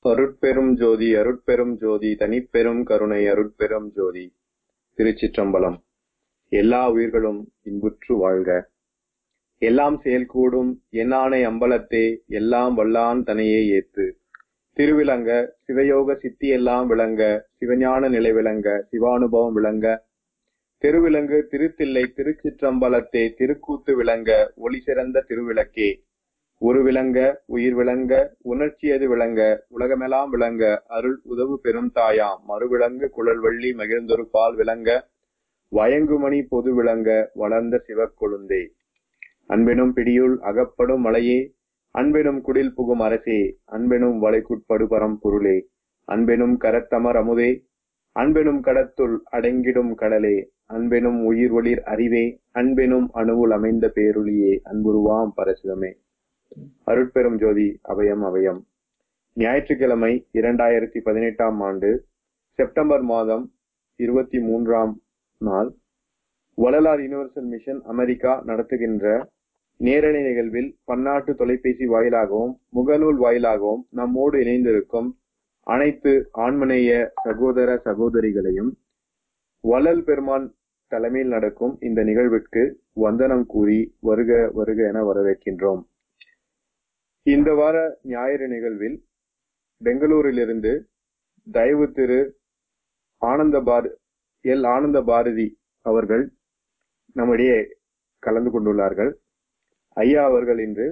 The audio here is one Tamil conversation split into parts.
அருட்பெரும் ஜோதி அருட்பெரும் ஜோதி தனிப்பெரும் கருணை அருட்பெரும் ஜோதி திருச்சிற்றம்பலம் எல்லா உயிர்களும் இன்புற்று வாழ்க எல்லாம் செயல்கூடும் என்னானை அம்பலத்தே எல்லாம் வல்லான் தனையே ஏத்து திருவிளங்க சிவயோக சித்தி எல்லாம் விளங்க சிவஞான நிலை விளங்க சிவானுபவம் விளங்க திருவிலங்கு திருத்தில்லை திருச்சிற்றம்பலத்தே திருக்கூத்து விளங்க ஒளி சிறந்த திருவிளக்கே ஒரு விளங்க உயிர் விளங்க உணர்ச்சியது விளங்க உலகமெல்லாம் விளங்க அருள் உதவு பெரும் தாயாம் மறுவிளங்கு குழல்வள்ளி மகிழ்ந்தொரு பால் விளங்க வயங்குமணி பொது விளங்க வளர்ந்த சிவக்கொழுந்தே அன்பெனும் பிடியுள் அகப்படும் மலையே அன்பெனும் குடில் புகும் அரசே அன்பெனும் வளைக்குட்படு பரம் பொருளே அன்பெனும் கரத்தமர் அமுதே அன்பெனும் கடத்துள் அடங்கிடும் கடலே அன்பெனும் உயிர் ஒளிர் அறிவே அன்பெனும் அணுவுள் அமைந்த பேருளியே அன்புருவாம் பரசிவமே அருட்பெரும் ஜோதி அபயம் அபயம் ஞாயிற்றுக்கிழமை இரண்டாயிரத்தி பதினெட்டாம் ஆண்டு செப்டம்பர் மாதம் இருபத்தி மூன்றாம் நாள் வள்ளலார் யுனிவர்சல் மிஷன் அமெரிக்கா நடத்துகின்ற நேரலை நிகழ்வில் பன்னாட்டு தொலைபேசி வாயிலாகவும் முகநூல் வாயிலாகவும் நம்மோடு இணைந்திருக்கும் அனைத்து ஆண்மநேய சகோதர சகோதரிகளையும் வள்ளல் பெருமான் தலைமையில் நடக்கும் இந்த நிகழ்விற்கு வந்தனம் கூறி வருக வருக என வரவேற்கின்றோம் இந்த வார ஞாயிறு நிகழ்வில் பெங்களூரிலிருந்து தயவு திரு ஆனந்த பார எல் ஆனந்த பாரதி அவர்கள் நம்மிடையே கலந்து கொண்டுள்ளார்கள் ஐயா அவர்கள் இன்று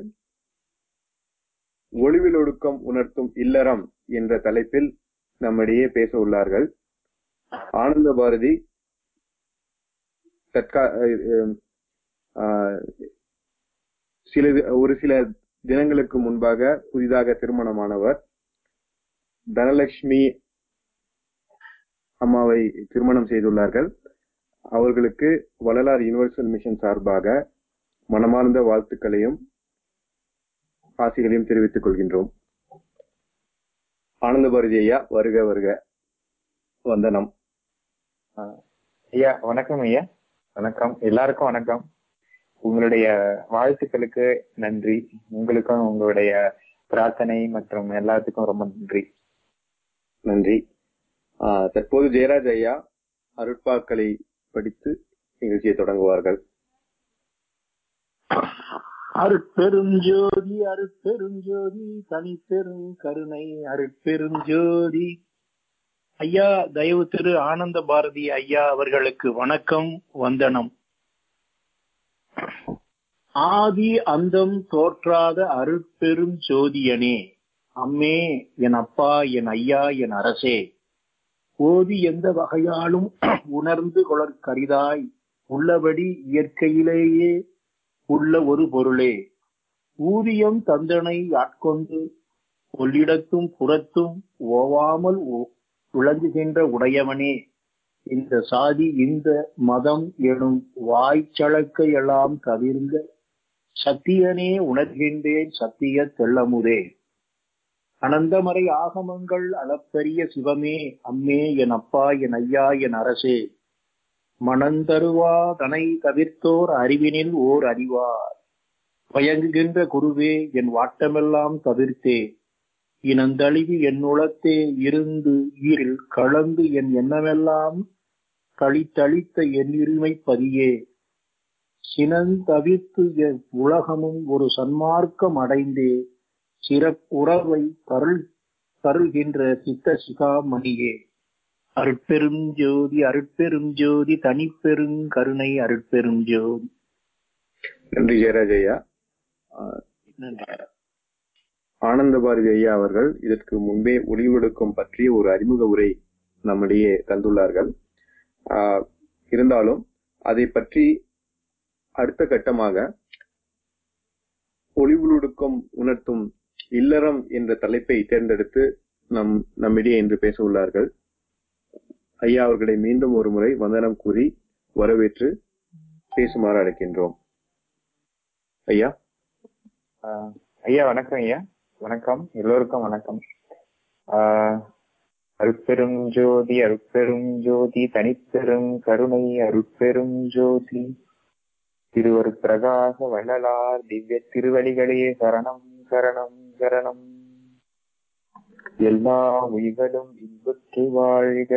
ஒளிவில் ஒடுக்கம் உணர்த்தும் இல்லறம் என்ற தலைப்பில் நம்மிடையே பேச உள்ளார்கள் ஆனந்த பாரதி தற்கா சில ஒரு சில தினங்களுக்கு முன்பாக புதிதாக திருமணமானவர் தனலட்சுமி அம்மாவை திருமணம் செய்துள்ளார்கள் அவர்களுக்கு வள்ளலார் யுனிவர்சல் மிஷன் சார்பாக மனமார்ந்த வாழ்த்துக்களையும் ஆசைகளையும் தெரிவித்துக் கொள்கின்றோம் ஆனந்த பாரதி ஐயா வருக வருக வந்தனம் ஐயா வணக்கம் ஐயா வணக்கம் எல்லாருக்கும் வணக்கம் உங்களுடைய வாழ்த்துக்களுக்கு நன்றி உங்களுக்கும் உங்களுடைய பிரார்த்தனை மற்றும் எல்லாத்துக்கும் ரொம்ப நன்றி நன்றி தற்போது ஜெயராஜ் ஐயா அருட்பாக்களை படித்து நிகழ்ச்சியை தொடங்குவார்கள் அருட்பெருஞ்சோதி அருட்பெருஞ்சோதி தனிப்பெரும் கருணை அருட்பெருஞ்சோதி ஐயா தயவு திரு ஆனந்த பாரதி ஐயா அவர்களுக்கு வணக்கம் வந்தனம் ஆதி அந்தம் தோற்றாத அருட்பெரும் ஜோதியனே அம்மே என் அப்பா என் ஐயா என் அரசே ஓதி எந்த வகையாலும் உணர்ந்து கொளற்கரிதாய் உள்ளபடி இயற்கையிலேயே உள்ள ஒரு பொருளே ஊதியம் தந்தனை ஆட்கொண்டு கொள்ளிடத்தும் புறத்தும் ஓவாமல் விளங்குகின்ற உடையவனே இந்த சாதி இந்த மதம் எனும் வாய்ச்சழக்கை எல்லாம் தவிர்ந்த சத்தியனே உணர்கின்றேன் சத்திய தெள்ளமுதே அனந்தமறை ஆகமங்கள் அளப்பரிய சிவமே அம்மே என் அப்பா என் ஐயா என் அரசே மணந்தருவா தனை தவிர்த்தோர் அறிவினில் ஓர் அறிவார் வயங்குகின்ற குருவே என் வாட்டமெல்லாம் தவிர்த்தே இனந்தழிவு என் உளத்தே இருந்து ஈரில் கலந்து என் எண்ணமெல்லாம் கழித்தளித்த என் இருமை பதியே சினந்தவித்து என் உலகமும் ஒரு சன்மார்க்கம் அடைந்தே சிறப்புறவை தருள் தருகின்ற சித்த சிகாமணியே அருட்பெரும் ஜோதி அருட்பெரும் ஜோதி தனிப்பெரும் கருணை அருட்பெரும் ஜோதி நன்றி ஜெயராஜ் ஐயா ஆனந்த பாரதி ஐயா அவர்கள் இதற்கு முன்பே ஒளிவெடுக்கும் பற்றிய ஒரு அறிமுக உரை நம்மிடையே தந்துள்ளார்கள் இருந்தாலும் அதை பற்றி அடுத்த கட்டமாக ஒளிவுழுடுக்கம் உணர்த்தும் இல்லறம் என்ற தலைப்பை தேர்ந்தெடுத்து நம் நம்மிடையே இன்று பேச உள்ளார்கள் ஐயா அவர்களை மீண்டும் ஒரு முறை வந்தனம் கூறி வரவேற்று பேசுமாறு அழைக்கின்றோம் ஐயா ஐயா வணக்கம் ஐயா வணக்கம் எல்லோருக்கும் வணக்கம் அருட்பெரும் ஜோதி அருட்பெரும் ஜோதி தனிப்பெரும் கருணை அருட்பெரும் ஜோதி திருவரு பிரகாச வள்ளலார் திவ்ய திருவடிகளே சரணம் சரணம் சரணம் எல்லா உயிர்களும் இன்புற்று வாழ்க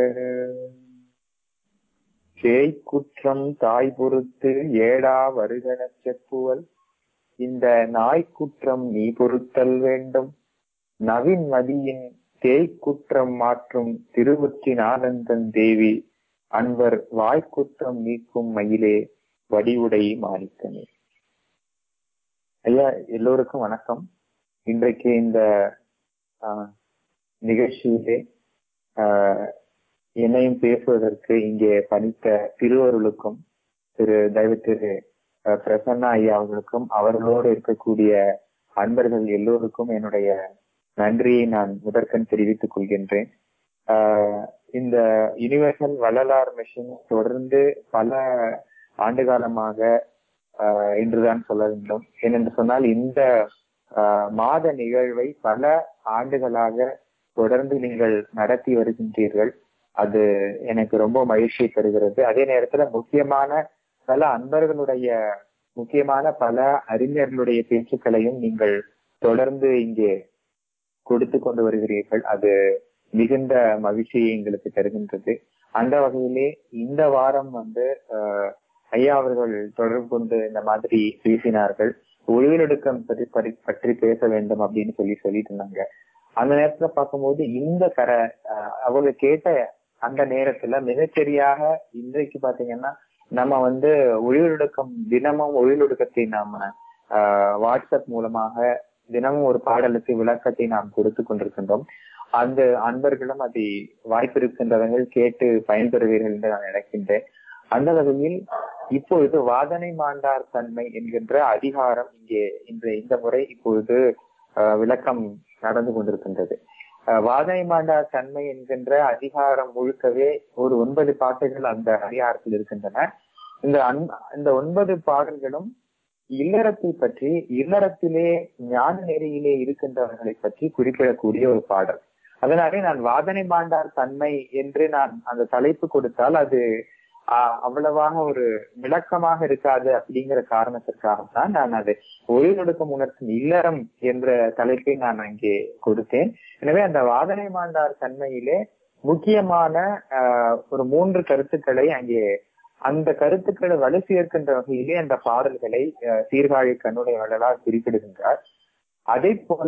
சேய் குற்றம் தாய் பொறுத்து ஏடா வருகன செப்புவல் இந்த நாய் குற்றம் நீ பொறுத்தல் வேண்டும் நவீன் மதியின் தேய் குற்றம் மாற்றும் திருவொற்றின் ஆனந்தன் தேவி அன்பர் வாய்க்குற்றம் நீக்கும் மயிலே வடிவுடை மாணிக்கமே ஐயா எல்லோருக்கும் வணக்கம் இன்றைக்கு இந்த ஆஹ், நிகழ்ச்சியிலே ஆஹ், என்னையும் பேசுவதற்கு இங்கே பணித்த திருவருளுக்கும் திரு தயவு திரு அஹ், பிரசன்னா ஐயா அவர்களுக்கும் அவர்களோடு இருக்கக்கூடிய அன்பர்கள் எல்லோருக்கும் என்னுடைய நன்றியை நான் முதற்கண் தெரிவித்துக் கொள்கின்றேன் ஆஹ், இந்த யுனிவர்சல் வள்ளலார் மிஷன் தொடர்ந்து பல ஆண்டு காலமாக ஆஹ், என்றுதான் சொல்ல வேண்டும் ஏனென்று சொன்னால் இந்த ஆஹ், மாத நிகழ்வை பல ஆண்டுகளாக தொடர்ந்து நீங்கள் நடத்தி வருகின்றீர்கள் அது எனக்கு ரொம்ப மகிழ்ச்சி தருகிறது அதே நேரத்துல முக்கியமான பல அன்பர்களுடைய முக்கியமான பல அறிஞர்களுடைய பேச்சுக்களையும் நீங்கள் தொடர்ந்து இங்கே கொடுத்து கொண்டு வருகிறீர்கள் அது மிகுந்த மகிழ்ச்சியை எங்களுக்கு தருகின்றது அந்த வகையிலே இந்த வாரம் வந்து அஹ், ஐயா அவர்கள் தொடர்பு கொண்டு இந்த மாதிரி பேசினார்கள் ஒளிவெடுக்கம் பற்றி பற்றி- பற்றி பேச வேண்டும் அப்படின்னு சொல்லி சொல்லிட்டு இருந்தாங்க அந்த நேரத்துல பார்க்கும்போது இந்த கர அஹ், அவங்க கேட்ட அந்த நேரத்துல மிகச்சரியாக இன்றைக்கு பாத்தீங்கன்னா நம்ம வந்து ஒளிவெடுக்கம் தினமும் ஒளிவெடுக்கத்தை நாம ஆஹ், வாட்ஸ்அப் மூலமாக தினமும் ஒரு பாடலுக்கு விளக்கத்தை நாம் கொடுத்து கொண்டிருக்கின்றோம் அந்த அன்பர்களும் அதை வாய்ப்பு இருக்கின்றவர்கள் கேட்டு பயன்பெறுவீர்கள் என்று நான் நினைக்கின்றேன் அந்த வகையில் இப்பொழுது வாதனை மாண்டார் தன்மை என்கின்ற அதிகாரம் இங்கே இந்த இந்த முறை இப்பொழுது ஆஹ், விளக்கம் நடந்து கொண்டிருக்கின்றது ஆஹ், வாதனை மாண்டார் தன்மை என்கின்ற அதிகாரம் முழுக்கவே ஒரு ஒன்பது பாட்டுகள் அந்த அதிகாரத்தில் இருக்கின்றன இந்த அன்- இந்த ஒன்பது பாடல்களும் இல்லறத்தை பற்றி இல்லறத்திலே ஞான நெறியிலே இருக்கின்றவர்களை பற்றி குறிப்பிடக்கூடிய ஒரு பாடல் அதனாலே நான் வாதனை மாண்டார் தன்மை என்று நான் அந்த தலைப்பு கொடுத்தால் அது ஆஹ், அவ்வளவாக ஒரு விளக்கமாக இருக்காது அப்படிங்கிற காரணத்திற்காகத்தான் நான் அது ஒளிநொடுக்கம் உணர்த்தும் இல்லறம் என்ற தலைப்பை நான் அங்கே கொடுத்தேன் எனவே அந்த வாதனை மாண்டார் தன்மையிலே முக்கியமான ஆஹ், ஒரு மூன்று கருத்துக்களை அங்கே அந்த கருத்துக்களை வலு சேர்க்கின்ற வகையிலே அந்த பாடல்களை அஹ், சீர்காழி கண்ணுடைய வள்ளலார் குறிப்பிடுகின்றார் அதே போல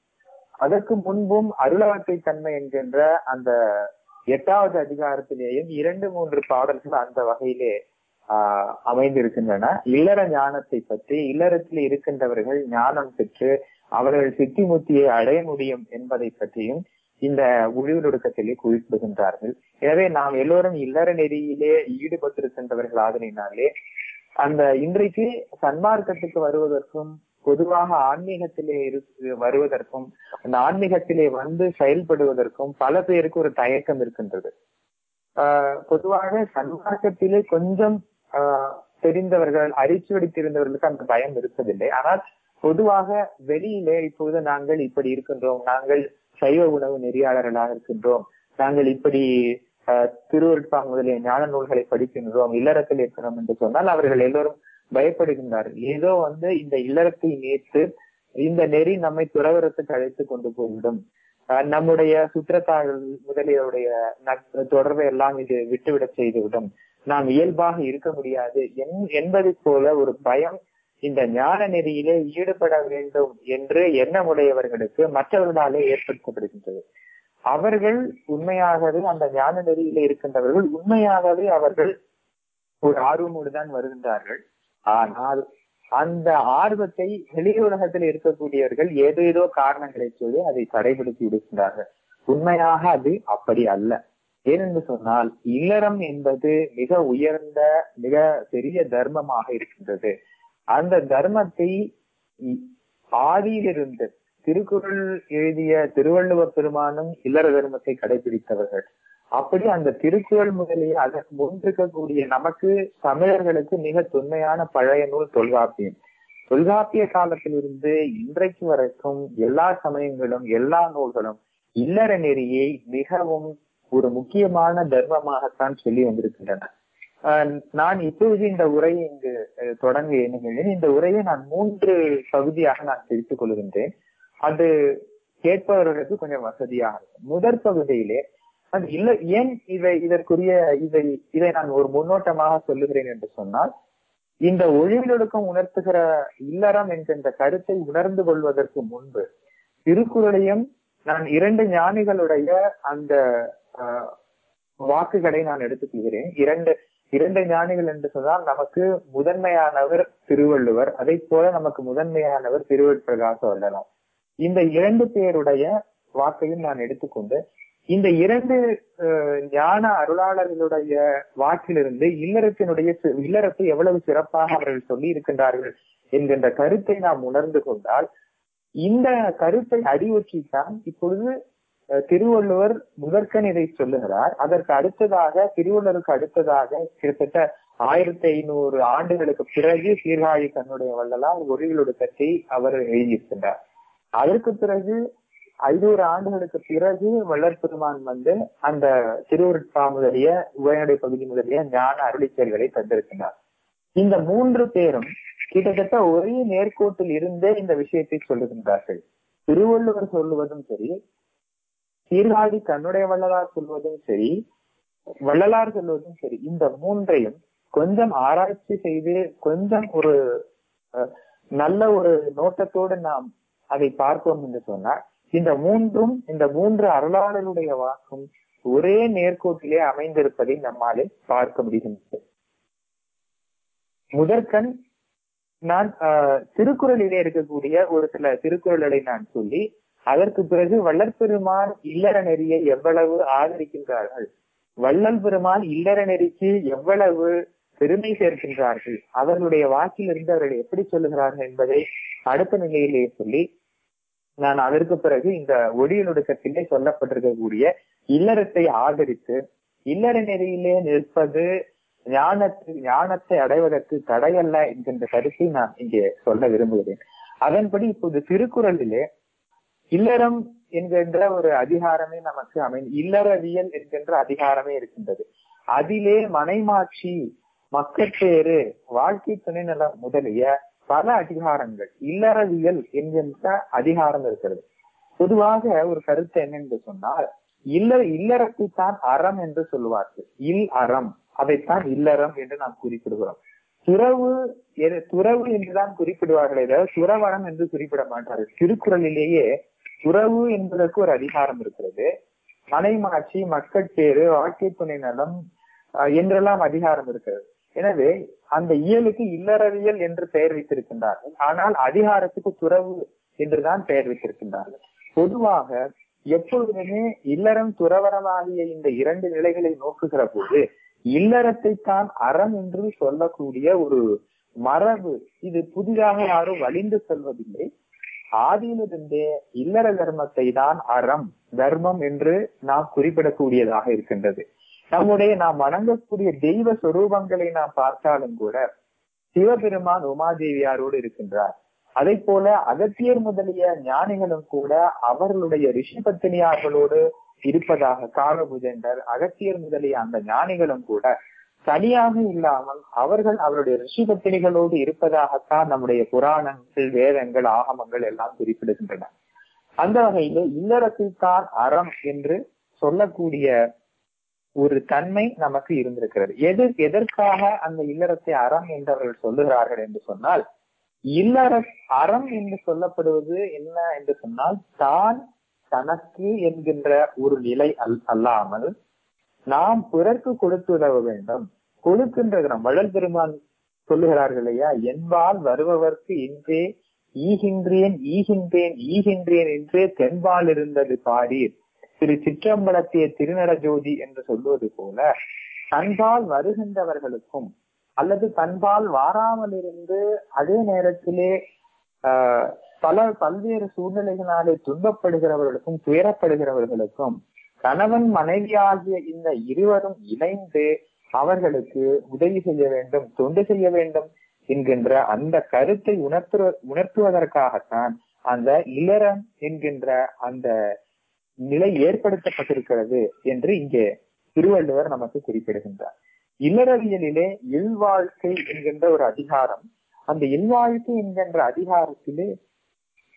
அதற்கு முன்பும் அருளாக்கை தன்மை என்கின்ற அந்த எட்டாவது அதிகாரத்திலேயும் இரண்டு மூன்று பாடல்கள் அந்த வகையிலே ஆஹ் அமைந்திருக்கின்றன இல்லற ஞானத்தை பற்றி இல்லறத்தில் இருக்கின்றவர்கள் ஞானம் பெற்று அவர்கள் சித்தி முத்தியை அடைய முடியும் என்பதை பற்றியும் இந்த உழிவுலொடுக்கத்திலே குறிப்பிடுகின்றார்கள் எனவே நாம் எல்லோரும் இல்லற நெறியிலே ஈடுபட்டிருக்கின்றவர்கள் ஆதலினாலே அந்த இன்றைக்கு சன்மார்க்கத்துக்கு வருவதற்கும் பொதுவாக ஆன்மீகத்திலே இருக்கு வருவதற்கும் அந்த ஆன்மீகத்திலே வந்து செயல்படுவதற்கும் பல பேருக்கு ஒரு தயக்கம் இருக்கின்றது ஆஹ் பொதுவாக சன்மார்க்கத்திலே கொஞ்சம் ஆஹ் தெரிந்தவர்கள் அரிச்சுவடி தெரிந்தவர்களுக்கு அந்த பயம் இருப்பதில்லை ஆனால் பொதுவாக வெளியிலே இப்பொழுது நாங்கள் இப்படி இருக்கின்றோம் நாங்கள் சைவ உணவு நெறியாளர்களாக இருக்கின்றோம் நாங்கள் இப்படி ஆஹ் திருவருட்பா முதலிய ஞான நூல்களை படிக்கின்றோம் இல்லறத்தில் இருக்கிறோம் என்று சொன்னால் அவர்கள் எல்லோரும் பயப்படுகின்றார்கள் ஏதோ வந்து இந்த இல்லறத்தை நேற்று இந்த நெறி நம்மை துறவரத்துக்கு அழைத்து கொண்டு போய்விடும் ஆஹ் நம்முடைய சுற்றத்தார்கள் முதலியோருடைய நட்பு தொடர்பை எல்லாம் இது விட்டுவிடச் செய்துவிடும் நாம் இயல்பாக இருக்க முடியாது என்- என்பதைப் போல ஒரு பயம் இந்த ஞான நெறியிலே ஈடுபட வேண்டும் என்று எண்ணமுடையவர்களுக்கு மற்றவர்களாலே ஏற்படுத்தப்படுகின்றது அவர்கள் உண்மையாகவே அந்த ஞான நெறியிலே இருக்கின்றவர்கள் உண்மையாகவே அவர்கள் ஒரு ஆர்வமோடு தான் வருகின்றார்கள் ஆனால் அந்த ஆர்வத்தை வெளியுலகத்தில் இருக்கக்கூடியவர்கள் ஏதேதோ காரணங்களை சொல்லி அதை தடைப்படுத்தி விடுகின்றார்கள் உண்மையாக அது அப்படி அல்ல ஏனென்று சொன்னால் இல்லறம் என்பது மிக உயர்ந்த மிக பெரிய தர்மமாக இருக்கின்றது அந்த தர்மத்தை இ- ஆதியிலிருந்து திருக்குறள் எழுதிய திருவள்ளுவ பெருமானும் இல்லற தர்மத்தை கடைபிடித்தவர்கள் அப்படி அந்த திருக்குறள் முதலிய அதற்கு முன்பிருக்கக்கூடிய நமக்கு தமிழர்களுக்கு மிக தொன்மையான பழைய நூல் தொல்காப்பியம் தொல்காப்பிய காலத்திலிருந்து இன்றைக்கு வரைக்கும் எல்லா சமயங்களும் எல்லா நூல்களும் இல்லற நெறியை மிகவும் ஒரு முக்கியமான தர்மமாகத்தான் சொல்லி வந்திருக்கின்றன ஆஹ் நான் இப்பொழுது இந்த உரையை இங்கு அஹ், தொடங்க எண்ணுகிறேன் இந்த உரையை நான் மூன்று பகுதியாக நான் பிரித்துக் கொள்கின்றேன் அது கேட்பவர்களுக்கு கொஞ்சம் வசதியாக இருக்கும் முதற் பகுதியிலே அது இல்ல ஏன் இதை இதற்குரிய இதை இதை நான் ஒரு முன்னோட்டமாக சொல்லுகிறேன் என்று சொன்னால் இந்த ஒழிவிலொடுக்கம் உணர்த்துகிற இல்லறம் என்கின்ற கருத்தை உணர்ந்து கொள்வதற்கு முன்பு திருக்குறளையும் நான் இரண்டு ஞானிகளுடைய அந்த ஆஹ், வாக்குகளை நான் எடுத்துக்கொள்கிறேன் இரண்டு இரண்டு ஞானிகள் என்று சொன்னால் நமக்கு முதன்மையானவர் திருவள்ளுவர் அதை போல நமக்கு முதன்மையானவர் திருவள்ளுவர்காக சொல்லலாம் இந்த இரண்டு பேருடைய வாக்கையும் நான் எடுத்துக்கொண்டு இந்த இரண்டு அஹ், ஞான அருளாளர்களுடைய வாக்கிலிருந்து இல்லறத்தினுடைய சி- இல்லறத்தை எவ்வளவு சிறப்பாக அவர்கள் சொல்லி இருக்கின்றார்கள் என்கின்ற கருத்தை நாம் உணர்ந்து கொண்டால் இந்த கருத்தை அடிவொற்றித்தான் இப்பொழுது அஹ், திருவள்ளுவர் முதற்கன் இதை சொல்லுகிறார் அதற்கு அடுத்ததாக திருவள்ளுவருக்கு அடுத்ததாக கிட்டத்தட்ட ஆயிரத்தி ஐநூறு ஆண்டுகளுக்கு பிறகு சீர்காழி தன்னுடைய வள்ளலார் ஒளிகளொடுக்கத்தை அவர் எழுதியிருக்கின்றார் அதற்கு பிறகு ஐநூறு ஆண்டுகளுக்கு பிறகு வள்ளல் பெருமான் வந்து அந்த திருவருட்பா முதலிய உரைநடை பகுதி முதலிய ஞான அருளிச்செயல்களை தந்திருக்கின்றார் இந்த மூன்று பேரும் கிட்டத்தட்ட ஒரே நேர்கோட்டில் இருந்தே இந்த விஷயத்தை சொல்லுகின்றார்கள் திருவள்ளுவர் சொல்லுவதும் சரி சீர்காழி தன்னுடைய வள்ளலார் சொல்வதும் சரி வள்ளலார் சொல்வதும் சரி இந்த மூன்றையும் கொஞ்சம் ஆராய்ச்சி செய்து கொஞ்சம் ஒரு அஹ், நல்ல ஒரு நோட்டத்தோடு நாம் அதை பார்ப்போம் என்று சொன்னால் இந்த மூன்றும் இந்த மூன்று அருளாளருடைய வாக்கும் ஒரே நேர்கோட்டிலே அமைந்திருப்பதை நம்மாலே பார்க்க முடிகின்றது முதற்கண் நான் ஆஹ், திருக்குறளிலே இருக்கக்கூடிய ஒரு சில திருக்குறள்களை நான் சொல்லி அதற்கு பிறகு வள்ளற்பெருமான் இல்லற நெறியை எவ்வளவு ஆதரிக்கின்றார்கள் வள்ளல் பெருமான் இல்லற நெறிக்கு எவ்வளவு பெருமை சேர்க்கின்றார்கள் அவர்களுடைய வாக்கிலிருந்து அவர்கள் எப்படி சொல்லுகிறார்கள் என்பதை அடுத்த நிலையிலே சொல்லி நான் அதற்கு பிறகு இந்த ஒளியலொடுக்கத்திலே சொல்லப்பட்டிருக்கக்கூடிய இல்லறத்தை ஆதரித்து இல்லற நெறியிலே நிற்பது ஞானத்து ஞானத்தை அடைவதற்கு தடையல்ல என்கின்ற கருத்தை நான் இங்கே சொல்ல விரும்புகிறேன் அதன்படி இப்போது திருக்குறளிலே இல்லறம் என்கின்ற ஒரு அதிகாரமே நமக்கு அமை இல்லறவியல் என்கின்ற அதிகாரமே இருக்கின்றது அதிலே மனைமாட்சி மக்கட்பேறு வாழ்க்கை துணை நலம் முதலிய பல அதிகாரங்கள் இல்லறவியல் என்கின்ற அதிகாரம் இருக்கிறது பொதுவாக ஒரு கருத்து என்னென்று சொன்னால் இல்ல இல்லறத்தை தான் அறம் என்று சொல்லுவார்கள் இல் அறம் அதைத்தான் இல்லறம் என்று நாம் குறிப்பிடுகிறோம் துறவு எது- துறவு என்றுதான் குறிப்பிடுவார்களே தவிர துறவரம் என்று குறிப்பிட மாட்டார்கள் திருக்குறளிலேயே துறவு என்பதற்கு ஒரு அதிகாரம் இருக்கிறது மனைமாட்சி மக்கட்பேறு வாழ்க்கை துணை நலம் அஹ், என்றெல்லாம் அதிகாரம் இருக்கிறது எனவே அந்த இயலுக்கு இல்லறவியல் என்று பெயர் வைத்திருக்கின்றார்கள் ஆனால் அதிகாரத்துக்கு துறவு என்றுதான் பெயர் வைத்திருக்கின்றார்கள் பொதுவாக எப்பொழுதுமே இல்லறம் துறவரம் ஆகிய இந்த இரண்டு நிலைகளை நோக்குகிற போது இல்லறத்தை தான் அறம் என்று சொல்லக்கூடிய ஒரு மரபு இது புதிதாக யாரும் வலிந்து செல்வதில்லை ஆதியிலிருந்தே இல்லற தர்மத்தை தான் அறம் தர்மம் என்று நாம் குறிப்பிடக்கூடியதாக இருக்கின்றது நம்முடைய நாம் வணங்கக்கூடிய தெய்வ சொரூபங்களை நாம் பார்த்தாலும் கூட சிவபெருமான் உமாதேவியாரோடு இருக்கின்றார் அதை போல அகத்தியர் முதலிய ஞானிகளும் கூட அவர்களுடைய ரிஷி பத்தினியார்களோடு இருப்பதாக காலபுஜண்டர் அகத்தியர் முதலிய அந்த ஞானிகளும் கூட தனியாக இல்லாமல் அவர்கள் அவருடைய ரிஷி பத்தினிகளோடு இருப்பதாகத்தான் நம்முடைய புராணங்கள் வேதங்கள் ஆகமங்கள் எல்லாம் குறிப்பிடுகின்றன அந்த வகையில இல்லறத்தைத்தான் அறம் என்று சொல்லக்கூடிய ஒரு தன்மை நமக்கு இருந்திருக்கிறது எது எதற்காக அந்த இல்லறத்தை அறம் என்று அவர்கள் சொல்லுகிறார்கள் என்று சொன்னால் இல்லற அறம் என்று சொல்லப்படுவது என்ன என்று சொன்னால் தான் தனக்கு என்கின்ற ஒரு நிலை அல் அல்லாமல் நாம் பிறர்க்கு கொடுத்து உதவ வேண்டும் கொடுக்கின்றது நம் வள்ளல் பெருமான் சொல்லுகிறார்கள் இல்லையா என்பால் வருபவர்க்கு இன்றே ஈகின்றேன் ஈகின்றேன் ஈகின்றேன் என்றே தென்பால் இருந்தது பாரீர் திரு சிற்றம்பலத்திய திருநட ஜோதி என்று சொல்வது போல தன்பால் வருகின்றவர்களுக்கும் அல்லது தன்பால் வாராமல் இருந்து அதே நேரத்திலே ஆஹ் பல பல்வேறு சூழ்நிலைகளாலே துன்பப்படுகிறவர்களுக்கும் துயரப்படுகிறவர்களுக்கும் கணவன் மனைவி ஆகிய இந்த இருவரும் இணைந்து அவர்களுக்கு உதவி செய்ய வேண்டும் தொண்டு செய்ய வேண்டும் என்கின்ற அந்த கருத்தை உணர்த்து உணர்த்துவதற்காகத்தான் அந்த இளரம் என்கின்ற அந்த நிலை ஏற்படுத்தப்பட்டிருக்கிறது என்று இங்கே திருவள்ளுவர் நமக்கு குறிப்பிடுகின்றார் இல்லறவியலிலே இல்வாழ்க்கை என்கின்ற ஒரு அதிகாரம் அந்த இல்வாழ்க்கை என்கின்ற அதிகாரத்திலே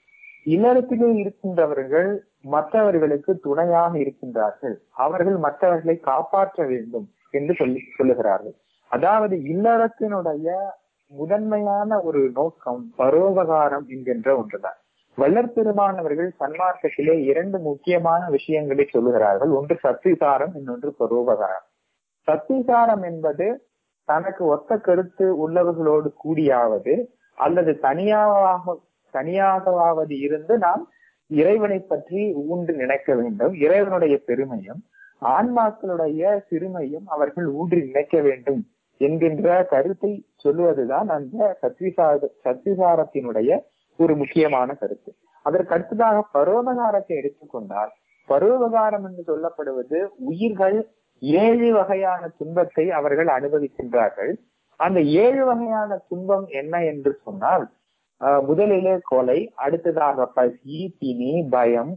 இல்லறத்திலே இருக்கின்றவர்கள் மற்றவர்களுக்கு துணையாக இருக்கின்றார்கள் அவர்கள் மற்றவர்களை காப்பாற்ற வேண்டும் என்று சொல்லி சொல்லுகிறார்கள் அதாவது இல்லறத்தினுடைய முதன்மையான ஒரு நோக்கம் பரோபகாரம் என்கின்ற ஒன்றுதான் வள்ளற்பெருமானவர்கள் சன்மார்க்கத்திலே இரண்டு முக்கியமான விஷயங்களை சொல்லுகிறார்கள் ஒன்று சத்திசாரம் இன்னொன்று பரோபகாரம் சத்திசாரம் என்பது தனக்கு ஒத்த கருத்து உள்ளவர்களோடு கூடியாவது அல்லது தனியாக தனியாகவாவது இருந்து நாம் இறைவனை பற்றி ஊன்று நினைக்க வேண்டும் இறைவனுடைய பெருமையும் ஆன்மாக்களுடைய சிறுமையும் அவர்கள் ஊன்றி நினைக்க வேண்டும் என்கின்ற கருத்தை சொல்லுவதுதான் அந்த சத்விசார சத்விசாரத்தினுடைய ஒரு முக்கியமான கருத்து அதற்கு அடுத்ததாக பரோபகாரத்தை எடுத்துக்கொண்டால் பரோபகாரம் என்று சொல்லப்படுவது உயிர்கள் ஏழு வகையான துன்பத்தை அவர்கள் அனுபவிக்கின்றார்கள் அந்த ஏழு வகையான துன்பம் என்ன என்று சொன்னால் ஆஹ் முதலிலே கொலை அடுத்ததாக பசி பிணி பயம்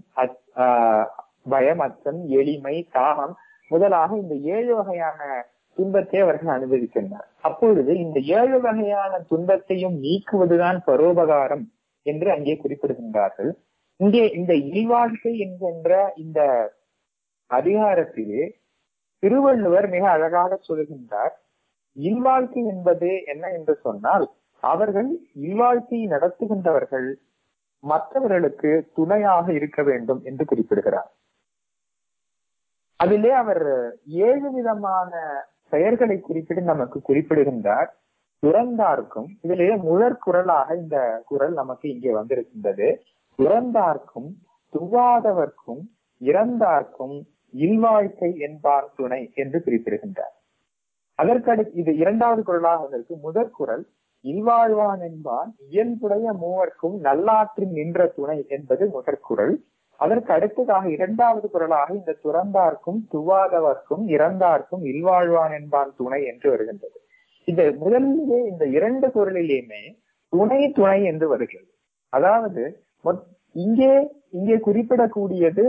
பயம் அச்சம் எளிமை தாகம் முதலாக இந்த ஏழு வகையான துன்பத்தை அவர்கள் அனுபவிக்கின்றனர் அப்பொழுது இந்த ஏழு வகையான துன்பத்தையும் நீக்குவதுதான் பரோபகாரம் என்று அங்கே குறிப்பிடுகின்றார்கள் இங்கே இந்த இல்வாழ்க்கை என்கின்ற இந்த அதிகாரத்திலே திருவள்ளுவர் மிக அழகாக சொல்கின்றார் இல்வாழ்க்கை என்பது என்ன என்று சொன்னால் அவர்கள் இல்வாழ்க்கையை நடத்துகின்றவர்கள் மற்றவர்களுக்கு துணையாக இருக்க வேண்டும் என்று குறிப்பிடுகிறார் அதிலே அவர் ஏழு விதமான பெயர்களை குறிப்பிட்டு நமக்கு குறிப்பிடுகின்றார் துறந்தார்க்கும் இதிலே முதற் குரலாக இந்த குரல் நமக்கு இங்கே வந்திருக்கின்றது துறந்தார்க்கும் துவாதவர்க்கும் இறந்தார்க்கும் இல்வாழ்க்கை என்பார் துணை என்று குறிப்பிடுகின்றார் அதற்கடு இது இரண்டாவது குரலாக வந்திருக்கு முதற் குரல் இல்வாழ்வான் என்பான் இயல்புடைய மூவர்க்கும் நல்லாற்றில் நின்ற துணை என்பது முதற்குரல் அதற்கு அடுத்ததாக இரண்டாவது குரலாக இந்த துறந்தார்க்கும் துவாதவர்க்கும் இறந்தார்க்கும் இல்வாழ்வான் என்பான் துணை என்று வருகின்றது இந்த முதலிலே இந்த இரண்டு குரலிலேயுமே துணை துணை என்று வருகிறது அதாவது இங்கே இங்கே குறிப்பிடக்கூடியது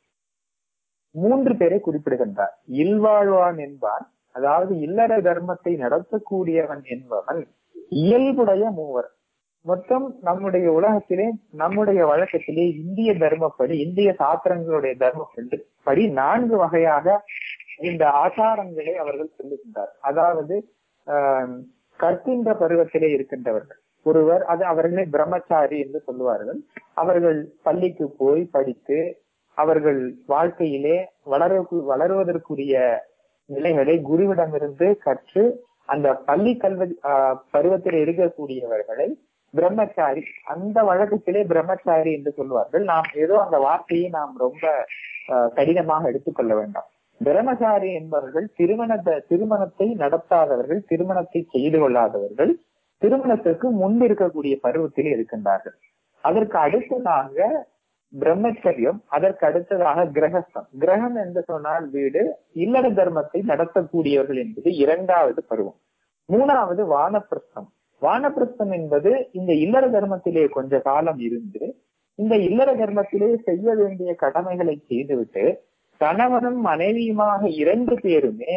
மூன்று பேரை குறிப்பிடுகின்றார் இல்வாழ்வான் என்பான் அதாவது இல்லற தர்மத்தை நடத்தக்கூடியவன் என்பவன் இயல்புடைய மூவர் மொத்தம் நம்முடைய உலகத்திலே நம்முடைய வழக்கத்திலே இந்திய தர்மப்படி இந்திய சாத்திரங்களுடைய தர்மப்படி படி நான்கு வகையாக இந்த ஆச்சாரங்களை அவர்கள் சொல்லுகின்றார் அதாவது ஆஹ் கற்கின்ற பருவத்திலே இருக்கின்றவர்கள் ஒருவர் அது அவர்களே பிரம்மச்சாரி என்று சொல்லுவார்கள் அவர்கள் பள்ளிக்கு போய் படித்து அவர்கள் வாழ்க்கையிலே வளர வளருவதற்குரிய நிலைகளை குருவிடமிருந்து கற்று அந்த பள்ளி கல்வி பருவத்தில் இருக்கக்கூடியவர்களை பிரம்மச்சாரி அந்த வழக்கத்திலே பிரம்மச்சாரி என்று சொல்லுவார்கள் நாம் ஏதோ அந்த வார்த்தையை நாம் ரொம்ப கடினமாக எடுத்துக்கொள்ள வேண்டாம் பிரம்மச்சாரி என்பவர்கள் திருமணத்தை திருமணத்தை நடத்தாதவர்கள் திருமணத்தை செய்து கொள்ளாதவர்கள் திருமணத்திற்கு முன்பு இருக்கக்கூடிய பருவத்தில் இருக்கின்றார்கள் அதற்கு அடுத்ததாக பிரம்மச்சரியம் அதற்கு அடுத்ததாக கிரகஸ்தம் கிரகம் என்று சொன்னால் வீடு இல்லற தர்மத்தை நடத்தக்கூடியவர்கள் என்பது இரண்டாவது பருவம் மூணாவது வானப்பிரஸ்தம் வானப்பிரஸ்தம் என்பது இந்த இல்லற தர்மத்திலே கொஞ்ச காலம் இருந்து இந்த இல்லற தர்மத்திலே செய்ய வேண்டிய கடமைகளை செய்துவிட்டு கணவனும் மனைவியுமாக இரண்டு பேருமே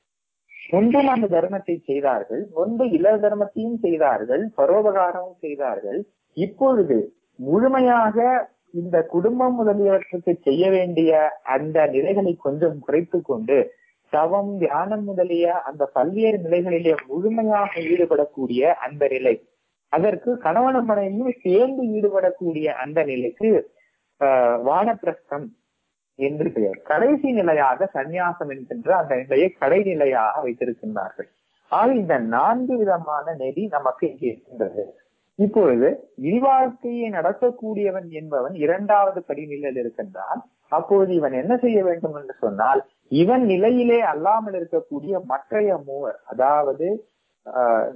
முன்பும் அந்த தர்மத்தை செய்தார்கள் முன்பு இல்லற தர்மத்தையும் செய்தார்கள் பரோபகாரமும் செய்தார்கள் இப்பொழுது முழுமையாக இந்த குடும்பம் முதலியவற்றுக்கு செய்ய வேண்டிய அந்த நிலைகளை கொஞ்சம் குறைத்து கொண்டு தவம் தியானம் முதலிய அந்த பல்வேறு நிலைகளிலே முழுமையாக ஈடுபடக்கூடிய அந்த நிலை அதற்கு கணவனும் மனைவியும் சேர்ந்து ஈடுபடக்கூடிய அந்த நிலைக்கு ஆஹ் வானப்பிரஸ்தம் என்று பெயர் கடைசி நிலையாக சந்நியாசம் என்கின்ற அந்த நிலையை கடைநிலையாக வைத்திருக்கின்றார்கள் ஆக இந்த நான்கு விதமான நெறி நமக்கு இங்கே இருக்கின்றது இப்பொழுது இல்வாழ்க்கையை நடத்தக்கூடியவன் என்பவன் இரண்டாவது படிநிலையில் இருக்கின்றான் அப்பொழுது இவன் என்ன செய்ய வேண்டும் என்று சொன்னால் இவன் நிலையிலே அல்லாமல் இருக்கக்கூடிய மற்றைய மூவர் அதாவது ஆஹ்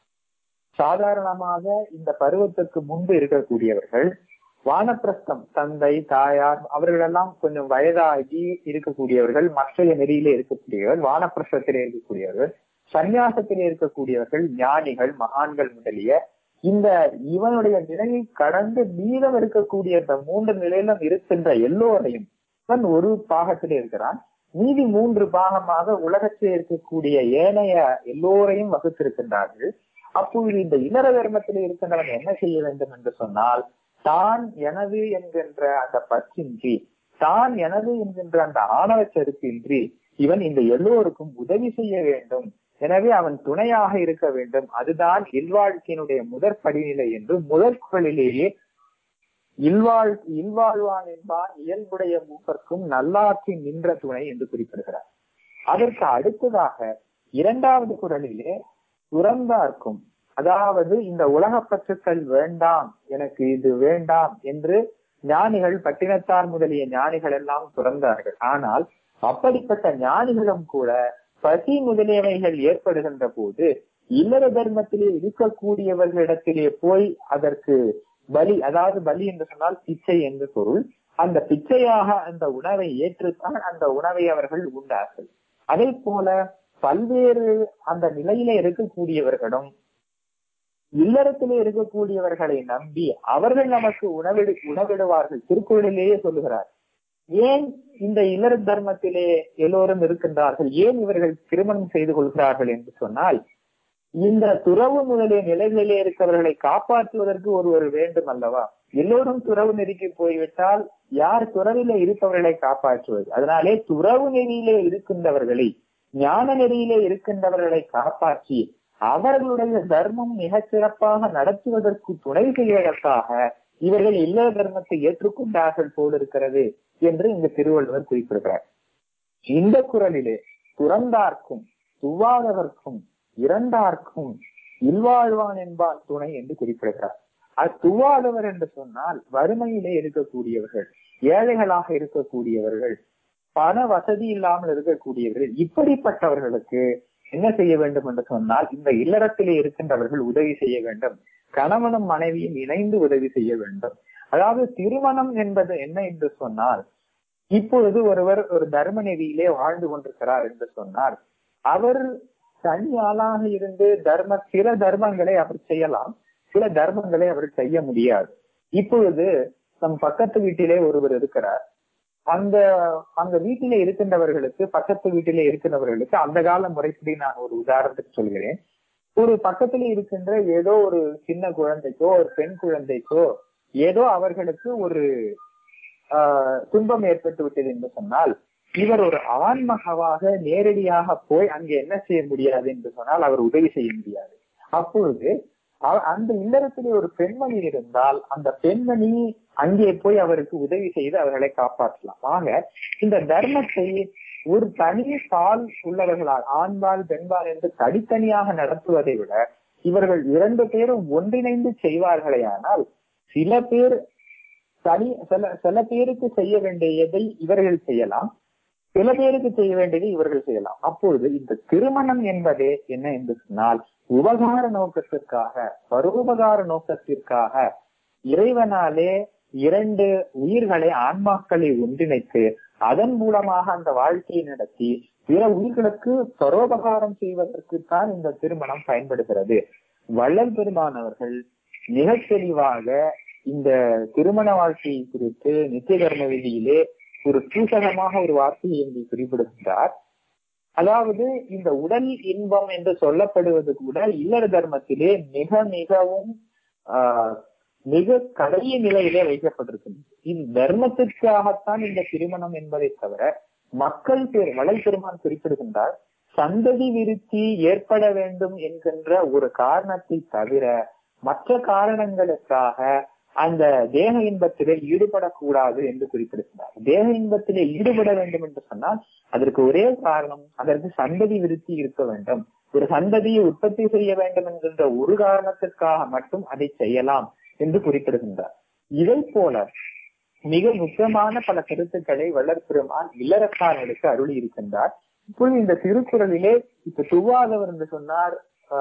சாதாரணமாக இந்த பருவத்திற்கு முன்பு இருக்கக்கூடியவர்கள் வானப்பிரஸ்தம் தந்தை தாயார் அவர்களெல்லாம் கொஞ்சம் வயதாகி இருக்கக்கூடியவர்கள் மற்றைய நெறியிலே இருக்கக்கூடியவர்கள் வானப்பிரஸ்தத்திலே இருக்கக்கூடியவர்கள் சந்நியாசத்திலே இருக்கக்கூடியவர்கள் ஞானிகள் மகான்கள் முதலிய இந்த இவனுடைய நிலையை கடந்து மீதம் இருக்கக்கூடிய இந்த மூன்று நிலையிலும் இருக்கின்ற எல்லோரையும் இவன் ஒரு பாகத்திலே இருக்கிறான் மீதி மூன்று பாகமாக உலகத்தில் இருக்கக்கூடிய ஏனைய எல்லோரையும் வகுத்திருக்கின்றார்கள் அப்பொழுது இந்த இளர தர்மத்தில் இருக்கின்றவன் என்ன செய்ய வேண்டும் என்று சொன்னால் தான் எனது என்கின்ற அந்த பற்றின்றி தான் எனது என்கின்ற அந்த ஆணவ செருப்பின்றி இவன் இந்த எல்லோருக்கும் உதவி செய்ய வேண்டும் எனவே அவன் துணையாக இருக்க வேண்டும் அதுதான் இல்வாழ்க்கையினுடைய முதற் படிநிலை என்று முதற் குரலிலேயே இல்வாழ் இல்வாழ்வான் என்பான் இயல்புடைய மூப்பர்க்கும் நல்லாற்றி நின்ற துணை என்று குறிப்பிடுகிறார் அதற்கு அடுத்ததாக இரண்டாவது குரலிலே துறந்தார்க்கும் அதாவது இந்த உலக பற்றுக்கள் வேண்டாம் எனக்கு இது வேண்டாம் என்று ஞானிகள் பட்டினத்தார் முதலிய ஞானிகள் எல்லாம் துறந்தார்கள் ஆனால் அப்படிப்பட்ட ஞானிகளும் கூட பசி முதலியவைகள் ஏற்படுகின்ற போது இல்லற தர்மத்திலே இருக்கக்கூடியவர்களிடத்திலே போய் அதற்கு பலி அதாவது பலி என்று சொன்னால் பிச்சை என்று பொருள் அந்த பிச்சையாக அந்த உணவை ஏற்றுத்தான் அந்த உணவை அவர்கள் உண்டார்கள் அதே போல பல்வேறு அந்த நிலையில இருக்கக்கூடியவர்களும் இல்லறத்திலே இருக்கக்கூடியவர்களை நம்பி அவர்கள் நமக்கு உணவிடு உணவிடுவார்கள் திருக்குறளிலேயே சொல்லுகிறார் ஏன் இந்த இல்லற தர்மத்திலே எல்லோரும் இருக்கின்றார்கள் ஏன் இவர்கள் திருமணம் செய்து கொள்கிறார்கள் என்று சொன்னால் இந்த துறவு முதலிய நிலைகளிலே இருக்கிறவர்களை காப்பாற்றுவதற்கு ஒருவர் வேண்டும் அல்லவா எல்லோரும் துறவு நெருக்கி போய்விட்டால் யார் துறவில இருப்பவர்களை காப்பாற்றுவது அதனாலே துறவு நெறியிலே இருக்கின்றவர்களை ஞான நெறியிலே இருக்கின்றவர்களை காப்பாற்றி அவர்களுடைய தர்மம் மிகச் சிறப்பாக நடத்துவதற்கு துணை செய்வதற்காக இவர்கள் இல்ல தர்மத்தை ஏற்றுக்கொண்டார்கள் போல் இருக்கிறது என்று இங்கு திருவள்ளுவர் குறிப்பிடுகிறார் இந்த குரலிலே துறந்தார்க்கும் துவாதவர்க்கும் இரண்டார்க்கும் இல்வாழ்வான் என்பான் துணை என்று குறிப்பிடுகிறார் அது துவாதவர் என்று சொன்னால் வறுமையிலே இருக்கக்கூடியவர்கள் ஏழைகளாக இருக்கக்கூடியவர்கள் பண வசதி இல்லாமல் இருக்கக்கூடியவர்கள் இப்படிப்பட்டவர்களுக்கு என்ன செய்ய வேண்டும் என்று சொன்னால் இந்த இல்லறத்திலே இருக்கின்றவர்கள் உதவி செய்ய வேண்டும் கணவனும் மனைவியும் இணைந்து உதவி செய்ய வேண்டும் அதாவது திருமணம் என்பது என்ன என்று சொன்னால் இப்பொழுது ஒருவர் ஒரு தர்ம நெறியிலே வாழ்ந்து கொண்டிருக்கிறார் என்று சொன்னார் அவர் தனி ஆளாக இருந்து தர்ம சில தர்மங்களை அவர் செய்யலாம் சில தர்மங்களை அவர் செய்ய முடியாது இப்பொழுது நம் பக்கத்து வீட்டிலே ஒருவர் இருக்கிறார் அந்த அந்த வீட்டிலே இருக்கின்றவர்களுக்கு பக்கத்து வீட்டிலே இருக்கின்றவர்களுக்கு அந்த கால முறைப்படி நான் ஒரு உதாரணத்துக்கு சொல்கிறேன் ஒரு பக்கத்துல இருக்கின்ற ஏதோ ஒரு சின்ன குழந்தைக்கோ ஒரு பெண் குழந்தைக்கோ ஏதோ அவர்களுக்கு ஒரு ஆஹ் துன்பம் ஏற்பட்டு விட்டது என்று சொன்னால் இவர் ஒரு ஆன்மகவாக நேரடியாக போய் அங்கே என்ன செய்ய முடியாது என்று சொன்னால் அவர் உதவி செய்ய முடியாது அப்பொழுது அந்த இல்லறத்திலே ஒரு பெண்மணி இருந்தால் அந்த பெண்மணி அங்கே போய் அவருக்கு உதவி செய்து அவர்களை காப்பாற்றலாம் ஆக இந்த தர்மத்தை ஒரு தனி பால் உள்ளவர்களால் ஆண்பால் பெண்பால் என்று தனித்தனியாக நடத்துவதை விட இவர்கள் இரண்டு பேரும் ஒன்றிணைந்து செய்வார்களே ஆனால் சில பேர் தனி சில சில பேருக்கு செய்ய வேண்டியதை இவர்கள் செய்யலாம் சில பேருக்கு செய்ய வேண்டியதை இவர்கள் செய்யலாம் அப்பொழுது இந்த திருமணம் என்பதே என்ன என்று சொன்னால் உபகார நோக்கத்திற்காக பரோபகார நோக்கத்திற்காக இறைவனாலே இரண்டு உயிர்களை ஆன்மாக்களை ஒன்றிணைத்து அதன் மூலமாக அந்த வாழ்க்கையை நடத்தி பிற உயிர்களுக்கு பரோபகாரம் செய்வதற்கு தான் இந்த திருமணம் பயன்படுகிறது வள்ளல் பெருமானவர்கள் மிக தெளிவாக இந்த திருமண வாழ்க்கையை குறித்து நித்திய கர்ம விதியிலே ஒரு சூசகமாக ஒரு வார்த்தையை இங்கு குறிப்பிடுகின்றார் அதாவது இந்த உடல் இன்பம் என்று சொல்லப்படுவது கூட இல்லற தர்மத்திலே மிக மிகவும் ஆஹ் மிக கடைய நிலையிலே வைக்கப்பட்டிருக்கிறது இந்த தர்மத்திற்காகத்தான் இந்த திருமணம் என்பதை தவிர மக்கள் பேர் வளல் பெருமான் குறிப்பிடுகின்றார் சந்ததி விருத்தி ஏற்பட வேண்டும் என்கின்ற ஒரு காரணத்தை தவிர மற்ற காரணங்களுக்காக அந்த தேக இன்பத்திலே ஈடுபடக்கூடாது என்று குறிப்பிடுகிறார் தேக இன்பத்திலே ஈடுபட வேண்டும் என்று சொன்னால் அதற்கு ஒரே காரணம் அதற்கு சந்ததி விருத்தி இருக்க வேண்டும் ஒரு சந்ததியை உற்பத்தி செய்ய வேண்டும் என்கின்ற ஒரு காரணத்திற்காக மட்டும் அதை செய்யலாம் என்று குறிப்பிடுகின்றார் இதை போல மிக முக்கியமான பல கருத்துக்களை வளர்பெருமான் இல்லறக்காரர்களுக்கு அருளி இருக்கின்றார் இப்பொழுது இந்த திருக்குறளிலே இப்ப துவாதவர் என்று சொன்னார்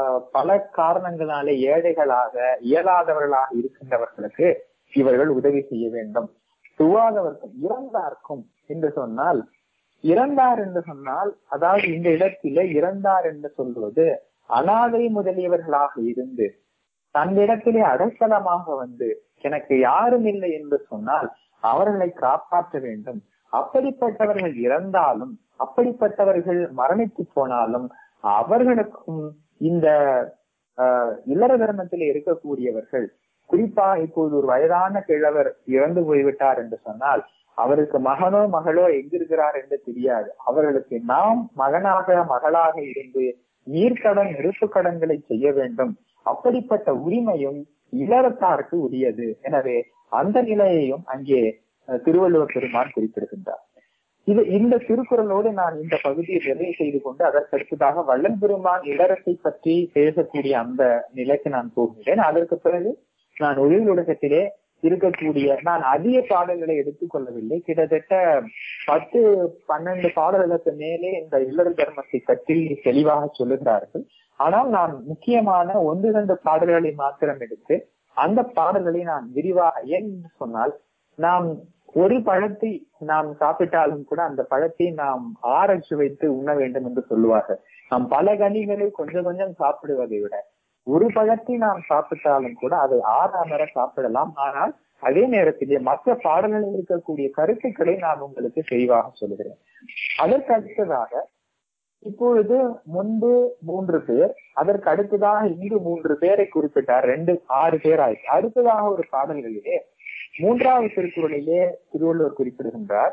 பல காரணங்களாலே ஏழைகளாக இயலாதவர்களாக இருக்கின்றவர்களுக்கு இவர்கள் உதவி செய்ய வேண்டும் துவாதவர்கள் இறந்தார்க்கும் என்று சொன்னால் இறந்தார் என்று சொன்னால் அதாவது இந்த இடத்திலே இறந்தார் என்று சொல்வது அனாதை முதலியவர்களாக இருந்து தன்னிடத்திலே அடைக்கலமாக வந்து எனக்கு யாரும் இல்லை என்று சொன்னால் அவர்களை காப்பாற்ற வேண்டும் அப்படிப்பட்டவர்கள் இறந்தாலும் அப்படிப்பட்டவர்கள் மரணித்து போனாலும் அவர்களுக்கும் இந்த இல்லற தர்மத்தில் இருக்கக்கூடியவர்கள் குறிப்பா இப்போது ஒரு வயதான கிழவர் இறந்து போய்விட்டார் என்று சொன்னால் அவருக்கு மகனோ மகளோ எங்கிருக்கிறார் என்று தெரியாது அவர்களுக்கு நாம் மகனாக மகளாக இருந்து நீர்க்கடன் நெருப்பு கடன்களை செய்ய வேண்டும் அப்படிப்பட்ட உரிமையும் இளவத்தாருக்கு உரியது எனவே அந்த நிலையையும் அங்கே அஹ், திருவள்ளுவர் பெருமான் குறிப்பிடுகின்றார் இது இந்த திருக்குறளோடு நான் இந்த பகுதியை நிறைவு செய்து கொண்டு அதற்கடுத்ததாக வள்ளல் பெருமான் இளரசை பற்றி பேசக்கூடிய அந்த நிலைக்கு நான் போகின்றேன் அதற்கு பிறகு நான் ஒளிவில் உலகத்திலே இருக்கக்கூடிய நான் அதிக பாடல்களை எடுத்துக்கொள்ளவில்லை கிட்டத்தட்ட பத்து பன்னெண்டு பாடல்களுக்கு மேலே இந்த இல்லற தர்மத்தை பற்றி தெளிவாக சொல்லுகிறார்கள் ஆனால் நான் முக்கியமான ஒன்று இரண்டு பாடல்களை மாத்திரம் எடுத்து அந்த பாடல்களை நான் விரிவாக ஏன் என்று சொன்னால் நாம் ஒரு பழத்தை நாம் சாப்பிட்டாலும் கூட அந்த பழத்தை நாம் ஆராய்ச்சி வைத்து உண்ண வேண்டும் என்று சொல்லுவார்கள் நாம் பல கனிகளை கொஞ்சம் கொஞ்சம் சாப்பிடுவதை விட ஒரு பழத்தை நாம் சாப்பிட்டாலும் கூட அதை ஆறாமற சாப்பிடலாம் ஆனால் அதே நேரத்திலே மற்ற பாடல்களில் இருக்கக்கூடிய கருத்துக்களை நான் உங்களுக்கு தெளிவாக சொல்லுகிறேன் அதற்கு அடுத்ததாக இப்பொழுது முன்பு மூன்று பேர் அதற்கு அடுத்ததாக இங்கு மூன்று பேரை குறிப்பிட்டார் ரெண்டு ஆறு பேர் ஆயிடுச்சு அடுத்ததாக ஒரு பாடல்களிலே மூன்றாவது திருக்குறளிலே திருவள்ளுவர் குறிப்பிடுகின்றார்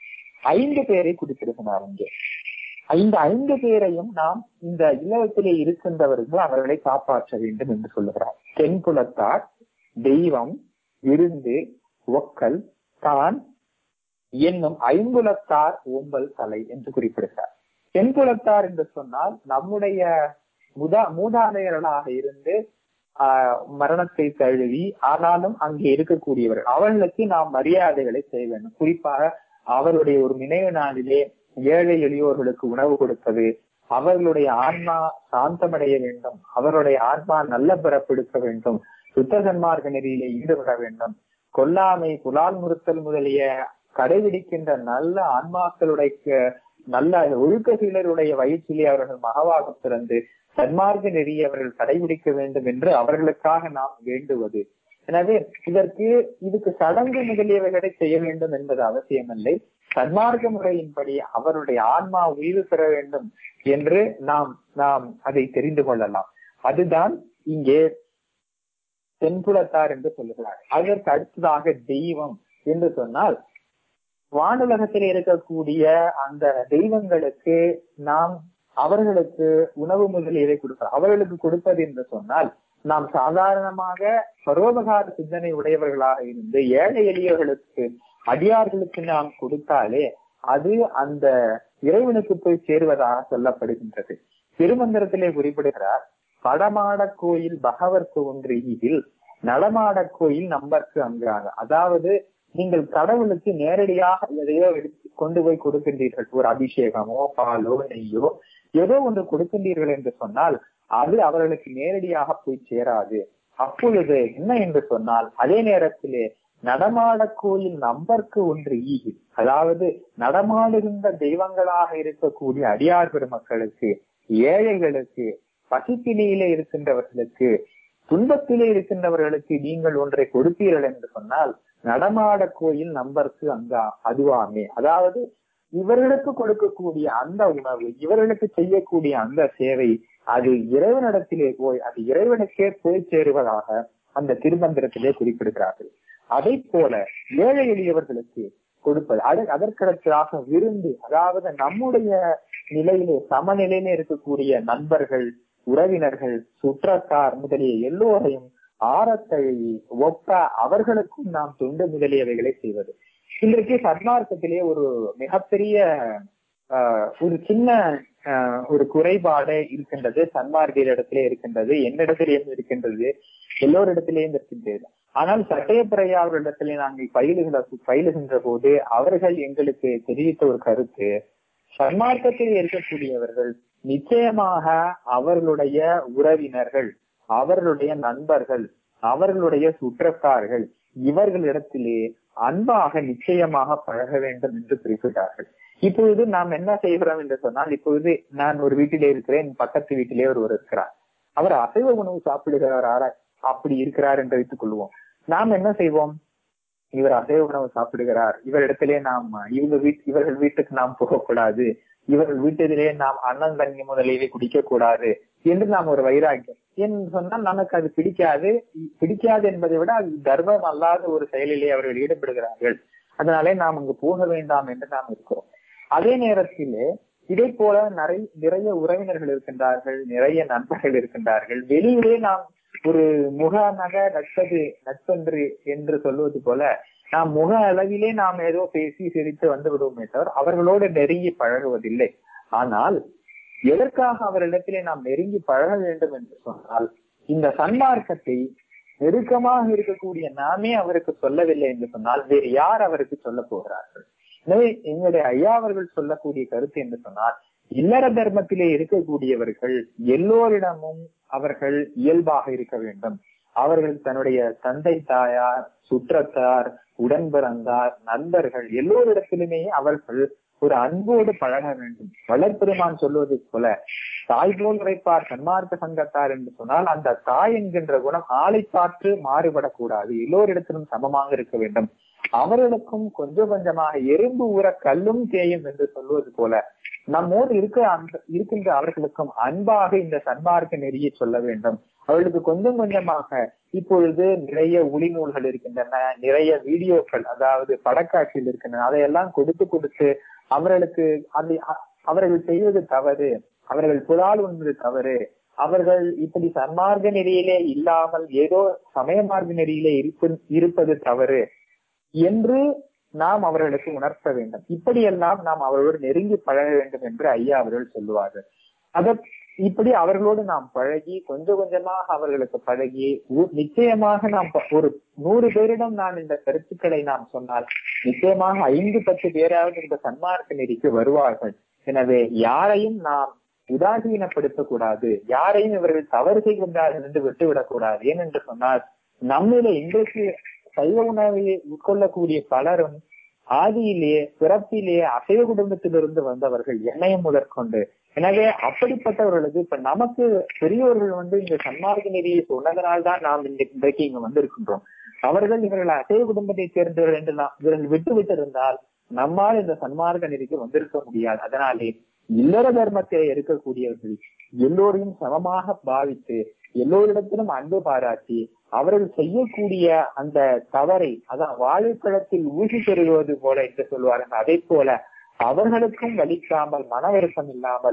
ஐந்து பேரை குறிப்பிடுகிறார் இங்கே ஐந்து ஐந்து பேரையும் நாம் இந்த இல்லத்திலே இருக்கின்றவர்கள் அவர்களை காப்பாற்ற வேண்டும் என்று சொல்லுகிறார் தென்புலத்தார் தெய்வம் விருந்து ஒக்கல் தான் என்னும் ஐம்புலத்தார் ஓம்பல் தலை என்று குறிப்பிடுகிறார் தென்புலத்தார் என்று சொன்னால் நம்முடைய முதா மூதாதையர்களாக இருந்து ஆஹ் மரணத்தை தழுவி ஆனாலும் அங்கே இருக்கக்கூடியவர்கள் அவர்களுக்கு நாம் மரியாதைகளை செய்ய வேண்டும் குறிப்பாக அவருடைய ஒரு நினைவு நாளிலே ஏழை எளியோர்களுக்கு உணவு கொடுப்பது அவர்களுடைய ஆன்மா சாந்தமடைய வேண்டும் அவருடைய ஆன்மா நல்ல பிறப்பெடுக்க வேண்டும் சுத்த சன்மார்க்க நெறியிலே ஈடுபட வேண்டும் கொல்லாமை புலால் முறுத்தல் முதலிய கடைபிடிக்கின்ற நல்ல ஆன்மாக்களுடைய நல்ல ஒழுக்க சீலருடைய வயிற்றிலே அவர்கள் மகவாக பிறந்து சன்மார்க்க நெறியை அவர்கள் கடைபிடிக்க வேண்டும் என்று அவர்களுக்காக நாம் வேண்டுவது எனவே இதற்கு இதுக்கு சடங்கு முதலியவைகளை செய்ய வேண்டும் என்பது அவசியமில்லை சன்மார்க்க முறையின்படி அவருடைய ஆன்மா உயிர் பெற வேண்டும் என்று நாம் நாம் அதை தெரிந்து கொள்ளலாம் அதுதான் இங்கே தென்புலத்தார் என்று சொல்லுகிறார் அதற்கு அடுத்ததாக தெய்வம் என்று சொன்னால் வானுலகத்தில் இருக்கக்கூடிய அந்த தெய்வங்களுக்கு நாம் அவர்களுக்கு உணவு முதலியவை கொடுக்கிறோம் அவர்களுக்கு கொடுப்பது என்று சொன்னால் நாம் சாதாரணமாக பரோபகார சிந்தனை உடையவர்களாக இருந்து ஏழை எளியவர்களுக்கு அடியார்களுக்கு நாம் கொடுத்தாலே அது அந்த இறைவனுக்கு போய் சேருவதாக சொல்லப்படுகின்றது திருமந்திரத்திலே குறிப்பிடுகிறார் படமாட கோயில் பகவர்க்கு ஒன்று இதில் நடமாட கோயில் நம்பர்க்கு அங்காக அதாவது நீங்கள் கடவுளுக்கு நேரடியாக எதையோ எடுத்து கொண்டு போய் கொடுக்கின்றீர்கள் ஒரு அபிஷேகமோ பாலோ நெய்யோ ஏதோ ஒன்று கொடுக்கின்றீர்கள் என்று சொன்னால் அது அவர்களுக்கு நேரடியாக போய் சேராது அப்பொழுது என்ன என்று சொன்னால் அதே நேரத்திலே நடமாட கோயில் நம்பர்க்கு ஒன்று ஈகி அதாவது நடமாடுகின்ற தெய்வங்களாக இருக்கக்கூடிய அடியார் பெருமக்களுக்கு ஏழைகளுக்கு பசிப்பினியிலே இருக்கின்றவர்களுக்கு துன்பத்திலே இருக்கின்றவர்களுக்கு நீங்கள் ஒன்றை கொடுப்பீர்கள் என்று சொன்னால் நடமாட கோயில் நம்பருக்கு அங்க அதுவாமே அதாவது இவர்களுக்கு கொடுக்கக்கூடிய அந்த உணவு இவர்களுக்கு செய்யக்கூடிய அந்த சேவை அது இறைவனிடத்திலே போய் அது இறைவனுக்கே போய் சேருவதாக அந்த திருமந்திரத்திலே குறிப்பிடுகிறார்கள் அதை போல ஏழை எளியவர்களுக்கு கொடுப்பது அது அதற்கடுத்ததாக விருந்து அதாவது நம்முடைய நிலையிலே சமநிலையிலே இருக்கக்கூடிய நண்பர்கள் உறவினர்கள் சுற்றத்தார் முதலிய எல்லோரையும் ஆரத்தழுவி ஒப்ப அவர்களுக்கும் நாம் தொண்டு முதலியவைகளை செய்வது இன்றைக்கு சன்மார்க்கத்திலே ஒரு மிகப்பெரிய ஒரு சின்ன ஒரு குறைபாடு இருக்கின்றது சன்மார்க்கியரிடத்திலே இருக்கின்றது என்னிடத்திலேயும் இருக்கின்றது எல்லோரிடத்திலேயும் இருக்கின்றது ஆனால் சட்டயப்பிரையா அவர்களிடத்திலே நாங்கள் பயிலுகிற பயிலுகின்ற போது அவர்கள் எங்களுக்கு தெரிவித்த ஒரு கருத்து சன்மார்க்கத்தில் இருக்கக்கூடியவர்கள் நிச்சயமாக அவர்களுடைய உறவினர்கள் அவர்களுடைய நண்பர்கள் அவர்களுடைய சுற்றத்தார்கள் இவர்களிடத்திலே அன்பாக நிச்சயமாக பழக வேண்டும் என்று குறிப்பிட்டார்கள் இப்பொழுது நாம் என்ன செய்கிறோம் என்று சொன்னால் இப்பொழுது நான் ஒரு வீட்டிலே இருக்கிறேன் பக்கத்து வீட்டிலே ஒருவர் இருக்கிறார் அவர் அசைவ உணவு சாப்பிடுகிறாரா அப்படி இருக்கிறார் என்று வைத்துக் கொள்வோம் நாம் என்ன செய்வோம் இவர் அசைவ உணவு சாப்பிடுகிறார் இவரிடத்திலே நாம் இவங்க வீட் இவர்கள் வீட்டுக்கு நாம் போகக்கூடாது இவர்கள் வீட்டிலே நாம் அண்ணன் தண்ணி முதலியவை குடிக்க கூடாது என்று நாம் ஒரு வைராக்கியம் என்று சொன்னால் நமக்கு அது பிடிக்காது பிடிக்காது என்பதை விட அது தர்மம் அல்லாத ஒரு செயலிலே அவர்கள் ஈடுபடுகிறார்கள் அதனாலே நாம் அங்கு போக வேண்டாம் என்று நாம் இருக்கிறோம் அதே நேரத்திலே இதே போல நிறைய நிறைய உறவினர்கள் இருக்கின்றார்கள் நிறைய நண்பர்கள் இருக்கின்றார்கள் வெளியிலே நாம் ஒரு முக நக நட்பது நட்பன்று என்று சொல்வது போல நாம் முக அளவிலே நாம் ஏதோ பேசி சிரித்து வந்து விடுவோமே தவிர அவர்களோடு நெருங்கி பழகுவதில்லை ஆனால் எதற்காக அவரிடத்திலே நாம் நெருங்கி பழக வேண்டும் என்று சொன்னால் இந்த சன்மார்க்கத்தை நெருக்கமாக இருக்கக்கூடிய நாமே அவருக்கு சொல்லவில்லை என்று சொன்னால் வேறு யார் அவருக்கு சொல்ல போகிறார்கள் எனவே எங்களுடைய ஐயா அவர்கள் சொல்லக்கூடிய கருத்து என்று சொன்னால் இல்லற தர்மத்திலே இருக்கக்கூடியவர்கள் எல்லோரிடமும் அவர்கள் இயல்பாக இருக்க வேண்டும் அவர்கள் தன்னுடைய தந்தை தாயார் சுற்றத்தார் உடன்பிறந்தார் நண்பர்கள் எல்லோரிடத்திலுமே அவர்கள் ஒரு அன்போடு பழக வேண்டும் வளர்பெருமான் சொல்வது போல தாய் போல் உரைப்பார் சன்மார்க்க சங்கத்தார் என்று சொன்னால் அந்த தாய் என்கின்ற குணம் ஆளை பார்த்து மாறுபடக்கூடாது எல்லோரிடத்திலும் சமமாக இருக்க வேண்டும் அவர்களுக்கும் கொஞ்சம் கொஞ்சமாக எறும்பு ஊற கல்லும் தேயும் என்று சொல்வது போல நம்மோடு இருக்க அந்த இருக்கின்ற அவர்களுக்கும் அன்பாக இந்த சன்மார்க்க நெறியை சொல்ல வேண்டும் அவர்களுக்கு கொஞ்சம் கொஞ்சமாக இப்பொழுது நிறைய ஒளிநூல்கள் இருக்கின்றன நிறைய வீடியோக்கள் அதாவது படக்காட்சியில் இருக்கின்றன அதையெல்லாம் கொடுத்து கொடுத்து அவர்களுக்கு அந்த அவர்கள் செய்வது தவறு அவர்கள் புலால் உண்பது தவறு அவர்கள் இப்படி சன்மார்க்க நெறியிலே இல்லாமல் ஏதோ சமய மார்க்க நெறியிலே இருப்பு இருப்பது தவறு என்று நாம் அவர்களுக்கு உணர்த்த வேண்டும் இப்படியெல்லாம் நாம் அவர்களோடு நெருங்கி பழக வேண்டும் என்று ஐயா அவர்கள் சொல்லுவார்கள் அத இப்படி அவர்களோடு நாம் பழகி கொஞ்சம் கொஞ்சமாக அவர்களுக்கு பழகி நிச்சயமாக நாம் ஒரு நூறு பேரிடம் நான் இந்த கருத்துக்களை நாம் சொன்னால் நிச்சயமாக ஐந்து பத்து பேராவது இந்த சன்மார்க்க நெறிக்கு வருவார்கள் எனவே யாரையும் நாம் உதாசீனப்படுத்தக் கூடாது யாரையும் இவர்கள் தவறு செய்கின்றார்கள் என்று விட்டுவிடக் கூடாது ஏனென்று சொன்னால் நம்மிலே இன்றைக்கு சைவ உணவை உட்கொள்ளக்கூடிய பலரும் ஆதியிலேயே பிறப்பிலேயே அசைவ குடும்பத்திலிருந்து வந்தவர்கள் எண்ணெயம் முதற்கொண்டு எனவே அப்படிப்பட்டவர்களுக்கு இப்ப நமக்கு பெரியோர்கள் வந்து இந்த சன்மார்க்க நெறியை சொன்னதனால் தான் நாம் இன்றைக்கு இங்க வந்திருக்கின்றோம் அவர்கள் இவர்கள் அசைவ குடும்பத்தை சேர்ந்தவர்கள் என்று நாம் இவர்கள் விட்டு விட்டிருந்தால் நம்மால் இந்த சன்மார்க்க நெறிக்கு வந்திருக்க முடியாது அதனாலே இல்லற தர்மத்தை இருக்கக்கூடியவர்கள் எல்லோரையும் சமமாக பாவித்து எல்லோரிடத்திலும் அன்பு பாராட்டி அவர்கள் செய்யக்கூடிய அந்த தவறை அதான் வாழைப்பழத்தில் ஊசி பெறுவது போல என்று சொல்வார்கள் அதே போல அவர்களுக்கும் வலிக்காமல் மன வருத்தம் இல்லாமல்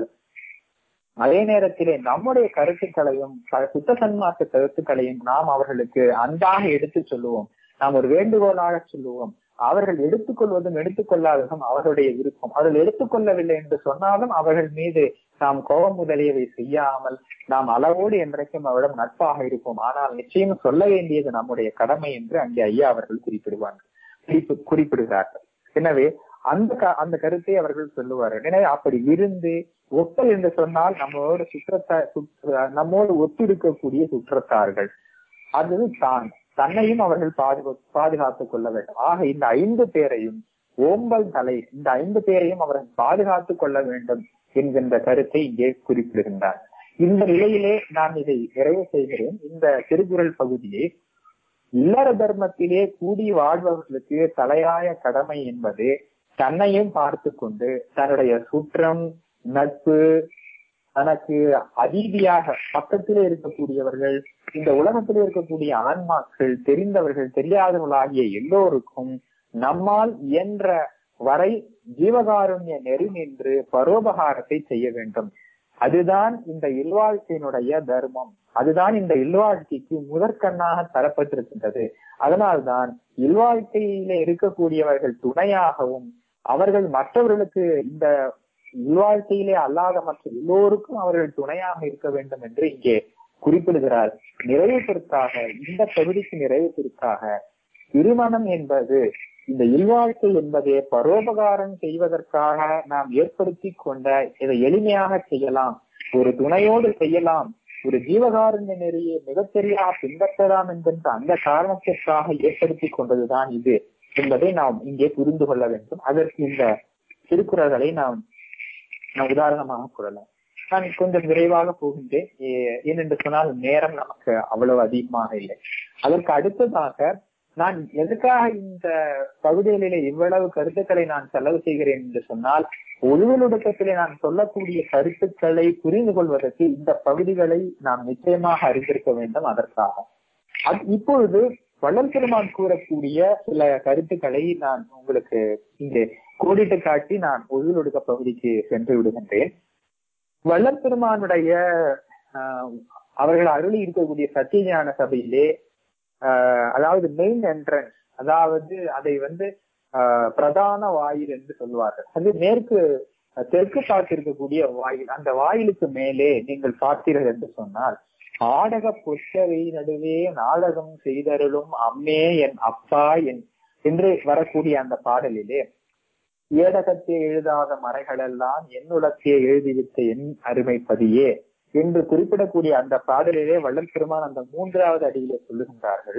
அதே நேரத்திலே நம்முடைய கருத்துக்களையும் சுத்த சன்மார்க்க கருத்துக்களையும் நாம் அவர்களுக்கு அன்பாக எடுத்து சொல்லுவோம் நாம் ஒரு வேண்டுகோளாக சொல்லுவோம் அவர்கள் எடுத்துக்கொள்வதும் எடுத்துக்கொள்ளாததும் அவர்களுடைய விருப்பம் அவர்கள் எடுத்துக்கொள்ளவில்லை என்று சொன்னாலும் அவர்கள் மீது நாம் கோபம் முதலியவை செய்யாமல் நாம் அளவோடு என்றைக்கும் அவரிடம் நட்பாக இருப்போம் ஆனால் நிச்சயம் சொல்ல வேண்டியது நம்முடைய கடமை என்று அங்கே ஐயா அவர்கள் குறிப்பிடுவார்கள் குறிப்பு குறிப்பிடுகிறார்கள் எனவே அந்த அந்த கருத்தை அவர்கள் சொல்லுவார்கள் எனவே அப்படி விருந்து ஒத்தல் என்று சொன்னால் நம்மளோட சுற்றத்தா நம்மோடு ஒத்திருக்கக்கூடிய சுற்றத்தார்கள் அது தான் தன்னையும் அவர்கள் பாதுகா பாதுகாத்துக் கொள்ள வேண்டும் ஆக இந்த ஐந்து பேரையும் ஓம்பல் தலை இந்த ஐந்து பேரையும் அவர்கள் பாதுகாத்துக் கொள்ள வேண்டும் என்கின்ற கருத்தை இங்கே குறிப்பிடுகின்றார் இந்த நிலையிலே நான் இதை நிறைவு செய்கிறேன் இந்த திருக்குறள் பகுதியை இல்லற தர்மத்திலே கூடி வாழ்பவர்களுக்கு தலையாய கடமை என்பது தன்னையும் பார்த்து கொண்டு தன்னுடைய சுற்றம் நட்பு தனக்கு அதீதியாக பக்கத்திலே இருக்கக்கூடியவர்கள் இந்த உலகத்திலே இருக்கக்கூடிய ஆன்மாக்கள் தெரிந்தவர்கள் தெரியாதவர்களாகிய எல்லோருக்கும் நம்மால் இயன்ற வரை ஜீவகாருண்ய நெறி நின்று பரோபகாரத்தை செய்ய வேண்டும் அதுதான் இந்த இல்வாழ்க்கையினுடைய தர்மம் அதுதான் இந்த இல்வாழ்க்கைக்கு முதற்கண்ணாக தரப்பட்டிருக்கின்றது அதனால்தான் இல்வாழ்க்கையில இருக்கக்கூடியவர்கள் துணையாகவும் அவர்கள் மற்றவர்களுக்கு இந்த இல்வாழ்க்கையிலே அல்லாத மற்ற எல்லோருக்கும் அவர்கள் துணையாக இருக்க வேண்டும் என்று இங்கே குறிப்பிடுகிறார் நிறைவுத்திற்காக இந்த பகுதிக்கு நிறைவுத்திற்காக திருமணம் என்பது இந்த இல்வாழ்க்கை என்பதே பரோபகாரம் செய்வதற்காக நாம் ஏற்படுத்தி கொண்ட இதை எளிமையாக செய்யலாம் ஒரு துணையோடு செய்யலாம் ஒரு ஜீவகாருண்ய நெறியை மிகச்சரியாக பின்பற்றலாம் என்கின்ற அந்த காரணத்திற்காக ஏற்படுத்தி கொண்டதுதான் இது என்பதை நாம் இங்கே புரிந்து கொள்ள வேண்டும் அதற்கு இந்த திருக்குறள்களை நாம் நான் உதாரணமாக கூறலாம் நான் கொஞ்சம் விரைவாக போகின்றேன் ஏனென்று சொன்னால் நேரம் நமக்கு அவ்வளவு அதிகமாக இல்லை அதற்கு அடுத்ததாக நான் எதுக்காக இந்த பகுதிகளிலே இவ்வளவு கருத்துக்களை நான் செலவு செய்கிறேன் என்று சொன்னால் ஒழுவலொடுக்கத்திலே நான் சொல்லக்கூடிய கருத்துக்களை புரிந்து கொள்வதற்கு இந்த பகுதிகளை நாம் நிச்சயமாக அறிந்திருக்க வேண்டும் அதற்காக அது இப்பொழுது வள்ளல் பெருமான் கூறக்கூடிய சில கருத்துக்களை நான் உங்களுக்கு இங்கே கோடிட்டு காட்டி நான் ஒழுவலொடுக்க பகுதிக்கு சென்று விடுகின்றேன் வள்ளல் பெருமானுடைய ஆஹ், அவர்கள் அருளி இருக்கக்கூடிய சத்தியஞான சபையிலே ஆஹ், அதாவது மெயின் என்ட்ரன்ஸ் அதாவது அதை வந்து ஆஹ், பிரதான வாயில் என்று சொல்வார்கள் அது மேற்கு அஹ், தெற்கு பார்த்திருக்கக்கூடிய வாயில் அந்த வாயிலுக்கு மேலே நீங்கள் பார்த்தீர்கள் என்று சொன்னால் ஆடக புஷ்கரை நடுவே நாடகம் செய்தருளும் அம்மே என் அப்பா என் என்று வரக்கூடிய அந்த பாடலிலே ஏடகத்தே எழுதாத மறைகளெல்லாம் என்னுலத்தே எழுதிவிட்ட என் அருமைப்பதியே என்று குறிப்பிடக்கூடிய அந்த பாடலிலே வள்ளல் பெருமான் அந்த மூன்றாவது அடியிலே சொல்லுகின்றார்கள்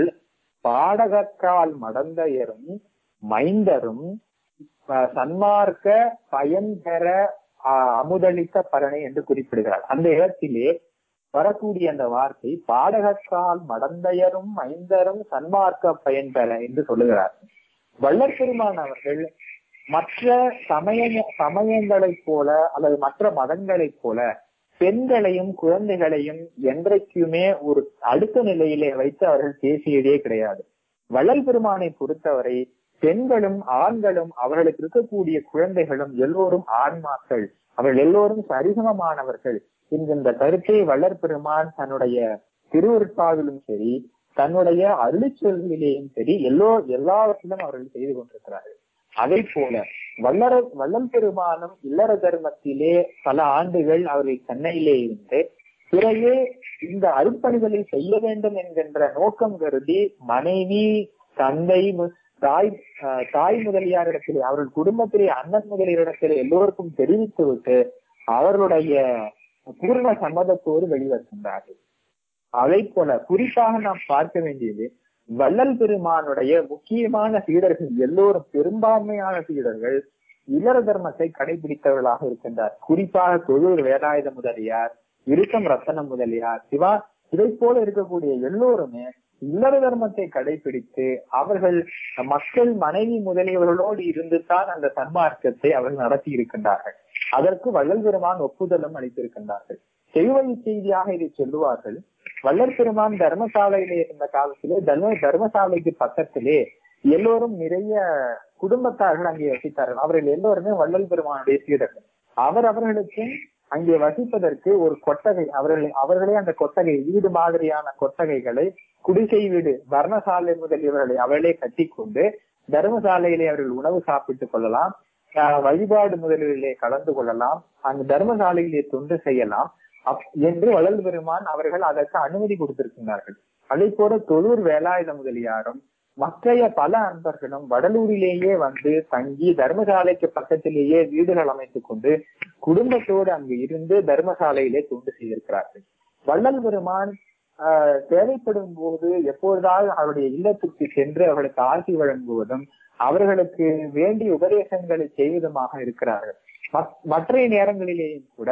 பாடகக்கால் மடந்தையரும் மைந்தரும் அஹ், சன்மார்க்க பயன் பெற அஹ், அமுதளித்த பரணை என்று குறிப்பிடுகிறார் அந்த இடத்திலே வரக்கூடிய அந்த வார்த்தை பாடகக்கால் மடந்தையரும் மைந்தரும் சன்மார்க்க பயன் பெற என்று சொல்லுகிறார் வள்ளல் பெருமான் அவர்கள் மற்ற சமய சமயங்களைப் போல அல்லது மற்ற மதங்களைப் போல பெண்களையும் குழந்தைகளையும் என்றைக்குமே ஒரு அடுத்த நிலையிலே வைத்து அவர்கள் பேசியதே கிடையாது வள்ளல் பெருமானை பொறுத்தவரை பெண்களும் ஆண்களும் அவர்களுக்கு இருக்கக்கூடிய குழந்தைகளும் எல்லோரும் ஆன்மாக்கள் அவர்கள் எல்லோரும் சரிசமமானவர்கள் என்கின்ற கருத்தை வள்ளற் பெருமான் தன்னுடைய திருவருட்பாவிலும் சரி தன்னுடைய அருளிச்சொல்களிலேயும் சரி எல்லோ எல்லாவற்றிலும் அவர்கள் செய்து கொண்டிருக்கிறார்கள் அதை போல வல்லர வள்ளல் பெருமானும் இல்லற தர்மத்திலே பல ஆண்டுகள் அவர்கள் சென்னையிலே இருந்து பிறகு இந்த அருட்பணிகளை செய்ய வேண்டும் என்கின்ற நோக்கம் கருதி மனைவி தந்தை மு- தாய் ஆஹ் தாய் முதலியாரிடத்திலே அவர்கள் குடும்பத்திலே அண்ணன் முதலியாரிடத்திலே எல்லோருக்கும் தெரிவித்து விட்டு அவர்களுடைய பூர்ண சம்மதத்தோடு வெளிவருகின்றார்கள் அதை போல குறிப்பாக நாம் பார்க்க வேண்டியது வள்ளல் பெருமானுடைய முக்கியமான சீடர்கள் எல்லோரும் பெரும்பான்மையான சீடர்கள் இல்லற தர்மத்தை கடைபிடித்தவர்களாக இருக்கின்றார் குறிப்பாக தொழில் வேலாயுத முதலியார் இருக்கம் ரத்தன முதலியார் சிவா இதை போல இருக்கக்கூடிய எல்லோருமே இல்லற தர்மத்தை கடைபிடித்து அவர்கள் மக்கள் மனைவி முதலியவர்களோடு இருந்து தான் அந்த சன்மார்க்கத்தை அவர்கள் நடத்தி இருக்கின்றார்கள் அதற்கு வள்ளல் பெருமான் ஒப்புதலும் அளித்திருக்கின்றார்கள் செய்வழி செய்தியாக இதை சொல்லுவார்கள் வள்ளல் பெருமான் தர்மசாலையிலே இருந்த காலத்திலே தர்ம தர்மசாலைக்கு பக்கத்திலே எல்லோரும் நிறைய குடும்பத்தார்கள் அங்கே வசித்தார்கள் அவர்கள் எல்லோருமே வள்ளல் பெருமானுடைய சீடர்கள் அவர் அவர்களுக்கு அங்கே வசிப்பதற்கு ஒரு கொட்டகை அவர்கள் அவர்களே அந்த கொட்டகை வீடு மாதிரியான கொட்டகைகளை குடிசை வீடு வர்ணசாலை முதலியவர்களை அவர்களே கட்டிக்கொண்டு தர்மசாலையிலே அவர்கள் உணவு சாப்பிட்டுக் கொள்ளலாம் ஆஹ் வழிபாடு முதலிலே கலந்து கொள்ளலாம் அங்கு தர்மசாலையிலே தொண்டு செய்யலாம் அப்- என்று வள்ளல் பெருமான் அவர்கள் அதற்கு அனுமதி கொடுத்திருக்கின்றார்கள் அதே போல தொழூர் வேலாயுத முதலியாரும் மற்றைய பல அன்பர்களும் வடலூரிலேயே வந்து தங்கி தர்மசாலைக்கு பக்கத்திலேயே வீடுகள் அமைத்துக் கொண்டு குடும்பத்தோடு அங்கு இருந்து தர்மசாலையிலே தொண்டு செய்திருக்கிறார்கள் வள்ளல் பெருமான் ஆஹ், தேவைப்படும் போது எப்பொழுதாவது அவருடைய இல்லத்திற்கு சென்று அவர்களுக்கு ஆசி வழங்குவதும் அவர்களுக்கு வேண்டிய உபதேசங்களை செய்வதுமாக இருக்கிறார்கள் மத்- மற்றைய நேரங்களிலேயும் கூட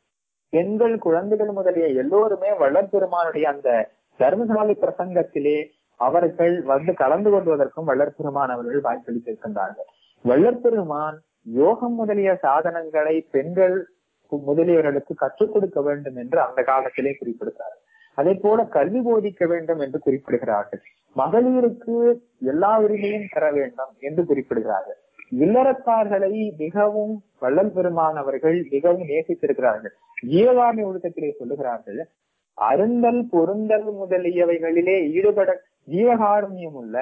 பெண்கள் குழந்தைகள் முதலிய எல்லோருமே வள்ளல் பெருமானுடைய அந்த தர்மசாலை பிரசங்கத்திலே அவர்கள் வந்து கலந்து கொள்வதற்கும் வள்ளற் பெருமான் அவர்கள் வாய்ப்பளித்திருக்கின்றார்கள் வள்ளற் பெருமான் யோகம் முதலிய சாதனங்களை பெண்கள் முதலியவர்களுக்கு கற்றுக் கொடுக்க வேண்டும் என்று அந்த காலத்திலே குறிப்பிடுகிறார்கள் அதே போல கல்வி போதிக்க வேண்டும் என்று குறிப்பிடுகிறார்கள் மகளிருக்கு எல்லா உரிமையும் தர வேண்டும் என்று குறிப்பிடுகிறார்கள் இல்லறத்தார்களை மிகவும் வள்ளல் பெருமான் அவர்கள் மிகவும் நேசித்திருக்கிறார்கள் ஜீவகாமி ஒழுக்கத்திலே சொல்லுகிறார்கள் அருந்தல் பொருந்தல் முதலியவைகளிலே ஈடுபட ஜீவகாருண்யம் உள்ள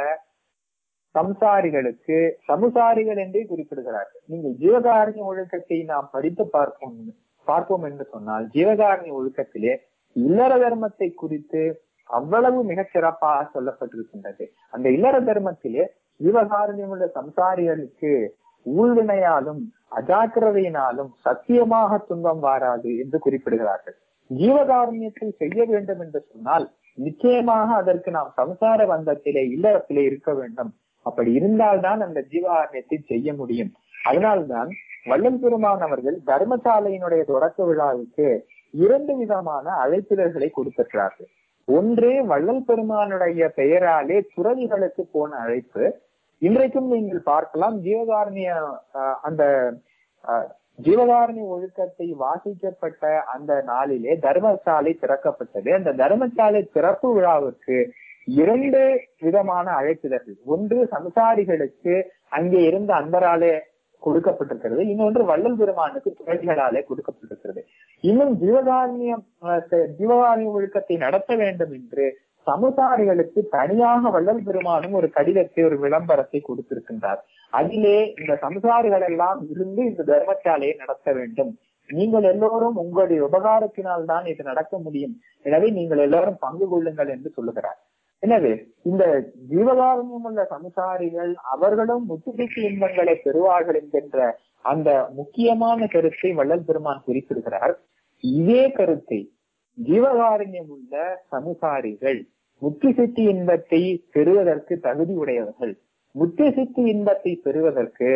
சம்சாரிகளுக்கு சமுசாரிகள் என்றே குறிப்பிடுகிறார்கள் நீங்கள் ஜீவகாருண்ய ஒழுக்கத்தை நாம் படித்து பார்ப்போம் பார்ப்போம் என்று சொன்னால் ஜீவகாருண்ய ஒழுக்கத்திலே இல்லற தர்மத்தை குறித்து அவ்வளவு மிகச் சிறப்பாக சொல்லப்பட்டிருக்கின்றது அந்த இல்லற தர்மத்திலே ஜீவகாருண்யம் உள்ள சம்சாரிகளுக்கு ஊழ்வினையாலும் அஜாக்கிரதையினாலும் சத்தியமாக துன்பம் வாராது என்று குறிப்பிடுகிறார்கள் ஜீவகாருண்யத்தை செய்ய வேண்டும் என்று சொன்னால் நிச்சயமாக அதற்கு நாம் சம்சார பந்தத்திலே இல்லறத்திலே இருக்க வேண்டும் அப்படி இருந்தால்தான் அந்த ஜீவகாருண்யத்தை செய்ய முடியும் அதனால்தான் வள்ளல் பெருமான் அவர்கள் தர்மசாலையினுடைய தொடக்க விழாவுக்கு இரண்டு விதமான அழைப்பிதழ்களை கொடுத்திருக்கிறார்கள் ஒன்று வள்ளல் பெருமானுடைய பெயராலே துறவிகளுக்கு போன அழைப்பு இன்றைக்கும் நீங்கள் பார்க்கலாம் ஜீவகாரணிய அஹ், அந்த அஹ், ஜீவகாரணி ஒழுக்கத்தை வாசிக்கப்பட்ட அந்த நாளிலே தர்மசாலை திறக்கப்பட்டது அந்த தர்மசாலை திறப்பு விழாவுக்கு இரண்டு விதமான அழைப்பிதழ்கள் ஒன்று சம்சாரிகளுக்கு அங்கே இருந்த அன்பராலே கொடுக்கப்பட்டிருக்கிறது இன்னொன்று வள்ளல் பெருமானுக்கு துறவிகளாலே கொடுக்கப்பட்டிருக்கிறது இன்னும் ஜீவகாரணியம் அஹ், ச- ஜீவகாரணிய ஒழுக்கத்தை நடத்த வேண்டும் என்று சமுதாரிகளுக்கு தனியாக வள்ளல் பெருமானும் ஒரு கடிதத்தை ஒரு விளம்பரத்தை கொடுத்திருக்கின்றார் அதிலே இந்த சமுதாரிகள் எல்லாம் இருந்து இந்த தர்மசாலையை நடத்த வேண்டும் நீங்கள் எல்லோரும் உங்களுடைய உபகாரத்தினால் தான் இது நடக்க முடியும் எனவே நீங்கள் எல்லாரும் பங்கு கொள்ளுங்கள் என்று சொல்லுகிறார் எனவே இந்த ஜீவகாரண்யம் உள்ள சமுசாரிகள் அவர்களும் முத்துதிக்கு இன்பங்களை பெறுவார்கள் என்கின்ற அந்த முக்கியமான கருத்தை வள்ளல் பெருமான் குறிப்பிடுகிறார் இதே கருத்தை ஜீவகாரண்யம் உள்ள சமுசாரிகள் முத்தி சித்தி இன்பத்தை பெறுவதற்கு தகுதி உடையவர்கள் முத்தி சித்தி இன்பத்தை பெறுவதற்கு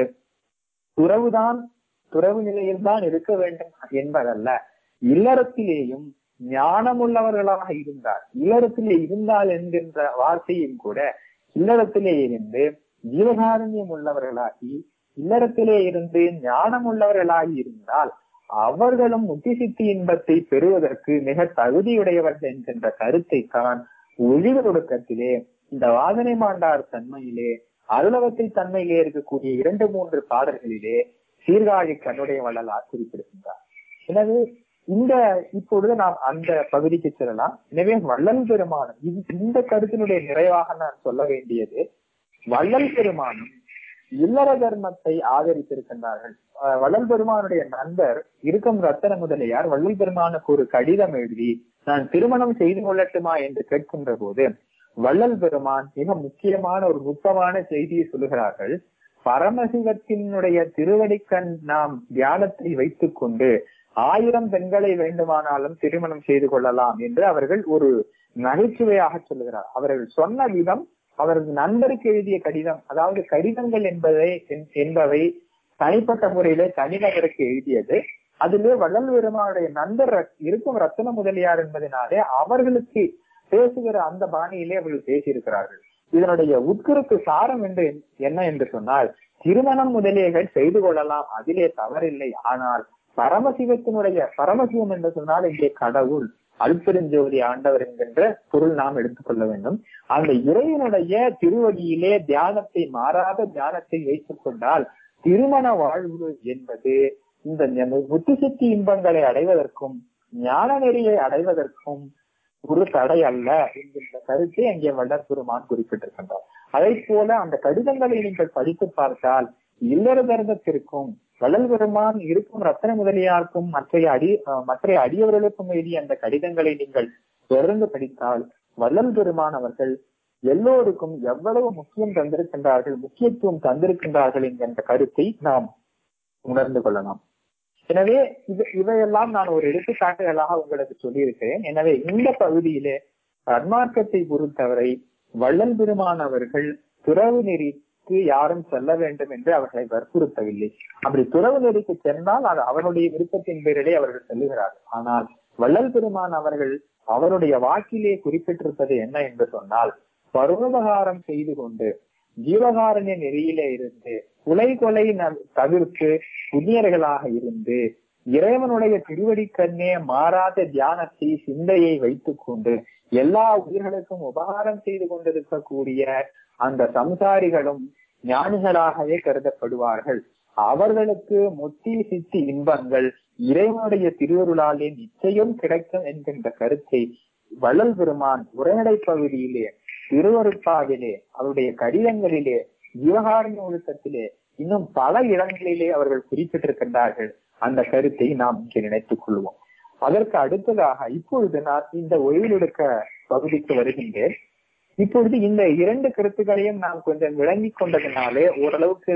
துறவுதான் துறவு நிலையில்தான் இருக்க வேண்டும் என்பதல்ல இல்லறத்திலேயும் ஞானமுள்ளவர்களாக இருந்தார் இல்லறத்திலே இருந்தால் என்கின்ற வார்த்தையும் கூட இல்லறத்திலே இருந்து ஜீவகாரண்யம் உள்ளவர்களாகி இல்லறத்திலே இருந்து ஞானம் உள்ளவர்களாகி இருந்தால் அவர்களும் முத்தி சித்தி இன்பத்தை பெறுவதற்கு மிக தகுதியுடையவர்கள் என்கின்ற கருத்தை தான் ஒளிவு ஒடுக்கத்திலே இந்த வாதனை மாண்டார் தன்மையிலே அருளவத்தை தன்மையிலே இருக்கக்கூடிய இரண்டு மூன்று பாடல்களிலே சீர்காழி கண்ணுடைய வள்ளலார் குறிப்பிடுகின்றார் எனவே இந்த இப்பொழுது நாம் அந்த பகுதிக்கு செல்லலாம் எனவே வள்ளல் பெருமானம் இது இந்த கருத்தினுடைய நிறைவாக நான் சொல்ல வேண்டியது வள்ளல் பெருமானும் இல்லற தர்மத்தை ஆதரித்திருக்கின்றார்கள் அஹ் வள்ளல் பெருமானுடைய நண்பர் இருக்கும் ரத்தன முதலியார் வள்ளல் பெருமானுக்கு ஒரு கடிதம் எழுதி நான் திருமணம் செய்து கொள்ளட்டுமா என்று கேட்கின்ற போது வள்ளல் பெருமான் மிக முக்கியமான ஒரு நுட்பமான செய்தியை சொல்லுகிறார்கள் பரமசிவத்தினுடைய திருவடிக்கண் நாம் தியானத்தை வைத்துக் கொண்டு ஆயிரம் பெண்களை வேண்டுமானாலும் திருமணம் செய்து கொள்ளலாம் என்று அவர்கள் ஒரு நகைச்சுவையாக சொல்லுகிறார் அவர்கள் சொன்ன விதம் அவரது நண்பருக்கு எழுதிய கடிதம் அதாவது கடிதங்கள் என்பதை என்பவை தனிப்பட்ட முறையிலே தனிநபருக்கு எழுதியது அதிலே வள்ளல் பெருமானுடைய நண்பர் இருக்கும் ரத்தன முதலியார் என்பதனாலே அவர்களுக்கு பேசுகிற அந்த பாணியிலே அவர்கள் பேசியிருக்கிறார்கள் இதனுடைய உட்குறுக்கு சாரம் என்று என்ன என்று சொன்னால் திருமணம் முதலியகள் செய்து கொள்ளலாம் அதிலே தவறில்லை ஆனால் பரமசிவத்தினுடைய பரமசிவம் என்று சொன்னால் இங்கே கடவுள் அல்பெருஞ்சோதி ஆண்டவர் என்கின்ற பொருள் நாம் எடுத்துக்கொள்ள வேண்டும் அந்த இறைவனுடைய திருவடியிலே தியானத்தை மாறாத தியானத்தை வைத்துக் கொண்டால் திருமண வாழ்வு என்பது இந்த முத்து சக்தி இன்பங்களை அடைவதற்கும் ஞான நெறியை அடைவதற்கும் ஒரு தடை அல்ல என்கின்ற கருத்தை அங்கே வள்ளல் பெருமான் குறிப்பிட்டிருக்கின்றார் அதை போல அந்த கடிதங்களை நீங்கள் படித்து பார்த்தால் இல்லற தர்மத்திற்கும் வள்ளல் பெருமான் இருக்கும் ரத்தன முதலியாருக்கும் மற்ற அடி மற்ற அடியவர்களுக்கும் எழுதிய அந்த கடிதங்களை நீங்கள் தொடர்ந்து படித்தால் வள்ளல் பெருமான் அவர்கள் எல்லோருக்கும் எவ்வளவு முக்கியம் தந்திருக்கின்றார்கள் முக்கியத்துவம் தந்திருக்கின்றார்கள் என்கின்ற கருத்தை நாம் உணர்ந்து கொள்ளலாம் எனவே இது இவையெல்லாம் நான் ஒரு எடுத்துக்காட்டுகளாக உங்களுக்கு சொல்லியிருக்கிறேன் எனவே இந்த பகுதியிலே சன்மார்க்கத்தை பொறுத்தவரை வள்ளல் பெருமான் அவர்கள் துறவு நெறிக்கு யாரும் செல்ல வேண்டும் என்று அவர்களை வற்புறுத்தவில்லை அப்படி துறவு நெறிக்கு சென்றால் அது அவருடைய விருப்பத்தின் பேரிலே அவர்கள் செல்லுகிறார்கள் ஆனால் வள்ளல் பெருமான் அவர்கள் அவருடைய வாக்கிலே குறிப்பிட்டிருப்பது என்ன என்று சொன்னால் பருவபகாரம் செய்து கொண்டு ஜீவகாரண்ய நெறியிலே இருந்து கொலை கொலை தவிர்த்து புதியர்களாக இருந்து இறைவனுடைய திருவடி கண்ணே மாறாத தியானத்தை சிந்தையை வைத்துக் கொண்டு எல்லா உயிர்களுக்கும் உபகாரம் செய்து கொண்டிருக்கக்கூடிய அந்த சம்சாரிகளும் ஞானிகளாகவே கருதப்படுவார்கள் அவர்களுக்கு முத்தி சித்தி இன்பங்கள் இறைவனுடைய திருவருளாலே நிச்சயம் கிடைக்கும் என்கின்ற கருத்தை வள்ளல் பெருமான் உரைநடை பகுதியிலே திருவருட்பாவிலே அவருடைய கடிதங்களிலே ஜீவகாரண்ய ஒழுக்கத்திலே இன்னும் பல இடங்களிலே அவர்கள் குறிப்பிட்டிருக்கின்றார்கள் அந்த கருத்தை நாம் இங்கே நினைத்துக் கொள்வோம் அதற்கு அடுத்ததாக இப்பொழுது நான் இந்த ஒய்விலொடுக்க பகுதிக்கு வருகின்றேன் இப்பொழுது இந்த இரண்டு கருத்துக்களையும் நாம் கொஞ்சம் விளங்கி கொண்டதுனாலே ஓரளவுக்கு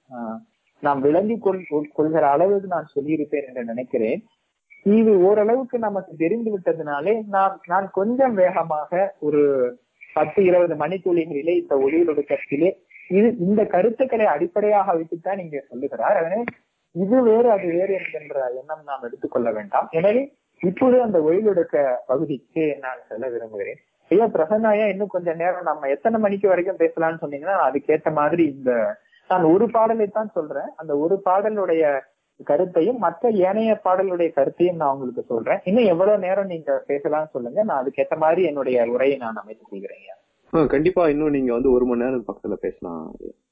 நாம் விளங்கி கொள் கொள்கிற அளவுக்கு நான் சொல்லியிருப்பேன் என்று நினைக்கிறேன் இது ஓரளவுக்கு நமக்கு தெரிந்து விட்டதுனாலே நான் நான் கொஞ்சம் வேகமாக ஒரு பத்து இருபது மணித்துளிகளிலே இந்த ஒளியலொடுக்கத்திலே இது இந்த கருத்துக்களை அடிப்படையாக வைத்துத்தான் இங்கே சொல்லுகிறார் எனவே இது வேறு அது வேறு என்கின்ற எண்ணம் நாம் எடுத்துக்கொள்ள வேண்டாம் எனவே இப்போது அந்த ஒயிலொடுக்க பகுதிக்கு நான் சொல்ல விரும்புகிறேன் ஐயா பிரசன்னாயா இன்னும் கொஞ்ச நேரம் நம்ம எத்தனை மணிக்கு வரைக்கும் பேசலாம்னு சொன்னீங்கன்னா அதுக்கேற்ற மாதிரி இந்த நான் ஒரு பாடலை தான் சொல்றேன் அந்த ஒரு பாடலுடைய கருத்தையும் மற்ற ஏனைய பாடலுடைய கருத்தையும் நான் உங்களுக்கு சொல்றேன் இன்னும் எவ்வளவு நேரம் நீங்க பேசலாம்னு சொல்லுங்க நான் அதுக்கேற்ற மாதிரி என்னுடைய உரையை நான் அமைத்து செய்கிறேன் ஐயா. ஆ, கண்டிப்பா இன்னும் நீங்க வந்து ஒரு மணி நேரம் பக்கத்துல பேசலாம்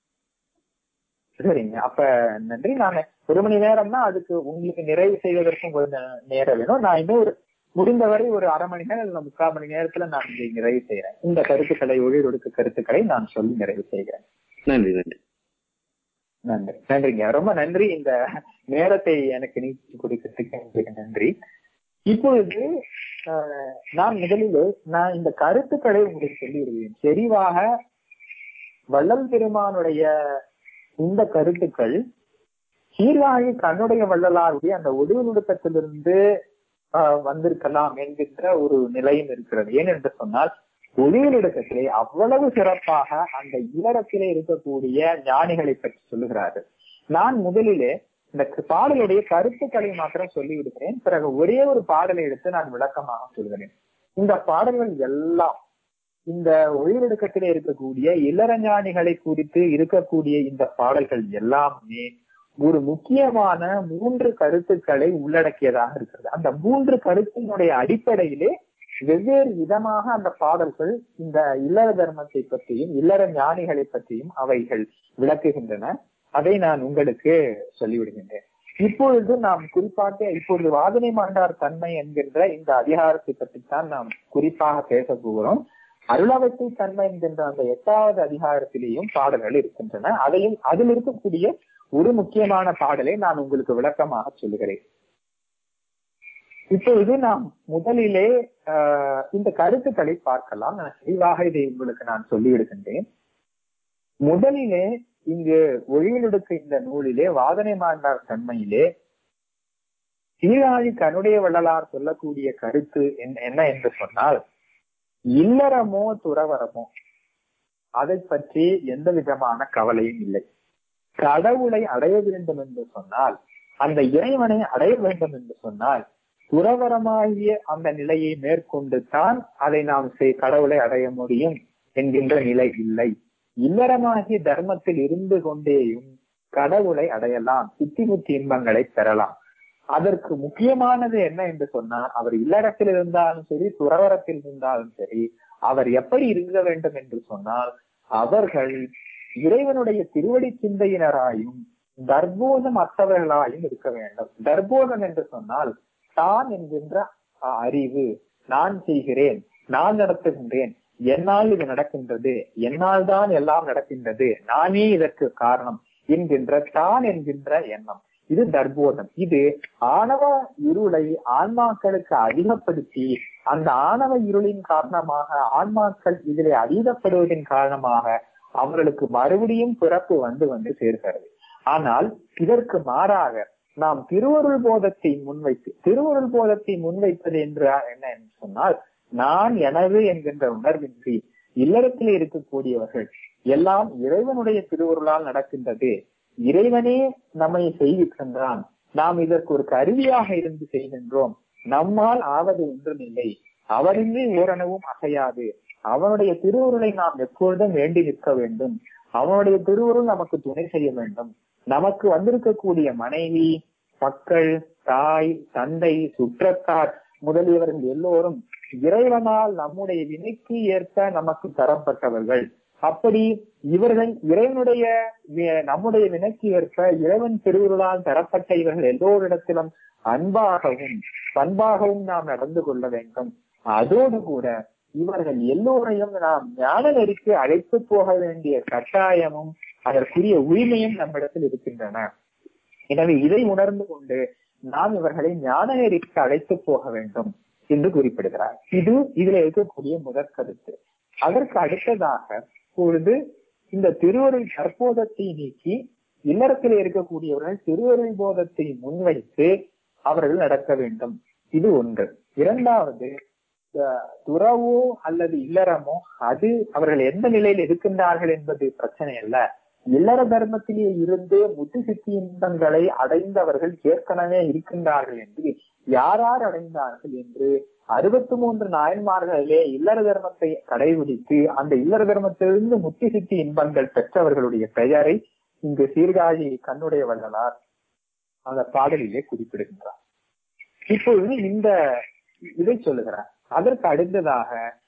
சரிங்க அப்ப நன்றி நான் ஒரு மணி நேரம்னா அதுக்கு உங்களுக்கு நிறைவு செய்வதற்கும் கொஞ்சம் நேரம் வேணும் நான் இன்னும் ஒரு முடிந்தவரை ஒரு அரை மணி நேரம் இல்ல முக்கால் மணி நேரத்துல நான் இதை நிறைவு செய்யறேன் இந்த கருத்துக்களை ஒளிரொடுக்க கருத்துக்களை நான் சொல்லி நிறைவு செய்கிறேன் நன்றி நன்றி நன்றி நன்றிங்க ரொம்ப நன்றி இந்த நேரத்தை எனக்கு நீக்கி கொடுக்கிறதுக்கு உங்களுக்கு நன்றி இப்பொழுது அஹ், நான் முதலில் நான் இந்த கருத்துக்களை உங்களுக்கு சொல்லிடுவேன் செறிவாக வள்ளல் பெருமானுடைய இந்த கருத்துக்கள் சீர்காழி கண்ணுடைய வள்ளலாருடைய அந்த ஒளிவுழுக்கத்திலிருந்து ஆஹ் வந்திருக்கலாம் என்கின்ற ஒரு நிலையும் இருக்கிறது ஏனென்று சொன்னால் ஒளிவுழுக்கத்திலே அவ்வளவு சிறப்பாக அந்த இல்லறத்திலே இருக்கக்கூடிய ஞானிகளை பற்றி சொல்லுகிறார்கள் நான் முதலிலே இந்த பாடலுடைய கருத்துக்களை மாத்திரம் சொல்லி விடுகிறேன் பிறகு ஒரே ஒரு பாடலை எடுத்து நான் விளக்கமாக சொல்கிறேன் இந்த பாடல்கள் எல்லாம் இந்த ஒளிவெடுக்கத்திலே இருக்கக்கூடிய இளரஞானிகளை குறித்து இருக்கக்கூடிய இந்த பாடல்கள் எல்லாமே ஒரு முக்கியமான மூன்று கருத்துக்களை உள்ளடக்கியதாக இருக்கிறது அந்த மூன்று கருத்தினுடைய அடிப்படையிலே வெவ்வேறு விதமாக அந்த பாடல்கள் இந்த இல்லற தர்மத்தை பற்றியும் இல்லற ஞானிகளை பற்றியும் அவைகள் விளக்குகின்றன அதை நான் உங்களுக்கு சொல்லிவிடுகின்றேன் இப்பொழுது நாம் குறிப்பாக இப்பொழுது வாதனை மாண்டார் தன்மை என்கின்ற இந்த அதிகாரத்தை பற்றித்தான் நாம் குறிப்பாக பேச போகிறோம் அருளவத்தை தன்மை என்கின்ற அந்த எட்டாவது அதிகாரத்திலேயும் பாடல்கள் இருக்கின்றன அதையும் அதில் இருக்கக்கூடிய ஒரு முக்கியமான பாடலை நான் உங்களுக்கு விளக்கமாக சொல்லுகிறேன் இப்பொழுது நாம் முதலிலே ஆஹ், இந்த கருத்துக்களை பார்க்கலாம் நான் தெளிவாக இதை உங்களுக்கு நான் சொல்லிவிடுகின்றேன் முதலிலே இங்கு ஒழியலெடுக்க இந்த நூலிலே வாதனை மாண்டார் தன்மையிலே சீராழி கனுடைய வள்ளலார் சொல்லக்கூடிய கருத்து என்ன என்ன என்று சொன்னால் இல்லறமோ துறவரமோ அதை பற்றி எந்த விதமான கவலையும் இல்லை கடவுளை அடைய வேண்டும் என்று சொன்னால் அந்த இறைவனை அடைய வேண்டும் என்று சொன்னால் துறவரமாகிய அந்த நிலையை மேற்கொண்டு தான் அதை நாம் செய்- கடவுளை அடைய முடியும் என்கின்ற நிலை இல்லை இல்லறமாகிய தர்மத்தில் இருந்து கொண்டேயும் கடவுளை அடையலாம் சித்தி முத்தி இன்பங்களை பெறலாம் அதற்கு முக்கியமானது என்ன என்று சொன்னால் அவர் இல்லறத்தில் இருந்தாலும் சரி துறவரத்தில் இருந்தாலும் சரி அவர் எப்படி இருக்க வேண்டும் என்று சொன்னால் அவர்கள் இறைவனுடைய திருவடி சிந்தையினராயும் தர்போதம் அற்றவர்களாயும் இருக்க வேண்டும் தர்போதம் என்று சொன்னால் தான் என்கின்ற அ- அறிவு நான் செய்கிறேன் நான் நடத்துகின்றேன் என்னால் இது நடக்கின்றது என்னால் தான் எல்லாம் நடக்கின்றது நானே இதற்கு காரணம் என்கின்ற தான் என்கின்ற எண்ணம் இது தர்போதம் இது ஆணவ இருளை ஆன்மாக்களுக்கு அதிகப்படுத்தி அந்த ஆணவ இருளின் காரணமாக ஆன்மாக்கள் இதிலே அதீதப்படுவதன் காரணமாக அவர்களுக்கு மறுபடியும் பிறப்பு வந்து வந்து சேர்கிறது ஆனால் இதற்கு மாறாக நாம் திருவருள் போதத்தை முன்வைத்து திருவருள் போதத்தை முன்வைப்பது என்று என்ன என்று சொன்னால் நான் எனது என்கின்ற உணர்வின்றி இல்லறத்தில் இருக்கக்கூடியவர்கள் எல்லாம் இறைவனுடைய திருவருளால் நடக்கின்றது இறைவனே நம்மை செய்கின்றான் நாம் இதற்கு ஒரு கருவியாக இருந்து செய்கின்றோம் நம்மால் ஆவது ஒன்றுமில்லை அவரின்றி ஓரணவும் அசையாது அவனுடைய திருவுருளை நாம் எப்பொழுதும் வேண்டி நிற்க வேண்டும் அவனுடைய திருவுருள் நமக்கு துணை செய்ய வேண்டும் நமக்கு வந்திருக்கக்கூடிய மனைவி மக்கள் தாய் தந்தை சுற்றத்தார் முதலியவர்கள் எல்லோரும் இறைவனால் நம்முடைய வினைக்கு ஏற்ப நமக்கு தரப்பட்டவர்கள் அப்படி இவர்கள் இறைவனுடைய வி- நம்முடைய வினைக்கு ஏற்ப இறைவன் திருவுருளால் தரப்பட்ட இவர்கள் எல்லோரிடத்திலும் அன்பாகவும் பண்பாகவும் நாம் நடந்து கொள்ள வேண்டும் அதோடு கூட இவர்கள் எல்லோரையும் நாம் ஞான நெறிக்கு அழைத்து போக வேண்டிய கட்டாயமும் அதற்குரிய உரிமையும் நம்மிடத்தில் இருக்கின்றன எனவே இதை உணர்ந்து கொண்டு நாம் இவர்களை ஞான நெறிக்கு அழைத்து போக வேண்டும் என்று குறிப்பிடுகிறார் இது இதுல இருக்கக்கூடிய முதற் கருத்து அதற்கு அடுத்ததாக இப்பொழுது இந்த திருவருள் தற்போதத்தை நீக்கி இல்லறத்தில் இருக்கக்கூடியவர்கள் திருவருள் போதத்தை முன்வைத்து அவர்கள் நடக்க வேண்டும் இது ஒன்று இரண்டாவது அஹ், துறவோ அல்லது இல்லறமோ அது அவர்கள் எந்த நிலையில் இருக்கின்றார்கள் என்பது பிரச்சனை அல்ல இல்லற தர்மத்திலே இருந்து முத்து சித்தி இன்பங்களை அடைந்தவர்கள் ஏற்கனவே இருக்கின்றார்கள் என்று யார் யார் அடைந்தார்கள் என்று அறுபத்தி மூன்று நாயன்மார்களிலே இல்லற தர்மத்தை கடைபிடித்து அந்த இல்லற தர்மத்திலிருந்து முத்தி சித்தி இன்பங்கள் பெற்றவர்களுடைய பெயரை இங்கு சீர்காழி கண்ணுடைய வள்ளலார் அந்த பாடலிலே குறிப்பிடுகின்றார் இப்பொழுது இந்த இதை சொல்லுகிறார் அதற்கு அடுத்ததாக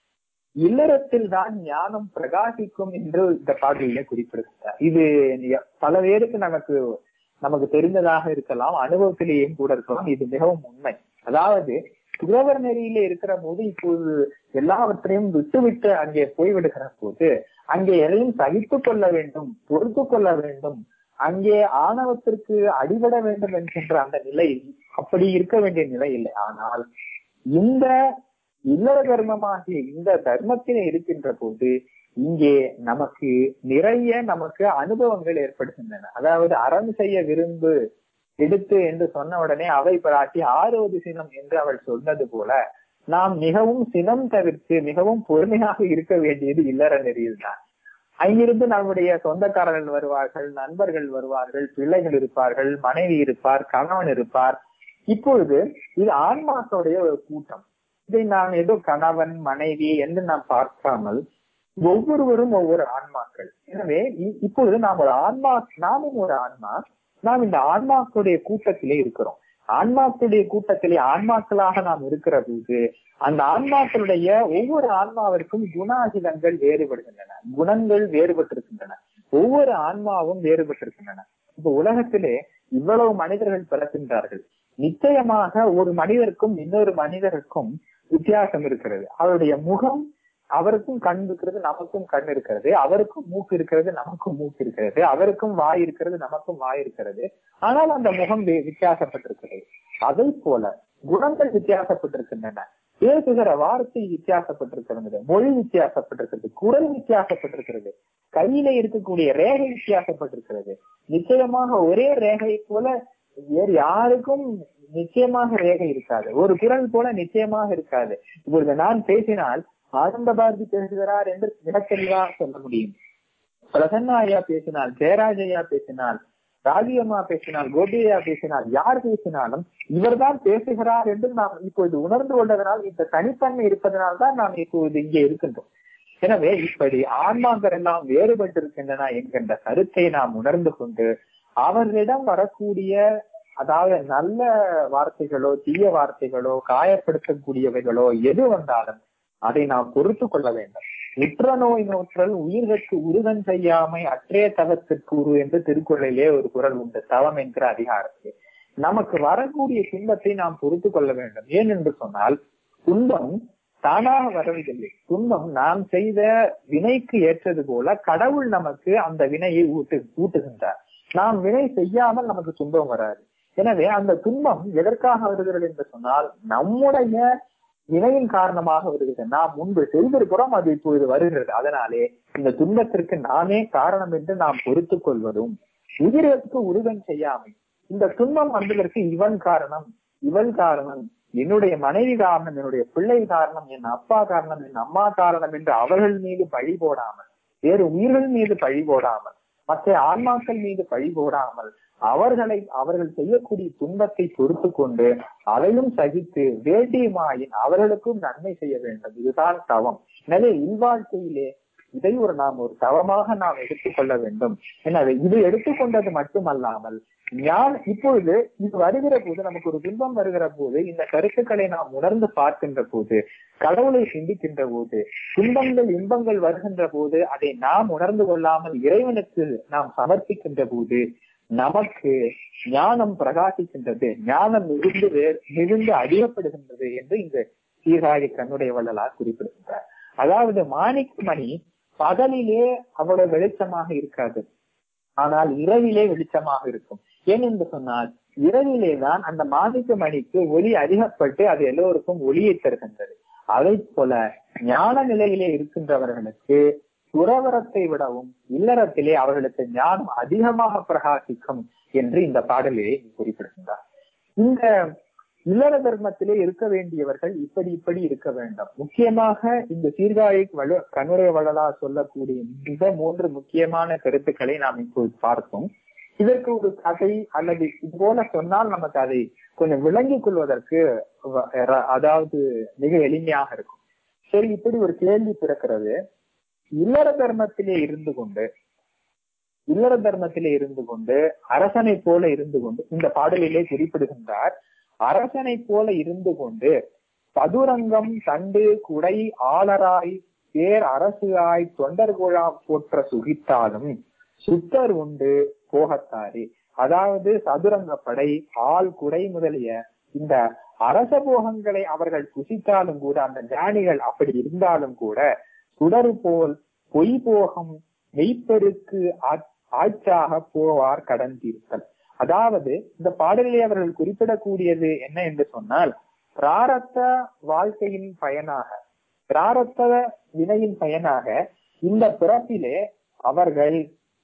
இல்லறத்தில் தான் ஞானம் பிரகாசிக்கும் என்று இந்த பாடலிலே குறிப்பிடுகிறார் இது பல பேருக்கு நமக்கு நமக்கு தெரிந்ததாக இருக்கலாம் அனுபவத்திலேயும் கூட இருக்கலாம் இது மிகவும் உண்மை அதாவது துறவர் நெறியில இருக்கிற போது இப்போது எல்லாவற்றையும் விட்டுவிட்டு அங்கே போய்விடுகிற போது அங்கே எதையும் சகித்து கொள்ள வேண்டும் பொறுத்து கொள்ள வேண்டும் அங்கே ஆணவத்திற்கு அடிபட வேண்டும் என்கின்ற அந்த நிலை அப்படி இருக்க வேண்டிய நிலை இல்லை ஆனால் இந்த இல்லற தர்மமாகிய இந்த தர்மத்திலே இருக்கின்ற போது இங்கே நமக்கு நிறைய நமக்கு அனுபவங்கள் ஏற்படுகின்றன அதாவது அறம் செய்ய விரும்பு எடுத்து என்று சொன்ன உடனே அவை பிராட்டி ஆறுவது சினம் என்று அவள் சொன்னது போல நாம் மிகவும் சினம் தவிர்த்து மிகவும் பொறுமையாக இருக்க வேண்டியது இல்லற நெறியில் தான் அங்கிருந்து நம்முடைய சொந்தக்காரர்கள் வருவார்கள் நண்பர்கள் வருவார்கள் பிள்ளைகள் இருப்பார்கள் மனைவி இருப்பார் கணவன் இருப்பார் இப்பொழுது இது ஆன்மாக்களுடைய ஒரு கூட்டம் இதை நாம் ஏதோ கணவன் மனைவி என்று நாம் பார்க்காமல் ஒவ்வொருவரும் ஒவ்வொரு ஆன்மாக்கள் எனவே இப்பொழுது நாம் ஒரு ஆன்மா நாமும் ஒரு ஆன்மா நாம் இந்த ஆன்மாக்களுடைய கூட்டத்திலே இருக்கிறோம் ஆன்மாக்களுடைய கூட்டத்திலே ஆன்மாக்களாக நாம் இருக்கிற போது அந்த ஆன்மாக்களுடைய ஒவ்வொரு ஆன்மாவிற்கும் குணாகிதங்கள் வேறுபடுகின்றன குணங்கள் வேறுபட்டிருக்கின்றன ஒவ்வொரு ஆன்மாவும் வேறுபட்டிருக்கின்றன இப்ப உலகத்திலே இவ்வளவு மனிதர்கள் பிறக்கின்றார்கள் நிச்சயமாக ஒரு மனிதருக்கும் இன்னொரு மனிதருக்கும் வித்தியாசம் இருக்கிறது அவருடைய முகம் அவருக்கும் கண் இருக்கிறது நமக்கும் கண் இருக்கிறது அவருக்கும் மூக்கு இருக்கிறது நமக்கும் மூக்கு இருக்கிறது அவருக்கும் வாய் இருக்கிறது நமக்கும் வாய் இருக்கிறது ஆனால் அந்த முகம் வித்தியாசப்பட்டிருக்கிறது அதை போல குணங்கள் வித்தியாசப்பட்டிருக்கின்றன பேசுகிற வார்த்தை வித்தியாசப்பட்டிருக்கிறது மொழி வித்தியாசப்பட்டிருக்கிறது குரல் வித்தியாசப்பட்டிருக்கிறது கையில இருக்கக்கூடிய ரேகை வித்தியாசப்பட்டிருக்கிறது நிச்சயமாக ஒரே ரேகை போல வேறு யாருக்கும் நிச்சயமாக ரேகை இருக்காது ஒரு குரல் போல நிச்சயமாக இருக்காது இப்பொழுது நான் பேசினால் ஆனந்த பாரதி பேசுகிறார் என்று மிக தெளிவாக சொல்ல முடியும் பிரசன்னா ஐயா பேசினால் ஜெயராஜ் ஐயா பேசினால் ராகியம்மா பேசினால் கோபியா பேசினால் யார் பேசினாலும் இவர்தான் பேசுகிறார் என்று நாம் இப்பொழுது உணர்ந்து கொண்டதனால் இந்த தனித்தன்மை இருப்பதனால் தான் நாம் இப்பொழுது இங்கே இருக்கின்றோம் எனவே இப்படி ஆன்மாக்கள் எல்லாம் வேறுபட்டிருக்கின்றன என்கின்ற கருத்தை நாம் உணர்ந்து கொண்டு அவர்களிடம் வரக்கூடிய அதாவது நல்ல வார்த்தைகளோ தீய வார்த்தைகளோ காயப்படுத்தக்கூடியவைகளோ எது வந்தாலும் அதை நாம் பொறுத்து கொள்ள வேண்டும் உற்ற நோய் நோற்றல் உயிர்களுக்கு உருகன் செய்யாமை அற்றே தவத்திற்கு உரு என்று திருக்குறளிலே ஒரு குரல் உண்டு தவம் என்கிற அதிகாரத்தில் நமக்கு வரக்கூடிய துன்பத்தை நாம் பொறுத்து கொள்ள வேண்டும் ஏன் என்று சொன்னால் துன்பம் தானாக வரவில்லை துன்பம் நாம் செய்த வினைக்கு ஏற்றது போல கடவுள் நமக்கு அந்த வினையை ஊட்டு ஊட்டுகின்றார் நாம் வினை செய்யாமல் நமக்கு துன்பம் வராது எனவே அந்த துன்பம் எதற்காக வருகிறது என்று சொன்னால் நம்முடைய வினையின் காரணமாக வருகிறது நாம் முன்பு செய்திருக்கிறோம் அது இப்பொழுது வருகிறது அதனாலே இந்த துன்பத்திற்கு நாமே காரணம் என்று நாம் பொறுத்து கொள்வதும் உயிருக்கு உருவன் செய்யாமை இந்த துன்பம் வந்ததற்கு இவன் காரணம் இவள் காரணம் என்னுடைய மனைவி காரணம் என்னுடைய பிள்ளை காரணம் என் அப்பா காரணம் என் அம்மா காரணம் என்று அவர்கள் மீது பழி போடாமல் வேறு உயிர்கள் மீது பழி போடாமல் மற்ற ஆன்மாக்கள் மீது பழி போடாமல் அவர்களை அவர்கள் செய்யக்கூடிய துன்பத்தை பொறுத்து கொண்டு அதையும் சகித்து வேண்டியமாயின் அவர்களுக்கும் நன்மை செய்ய வேண்டும் இதுதான் தவம் எனவே இல்வாழ்க்கையிலே இதை ஒரு நாம் ஒரு தவமாக நாம் எடுத்துக்கொள்ள வேண்டும் எனவே இது எடுத்துக்கொண்டது மட்டுமல்லாமல் ஞான் இப்பொழுது இது வருகிற போது நமக்கு ஒரு துன்பம் வருகிற போது இந்த கருத்துக்களை நாம் உணர்ந்து பார்க்கின்ற போது கடவுளை சிந்திக்கின்ற போது துன்பங்கள் இன்பங்கள் வருகின்ற போது அதை நாம் உணர்ந்து கொள்ளாமல் இறைவனுக்கு நாம் சமர்ப்பிக்கின்ற போது நமக்கு ஞானம் பிரகாசிக்கின்றது ஞானம் மிகுந்து மிகுந்து அதிகப்படுகின்றது என்று இந்த சீர்காழி கண்ணுடைய வள்ளலார் குறிப்பிடுகின்றார் அதாவது மாணிக்க மணி பகலிலே அவ்வளவு வெளிச்சமாக இருக்காது ஆனால் இரவிலே வெளிச்சமாக இருக்கும் ஏன் என்று சொன்னால் இரவிலே தான் அந்த மாணிக்க மணிக்கு ஒளி அதிகப்பட்டு அது எல்லோருக்கும் ஒளியை தருகின்றது அதை போல ஞான நிலையிலே இருக்கின்றவர்களுக்கு துறவரத்தை விடவும் இல்லறத்திலே அவர்களுக்கு ஞானம் அதிகமாக பிரகாசிக்கும் என்று இந்த பாடலிலே குறிப்பிடுகின்றார் இந்த இல்லற தர்மத்திலே இருக்க வேண்டியவர்கள் இப்படி இப்படி இருக்க வேண்டும் முக்கியமாக இந்த சீர்காழி வலு கண்ணுரை வள்ளலா சொல்லக்கூடிய மிக மூன்று முக்கியமான கருத்துக்களை நாம் இப்போது பார்த்தோம் இதற்கு ஒரு கதை அல்லது இது போல சொன்னால் நமக்கு அதை கொஞ்சம் விளங்கிக் கொள்வதற்கு வ- ர- அதாவது மிக எளிமையாக இருக்கும் சரி இப்படி ஒரு கேள்வி பிறக்கிறது இல்லற தர்மத்திலே இருந்து கொண்டு இல்லற தர்மத்திலே இருந்து கொண்டு அரசனை போல இருந்து கொண்டு இந்த பாடலிலே குறிப்பிடுகின்றார் அரசனை போல இருந்து கொண்டு சதுரங்கம் தண்டு குடை ஆளராய் பேர் அரசுகாய் தொண்டர்குழாம் போற்ற சுகித்தாலும் சுத்தர் உண்டு போகத்தாரே அதாவது சதுரங்க படை ஆள் குடை முதலிய இந்த அரச போகங்களை அவர்கள் புசித்தாலும் கூட அந்த ஞானிகள் அப்படி இருந்தாலும் கூட சுடரு போல் பொய் போகம் மெய்ப்பெருக்கு ஆ- ஆட்சாக போவார் கடன் தீர்த்தல் அதாவது இந்த பாடலிலே அவர்கள் குறிப்பிடக்கூடியது என்ன என்று சொன்னால் பிராரத்த வாழ்க்கையின் பயனாக பிராரத்த வினையின் பயனாக இந்த பிறப்பிலே அவர்கள்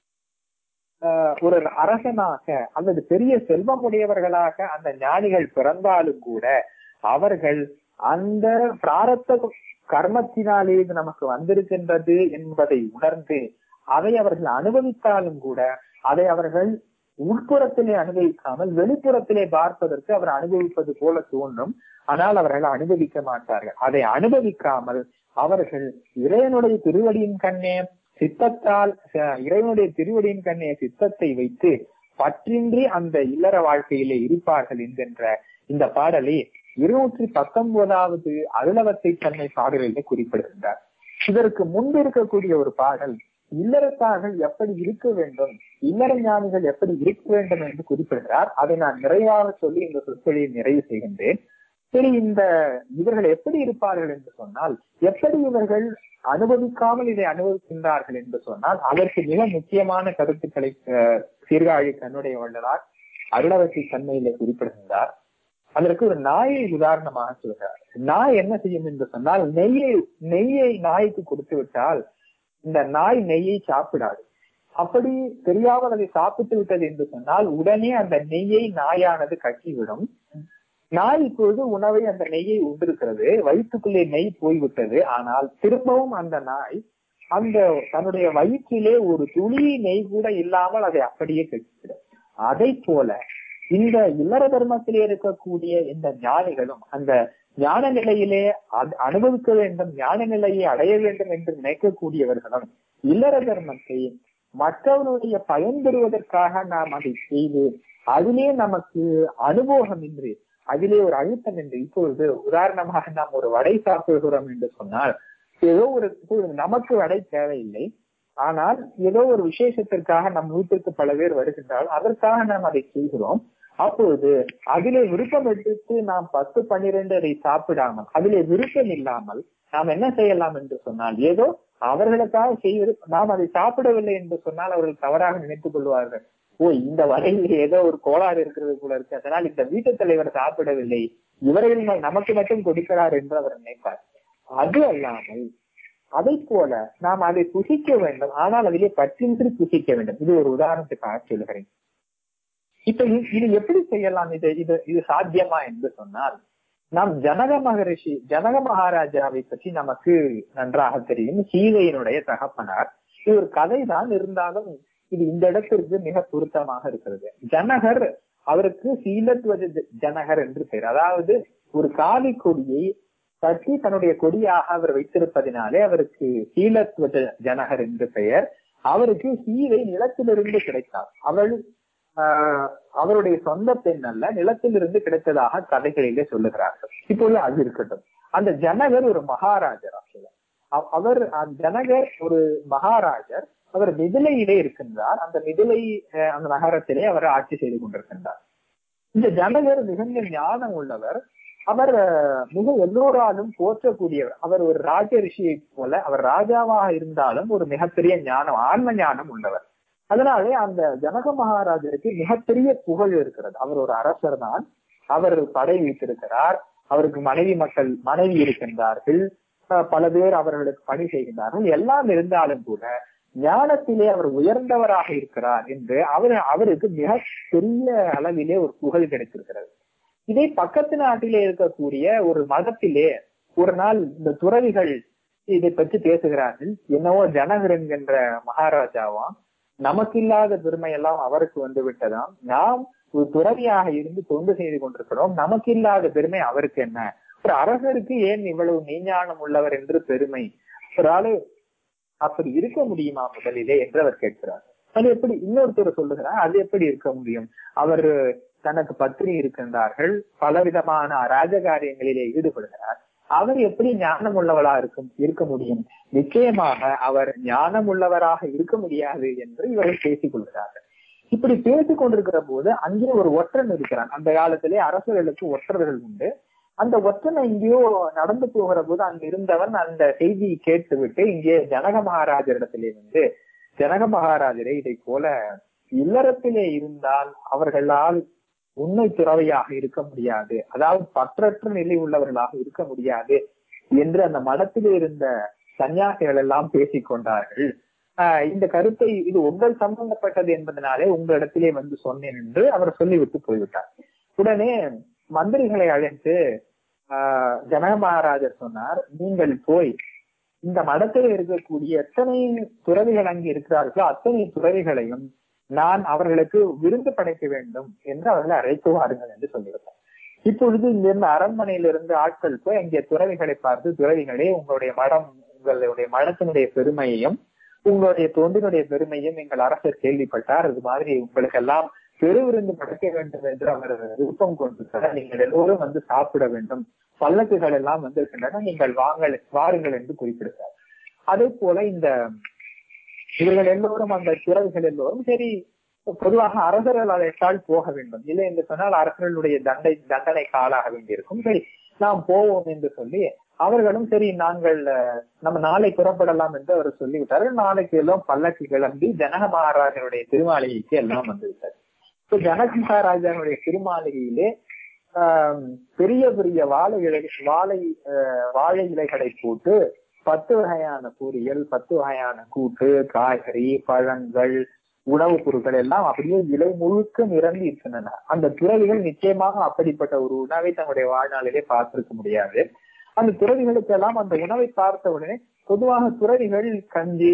ஆஹ், ஒரு அரசனாக அல்லது பெரிய செல்வமுடையவர்களாக அந்த ஞானிகள் பிறந்தாலும் கூட அவர்கள் அந்த பிராரத்த கர்மத்தினாலே இது நமக்கு வந்திருக்கின்றது என்பதை உணர்ந்து அதை அவர்கள் அனுபவித்தாலும் கூட அதை அவர்கள் உட்புறத்திலே அனுபவிக்காமல் வெளிப்புறத்திலே பார்ப்பதற்கு அவர் அனுபவிப்பது போல தோன்றும் ஆனால் அவர்கள் அனுபவிக்க மாட்டார்கள் அதை அனுபவிக்காமல் அவர்கள் இறைவனுடைய திருவடியின் கண்ணே சித்தத்தால் அஹ், இறைவனுடைய திருவடியின் கண்ணே சித்தத்தை வைத்து பற்றின்றி அந்த இல்லற வாழ்க்கையிலே இருப்பார்கள் என்கின்ற இந்த பாடலை இருநூற்றி பத்தொன்பதாவது அருளவத்தை தன்மை பாடலிலே குறிப்பிடுகின்றார் இதற்கு முன்பு இருக்கக்கூடிய ஒரு பாடல் இல்லறத்தார்கள் எப்படி இருக்க வேண்டும் இல்லற ஞானிகள் எப்படி இருக்க வேண்டும் என்று குறிப்பிடுகிறார் அதை நான் நிறைவாக சொல்லி இந்த சொற்களை நிறைவு செய்கின்றேன் சரி இந்த இவர்கள் எப்படி இருப்பார்கள் என்று சொன்னால் எப்படி இவர்கள் அனுபவிக்காமல் இதை அனுபவிக்கின்றார்கள் என்று சொன்னால் அதற்கு மிக முக்கியமான கருத்துக்களை அஹ், சீர்காழி தன்னுடைய வள்ளலார் அருளவத்தி தன்மையிலே குறிப்பிடுகின்றார் அதற்கு ஒரு நாயை உதாரணமாக சொல்கிறார் நாய் என்ன செய்யும் என்று சொன்னால் நெய்யை நெய்யை நாய்க்கு கொடுத்து விட்டால் இந்த நாய் நெய்யை சாப்பிடாது அப்படி தெரியாமல் அதை சாப்பிட்டு விட்டது என்று சொன்னால் உடனே அந்த நெய்யை நாயானது கக்கிவிடும் நாய் இப்பொழுது உணவை அந்த நெய்யை உண்டிருக்கிறது வயிற்றுக்குள்ளே நெய் போய்விட்டது ஆனால் திரும்பவும் அந்த நாய் அந்த தன்னுடைய வயிற்றிலே ஒரு துளி நெய் கூட இல்லாமல் அதை அப்படியே கட்டிவிடும் அதை போல இந்த இல்லற தர்மத்திலே இருக்கக்கூடிய இந்த ஞானிகளும் அந்த ஞான நிலையிலே அ- அனுபவிக்க வேண்டும் ஞான நிலையை அடைய வேண்டும் என்று நினைக்கக்கூடியவர்களும் இல்லற தர்மத்தை மற்றவருடைய பயன் பெறுவதற்காக நாம் அதை செய்து அதிலே நமக்கு அனுபவம் இன்றி அதிலே ஒரு அழுத்தம் என்று இப்பொழுது உதாரணமாக நாம் ஒரு வடை சாப்பிடுகிறோம் என்று சொன்னால் ஏதோ ஒரு இப்பொழுது நமக்கு வடை தேவையில்லை ஆனால் ஏதோ ஒரு விசேஷத்திற்காக நம் வீட்டிற்கு பல பேர் வருகின்றால் அதற்காக நாம் அதை செய்கிறோம் அப்பொழுது அதிலே விருப்பம் எடுத்து நாம் பத்து பன்னிரண்டு அதை சாப்பிடாமல் அதிலே விருப்பம் இல்லாமல் நாம் என்ன செய்யலாம் என்று சொன்னால் ஏதோ அவர்களுக்காக செய்வது நாம் அதை சாப்பிடவில்லை என்று சொன்னால் அவர்கள் தவறாக நினைத்துக் கொள்வார்கள் ஓ இந்த வரையில் ஏதோ ஒரு கோளாறு இருக்கிறது போல இருக்கு அதனால் இந்த வீட்டு தலைவர் சாப்பிடவில்லை இவர்கள் ந- நமக்கு மட்டும் கொடுக்கிறார் என்று அவர் நினைப்பார் அது அல்லாமல் அதை போல நாம் அதை புசிக்க வேண்டும் ஆனால் அதிலே பற்றின்றி புசிக்க வேண்டும் இது ஒரு உதாரணத்துக்காக சொல்கிறேன் இப்ப இது இது எப்படி செய்யலாம் இது இது இது சாத்தியமா என்று சொன்னால் நாம் ஜனக மகரிஷி ஜனக மகாராஜாவை பற்றி நமக்கு நன்றாக தெரியும் சீதையினுடைய தகப்பனார் இது ஒரு கதை தான் இருந்தாலும் இது இந்த இடத்திற்கு மிக பொருத்தமாக இருக்கிறது ஜனகர் அவருக்கு சீலத்வஜ ஜ- ஜனகர் என்று பெயர் அதாவது ஒரு காவி கொடியை கட்டி தன்னுடைய கொடியாக அவர் வைத்திருப்பதினாலே அவருக்கு சீலத்வஜ ஜனகர் என்று பெயர் அவருக்கு சீதை நிலத்திலிருந்து கிடைத்தார் அவள் ஆஹ், அவருடைய சொந்த பெண் அல்ல நிலத்திலிருந்து கிடைத்ததாக கதைகளிலே சொல்லுகிறார்கள் இப்பொழுது அது இருக்கட்டும் அந்த ஜனகர் ஒரு மகாராஜர் actually. அவ- அவர் அந்த ஜனகர் ஒரு மகாராஜர் அவர் மிதிலையிலே இருக்கின்றார் அந்த மிதிலை அஹ், அந்த நகரத்திலே அவர் ஆட்சி செய்து கொண்டிருக்கின்றார் இந்த ஜனகர் மிகுந்த ஞானம் உள்ளவர் அவர் அஹ், மிக எல்லோராலும் போற்றக்கூடியவர் அவர் ஒரு ராஜ ரிஷியை போல அவர் ராஜாவாக இருந்தாலும் ஒரு மிகப்பெரிய ஞானம் ஆன்ம ஞானம் உள்ளவர் அதனாலே அந்த ஜனக மகாராஜருக்கு மிகப்பெரிய புகழ் இருக்கிறது அவர் ஒரு அரசர் தான் அவர் படை வைத்திருக்கிறார் அவருக்கு மனைவி மக்கள் மனைவி இருக்கின்றார்கள் அஹ், பல பேர் அவர்களுக்கு பணி செய்கின்றார்கள் எல்லாம் இருந்தாலும் கூட ஞானத்திலே அவர் உயர்ந்தவராக இருக்கிறார் என்று அவர் அவருக்கு மிக பெரிய அளவிலே ஒரு புகழ் கிடைத்திருக்கிறது இதே பக்கத்து நாட்டிலே இருக்கக்கூடிய ஒரு மதத்திலே ஒரு நாள் இந்த துறவிகள் இதை பற்றி பேசுகிறார்கள் என்னவோ ஜனகர் என்கின்ற மகாராஜாவாம் நமக்கு இல்லாத பெருமை எல்லாம் அவருக்கு வந்து விட்டதாம் நாம் ஒரு துறவியாக இருந்து தொண்டு செய்து கொண்டிருக்கிறோம் நமக்கு இல்லாத பெருமை அவருக்கு என்ன ஒரு அரசருக்கு ஏன் இவ்வளவு மெய்ஞானம் உள்ளவர் என்று பெருமை ஒரு ஆளு அப்படி இருக்க முடியுமா முதலிலே என்று அவர் கேட்கிறார் அது எப்படி இன்னொருத்தர் சொல்லுகிறார் அது எப்படி இருக்க முடியும் அவர் தனக்கு பத்தினி இருக்கின்றார்கள் பலவிதமான ராஜகாரியங்களிலே ஈடுபடுகிறார் அவர் எப்படி ஞானம் உள்ளவளா இருக்கும் இருக்க முடியும் நிச்சயமாக அவர் ஞானம் உள்ளவராக இருக்க முடியாது என்று இவர்கள் பேசிக் கொள்கிறார்கள் இப்படி பேசிக் கொண்டிருக்கிற போது அங்கே ஒரு ஒற்றன் இருக்கிறான் அந்த காலத்திலே அரசர்களுக்கு ஒற்றர்கள் உண்டு அந்த ஒற்றன் எங்கேயோ நடந்து போகிற போது அங்க இருந்தவன் அந்த செய்தியை கேட்டுவிட்டு இங்கே ஜனக மகாராஜரிடத்திலே வந்து ஜனக மகாராஜரை இதை போல இல்லறத்திலே இருந்தால் அவர்களால் உண்மை துறவையாக இருக்க முடியாது அதாவது பற்றற்ற நிலை உள்ளவர்களாக இருக்க முடியாது என்று அந்த மடத்திலே இருந்த சன்னியாசிகள் எல்லாம் பேசிக் கொண்டார்கள் ஆஹ் இந்த கருத்தை இது உங்கள் சம்பந்தப்பட்டது என்பதனாலே உங்களிடத்திலே வந்து சொன்னேன் என்று அவர் சொல்லிவிட்டு போய்விட்டார் உடனே மந்திரிகளை அழைத்து ஆஹ் ஜனக மகாராஜர் சொன்னார் நீங்கள் போய் இந்த மடத்தில் இருக்கக்கூடிய எத்தனை துறவிகள் அங்கு இருக்கிறார்களோ அத்தனை துறவிகளையும் நான் அவர்களுக்கு விருந்து படைக்க வேண்டும் என்று அவர்களை அழைத்து வாருங்கள் என்று சொல்லிவிட்டார் இப்பொழுது இங்கிருந்து அரண்மனையிலிருந்து ஆட்கள் போய் அங்கே துறவிகளை பார்த்து துறவிகளே உங்களுடைய மடம் உங்களுடைய மடத்தினுடைய பெருமையையும் உங்களுடைய தொண்டினுடைய பெருமையும் எங்கள் அரசர் கேள்விப்பட்டார் அது மாதிரி உங்களுக்கெல்லாம் பெருவிருந்து படைக்க வேண்டும் என்று அவர் விருப்பம் கொண்டிருக்கிறார் நீங்கள் எல்லோரும் வந்து சாப்பிட வேண்டும் பல்லக்குகள் எல்லாம் வந்திருக்கின்றன நீங்கள் வாங்கள் வாருங்கள் என்று குறிப்பிடுகிறார் அதே போல இந்த இவர்கள் எல்லோரும் அந்த துறவிகள் எல்லோரும் சரி பொதுவாக அரசர்கள் அழைத்தால் போக வேண்டும் இல்லை என்று சொன்னால் அரசர்களுடைய தண்டை தண்டனைக்கு ஆளாக வேண்டியிருக்கும் சரி நாம் போவோம் என்று சொல்லி அவர்களும் சரி நாங்கள் நம்ம நாளை புறப்படலாம் என்று அவர் சொல்லிவிட்டார்கள் நாளைக்கு எல்லாம் பல்லக்கு கிளம்பி ஜனக மகாராஜனுடைய திருமாளிகைக்கு எல்லாம் வந்துவிட்டார் இப்போ ஜனக மகாராஜனுடைய திருமாளிகையிலே ஆஹ் பெரிய பெரிய வாழை இலை வாழை வாழை இலைகளை போட்டு பத்து வகையான பொரியல் பத்து வகையான கூட்டு காய்கறி பழங்கள் உணவுப் பொருட்கள் எல்லாம் அப்படியே இலை முழுக்க நிரம்பி இருக்கின்றன அந்த துறவிகள் நிச்சயமாக அப்படிப்பட்ட ஒரு உணவை தங்களுடைய வாழ்நாளிலே பார்த்திருக்க முடியாது அந்த துறவிகளுக்கு எல்லாம் அந்த உணவை பார்த்த உடனே பொதுவாக துறவிகள் கஞ்சி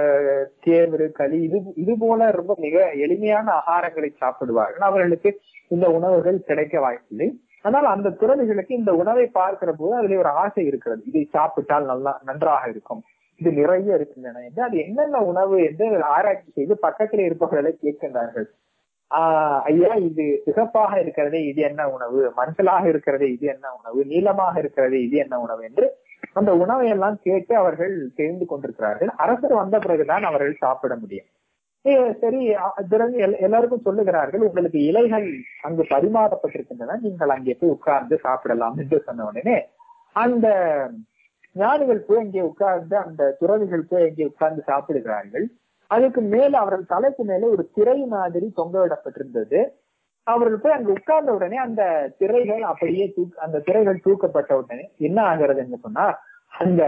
கேவரு களி இது இது போல ரொம்ப மிக எளிமையான ஆகாரங்களை சாப்பிடுவார்கள் அவர்களுக்கு இந்த உணவுகள் கிடைக்க வாய்ப்பில்லை ஆனால் அந்த துறவிகளுக்கு இந்த உணவை பார்க்கிற போது அதுல ஒரு ஆசை இருக்கிறது இதை சாப்பிட்டால் நல்லா நன்றாக இருக்கும் இது நிறைய இருக்கின்றன என்று அது என்னென்ன உணவு என்று ஆராய்ச்சி செய்து பக்கத்தில் இருப்பவர்களை கேட்கின்றார்கள் ஆஹ் ஐயா இது சிகப்பாக இருக்கிறதே இது என்ன உணவு மஞ்சளாக இருக்கிறதே இது என்ன உணவு நீளமாக இருக்கிறதே இது என்ன உணவு என்று அந்த உணவை எல்லாம் கேட்டு அவர்கள் தெரிந்து கொண்டிருக்கிறார்கள் அரசர் வந்த பிறகுதான் அவர்கள் சாப்பிட முடியும் சரி பிறகு எல்லாருக்கும் சொல்லுகிறார்கள் உங்களுக்கு இலைகள் அங்கு பரிமாறப்பட்டிருக்கின்றன நீங்கள் அங்கே போய் உட்கார்ந்து சாப்பிடலாம் என்று சொன்ன உடனே அந்த ஞானிகள் போய் அங்கே உட்கார்ந்து அந்த துறவிகள் போய் அங்கே உட்கார்ந்து சாப்பிடுகிறார்கள் அதுக்கு மேல அவர்கள் தலைக்கு மேல ஒரு திரை மாதிரி தொங்க விடப்பட்டிருந்தது அவர்கள் போய் அங்க உட்கார்ந்த உடனே அந்த திரைகள் அப்படியே தூக் அந்த திரைகள் தூக்கப்பட்ட உடனே என்ன ஆகிறது என்று சொன்னா அந்த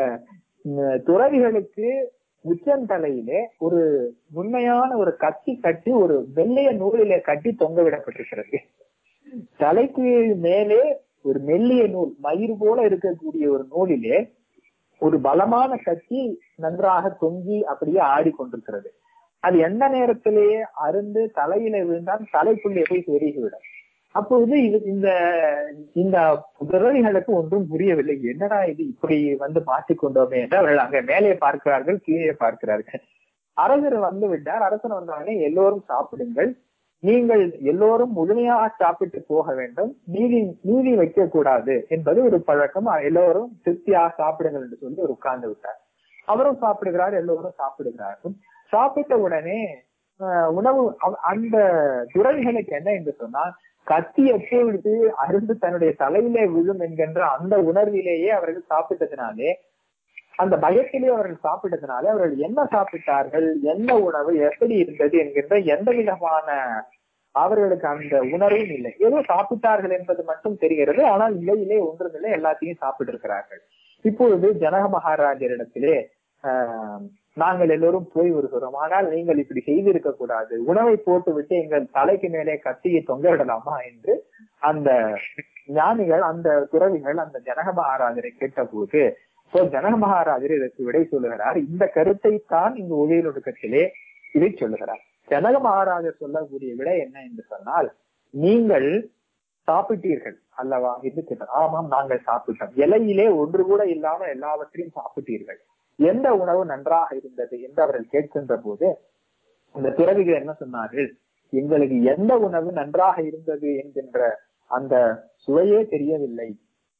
துறவிகளுக்கு உச்சந்தலையிலே ஒரு உண்மையான ஒரு கத்தி கட்டி ஒரு வெள்ளைய நூலிலே கட்டி தொங்க விடப்பட்டிருக்கிறது தலைக்கு மேலே ஒரு மெல்லிய நூல் மயிர் போல இருக்கக்கூடிய ஒரு நூலிலே ஒரு பலமான கத்தி நன்றாக தொங்கி அப்படியே ஆடிக்கொண்டிருக்கிறது அது எந்த நேரத்திலேயே அருந்து தலையில விழுந்தால் தலைக்குள்ளே போய் செருகிவிடும் அப்பொழுது இது இந்த இந்த துறவிகளுக்கு ஒன்றும் புரியவில்லை என்னடா இது இப்படி வந்து மாற்றிக்கொண்டோமே என்று அவர்கள் அங்க மேலே பார்க்கிறார்கள் கீழே பார்க்கிறார்கள் அரசர் வந்து விட்டார் அரசர் வந்தவுடனே எல்லோரும் சாப்பிடுங்கள் நீங்கள் எல்லோரும் முழுமையாக சாப்பிட்டு போக வேண்டும் நீதி நீதி வைக்க கூடாது என்பது ஒரு பழக்கம் எல்லோரும் திருப்தியாக சாப்பிடுங்கள் என்று சொல்லி ஒரு உட்கார்ந்து விட்டார் அவரும் சாப்பிடுகிறார் எல்லோரும் சாப்பிடுகிறார்கள் சாப்பிட்ட உடனே உணவு அந்த துறவிகளுக்கு என்ன என்று சொன்னால் கத்தி எப்பொழுது அருந்து தன்னுடைய தலையிலே விழும் என்கின்ற அந்த உணர்விலேயே அவர்கள் சாப்பிட்டதினாலே அந்த பயத்திலே அவர்கள் சாப்பிட்டதுனாலே அவர்கள் என்ன சாப்பிட்டார்கள் என்ன உணவு எப்படி இருந்தது என்கின்ற எந்த விதமான அவர்களுக்கு அந்த உணர்வும் இல்லை ஏதோ சாப்பிட்டார்கள் என்பது மட்டும் தெரிகிறது ஆனால் இலையிலே ஒன்றுமில்லை எல்லாத்தையும் சாப்பிட்டு இருக்கிறார்கள் இப்பொழுது ஜனக மகாராஜரிடத்திலே ஆஹ் நாங்கள் எல்லோரும் போய் வருகிறோம் ஆனால் நீங்கள் இப்படி செய்திருக்க கூடாது உணவை போட்டு விட்டு எங்கள் தலைக்கு மேலே கத்தியை தொங்க விடலாமா என்று அந்த ஞானிகள் அந்த துறவிகள் அந்த ஜனக மகாராஜரை கேட்டபோது இப்போ ஜனக மகாராஜர் இதற்கு விடை சொல்லுகிறார் இந்த கருத்தை தான் இங்கு ஒளியலொடுக்கத்திலே இதை சொல்லுகிறார் ஜனக மகாராஜர் சொல்லக்கூடிய விடை என்ன என்று சொன்னால் நீங்கள் சாப்பிட்டீர்கள் அல்லவா என்று கேட்டார் ஆமாம் நாங்கள் சாப்பிட்டோம் இலையிலே ஒன்று கூட இல்லாமல் எல்லாவற்றையும் சாப்பிட்டீர்கள் எந்த உணவு நன்றாக இருந்தது என்று அவர்கள் கேட்கின்ற போது அந்த துறவிகள் என்ன சொன்னார்கள் எங்களுக்கு எந்த உணவு நன்றாக இருந்தது என்கின்ற அந்த சுவையே தெரியவில்லை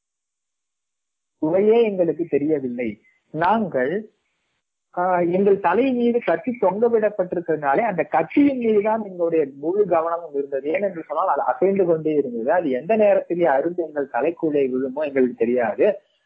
சுவையே எங்களுக்கு தெரியவில்லை நாங்கள் ஆஹ், எங்கள் தலை மீது கத்தி தொங்க விடப்பட்டிருக்கிறதுனாலே அந்த கத்தியின் மீதுதான் எங்களுடைய முழு கவனமும் இருந்தது ஏனென்று சொன்னால் அது அசைந்து கொண்டே இருந்தது அது எந்த நேரத்திலே அருந்து எங்கள் தலைக்குள்ளே விழுமோ எங்களுக்கு தெரியாது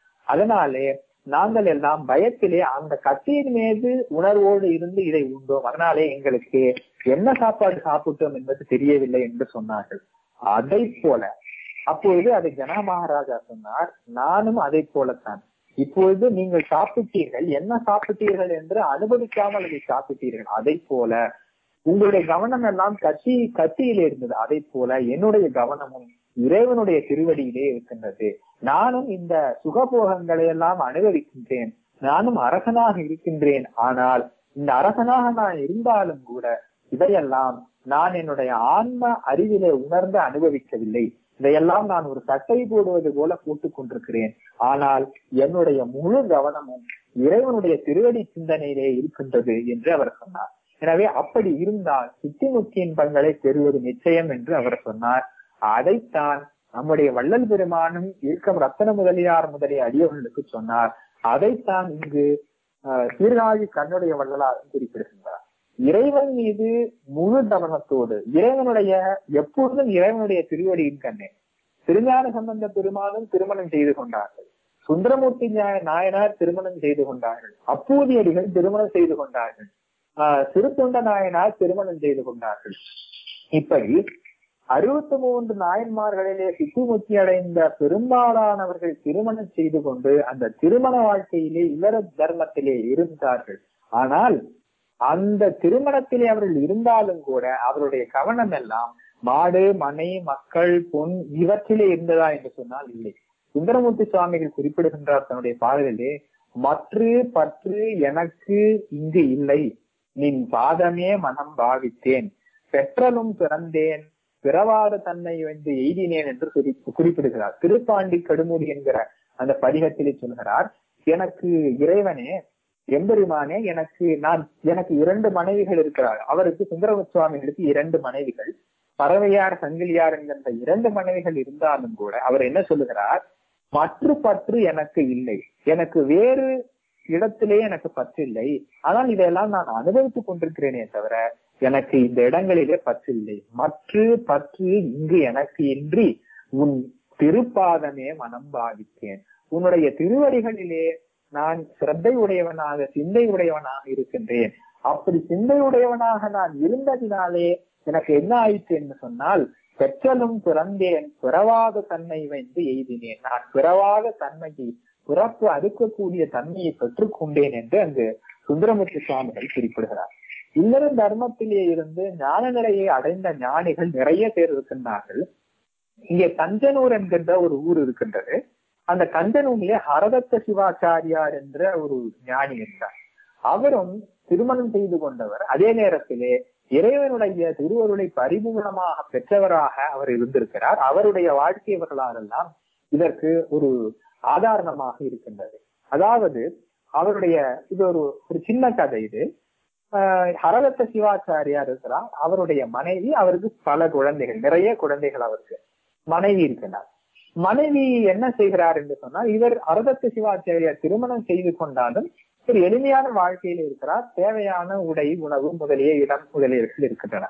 அதனாலே நாங்கள் எல்லாம் பயத்திலே அந்த கத்தியின் மீது உணர்வோடு இருந்து இதை உண்டோம் அதனாலே எங்களுக்கு என்ன சாப்பாடு சாப்பிட்டோம் என்பது தெரியவில்லை என்று சொன்னார்கள் அதை போல அப்பொழுது அதை ஜனா மகாராஜா சொன்னார் நானும் அதை போலத்தான் இப்பொழுது நீங்கள் சாப்பிட்டீர்கள் என்ன சாப்பிட்டீர்கள் என்று அனுபவிக்காமல் அதை சாப்பிட்டீர்கள் அதை போல உங்களுடைய கவனம் எல்லாம் கட்சி கத்தியிலே இருந்தது அதை போல என்னுடைய கவனமும் இறைவனுடைய திருவடியிலே இருக்கின்றது நானும் இந்த சுகபோகங்களை எல்லாம் அனுபவிக்கின்றேன் நானும் அரசனாக இருக்கின்றேன் ஆனால் இந்த அரசனாக நான் இருந்தாலும் கூட இதையெல்லாம் நான் என்னுடைய ஆன்ம அறிவிலே உணர்ந்து அனுபவிக்கவில்லை இதையெல்லாம் நான் ஒரு சட்டை போடுவது போல போட்டுக் கொண்டிருக்கிறேன் ஆனால் என்னுடைய முழு கவனமும் இறைவனுடைய திருவடி சிந்தனையிலே இருக்கின்றது என்று அவர் சொன்னார் எனவே அப்படி இருந்தால் சித்திமுக்தி இன்பங்களை பெறுவது நிச்சயம் என்று அவர் சொன்னார் அதைத்தான் நம்முடைய வள்ளல் பெருமானும் ஈர்க்கம் ரத்தன முதலியார் முதலிய அடியவர்களுக்கு சொன்னார் அதைத்தான் இங்கு அஹ், சீர்காழி கண்ணுடைய வள்ளலாரும் குறிப்பிடுகின்றார் இறைவன் மீது முழு கவனத்தோடு இறைவனுடைய எப்பொழுதும் இறைவனுடைய திருவடியின் கண்ணே திருஞான சம்பந்த பெருமானும் திருமணம் செய்து கொண்டார்கள் சுந்தரமூர்த்தி ஞா- நாயனார் திருமணம் செய்து கொண்டார்கள் அப்பூதியடிகள் திருமணம் செய்து கொண்டார்கள் ஆஹ் திருத்தொண்ட நாயனார் திருமணம் செய்து கொண்டார்கள் இப்படி அறுபத்தி மூன்று நாயன்மார்களிலே சித்திமுத்தி அடைந்த பெரும்பாலானவர்கள் திருமணம் செய்து கொண்டு அந்த திருமண வாழ்க்கையிலே இவர தர்மத்திலே இருந்தார்கள் ஆனால் அந்த திருமணத்திலே அவர்கள் இருந்தாலும் கூட அவருடைய கவனம் எல்லாம் மாடு மனை மக்கள் பொன் இவற்றிலே இருந்ததா என்று சொன்னால் இல்லை சுந்தரமூர்த்தி சுவாமிகள் குறிப்பிடுகின்றார் தன்னுடைய பாடலிலே மற்று பற்று எனக்கு இங்கு இல்லை நின் பாதமே மனம் பாவித்தேன் பெற்றலும் பிறந்தேன் பிறவாத தன்னை வந்து எய்தினேன் என்று குறி- குறிப்பிடுகிறார் திருப்பாண்டி கடுமூடி என்கிற அந்த பதிகத்திலே சொல்கிறார் எனக்கு இறைவனே எம்பெருமானே எனக்கு நான் எனக்கு இரண்டு மனைவிகள் இருக்கிறார் அவருக்கு சுந்தரம சுவாமிகளுக்கு இரண்டு மனைவிகள் பறவையார் சங்கிலியார் என்கின்ற இரண்டு மனைவிகள் இருந்தாலும் கூட அவர் என்ன சொல்லுகிறார் மற்ற பற்று எனக்கு இல்லை எனக்கு வேறு இடத்திலே எனக்கு பற்று இல்லை ஆனால் இதையெல்லாம் நான் அனுபவித்துக் கொண்டிருக்கிறேனே தவிர எனக்கு இந்த இடங்களிலே பற்று இல்லை மற்ற பற்று இங்கு எனக்கு இன்றி உன் திருப்பாதமே மனம் பாவித்தேன் உன்னுடைய திருவடிகளிலே நான் சிரத்தை உடையவனாக சிந்தை உடையவனாக இருக்கின்றேன் அப்படி சிந்தை உடையவனாக நான் இருந்ததினாலே எனக்கு என்ன ஆயிற்று என்று சொன்னால் பெற்றலும் பிறந்தேன் பிறவாத தன்மை வந்து எய்தினேன் நான் பிறவாத தன்மையை பிறப்பு அறுக்கக்கூடிய தன்மையை பெற்றுக் கொண்டேன் என்று அங்கு சுந்தரமூர்த்தி சுவாமிகள் குறிப்பிடுகிறார் இல்லற தர்மத்திலே இருந்து ஞான நிலையை அடைந்த ஞானிகள் நிறைய பேர் இருக்கின்றார்கள் இங்கே கஞ்சனூர் என்கின்ற ஒரு ஊர் இருக்கின்றது அந்த கஞ்சனூரிலே ஹரதத்த சிவாச்சாரியார் என்ற ஒரு ஞானி இருந்தார் அவரும் திருமணம் செய்து கொண்டவர் அதே நேரத்திலே இறைவனுடைய திருவருளை பரிபூர்ணமாக பெற்றவராக அவர் இருந்திருக்கிறார் அவருடைய வாழ்க்கை வரலாறெல்லாம் இதற்கு ஒரு ஆதாரணமாக இருக்கின்றது அதாவது அவருடைய இது ஒரு ஒரு சின்ன கதை இது ஆஹ் ஹரதத்த சிவாச்சாரியார் இருக்கிறார் அவருடைய மனைவி அவருக்கு பல குழந்தைகள் நிறைய குழந்தைகள் அவருக்கு மனைவி இருக்கிறார் மனைவி என்ன செய்கிறார் என்று சொன்னால் இவர் அரதத்த சிவாச்சாரியார் திருமணம் செய்து கொண்டாலும் ஒரு எளிமையான வாழ்க்கையில் இருக்கிறார் தேவையான உடை உணவு முதலிய இடம் முதலியவர்கள் இருக்கின்றன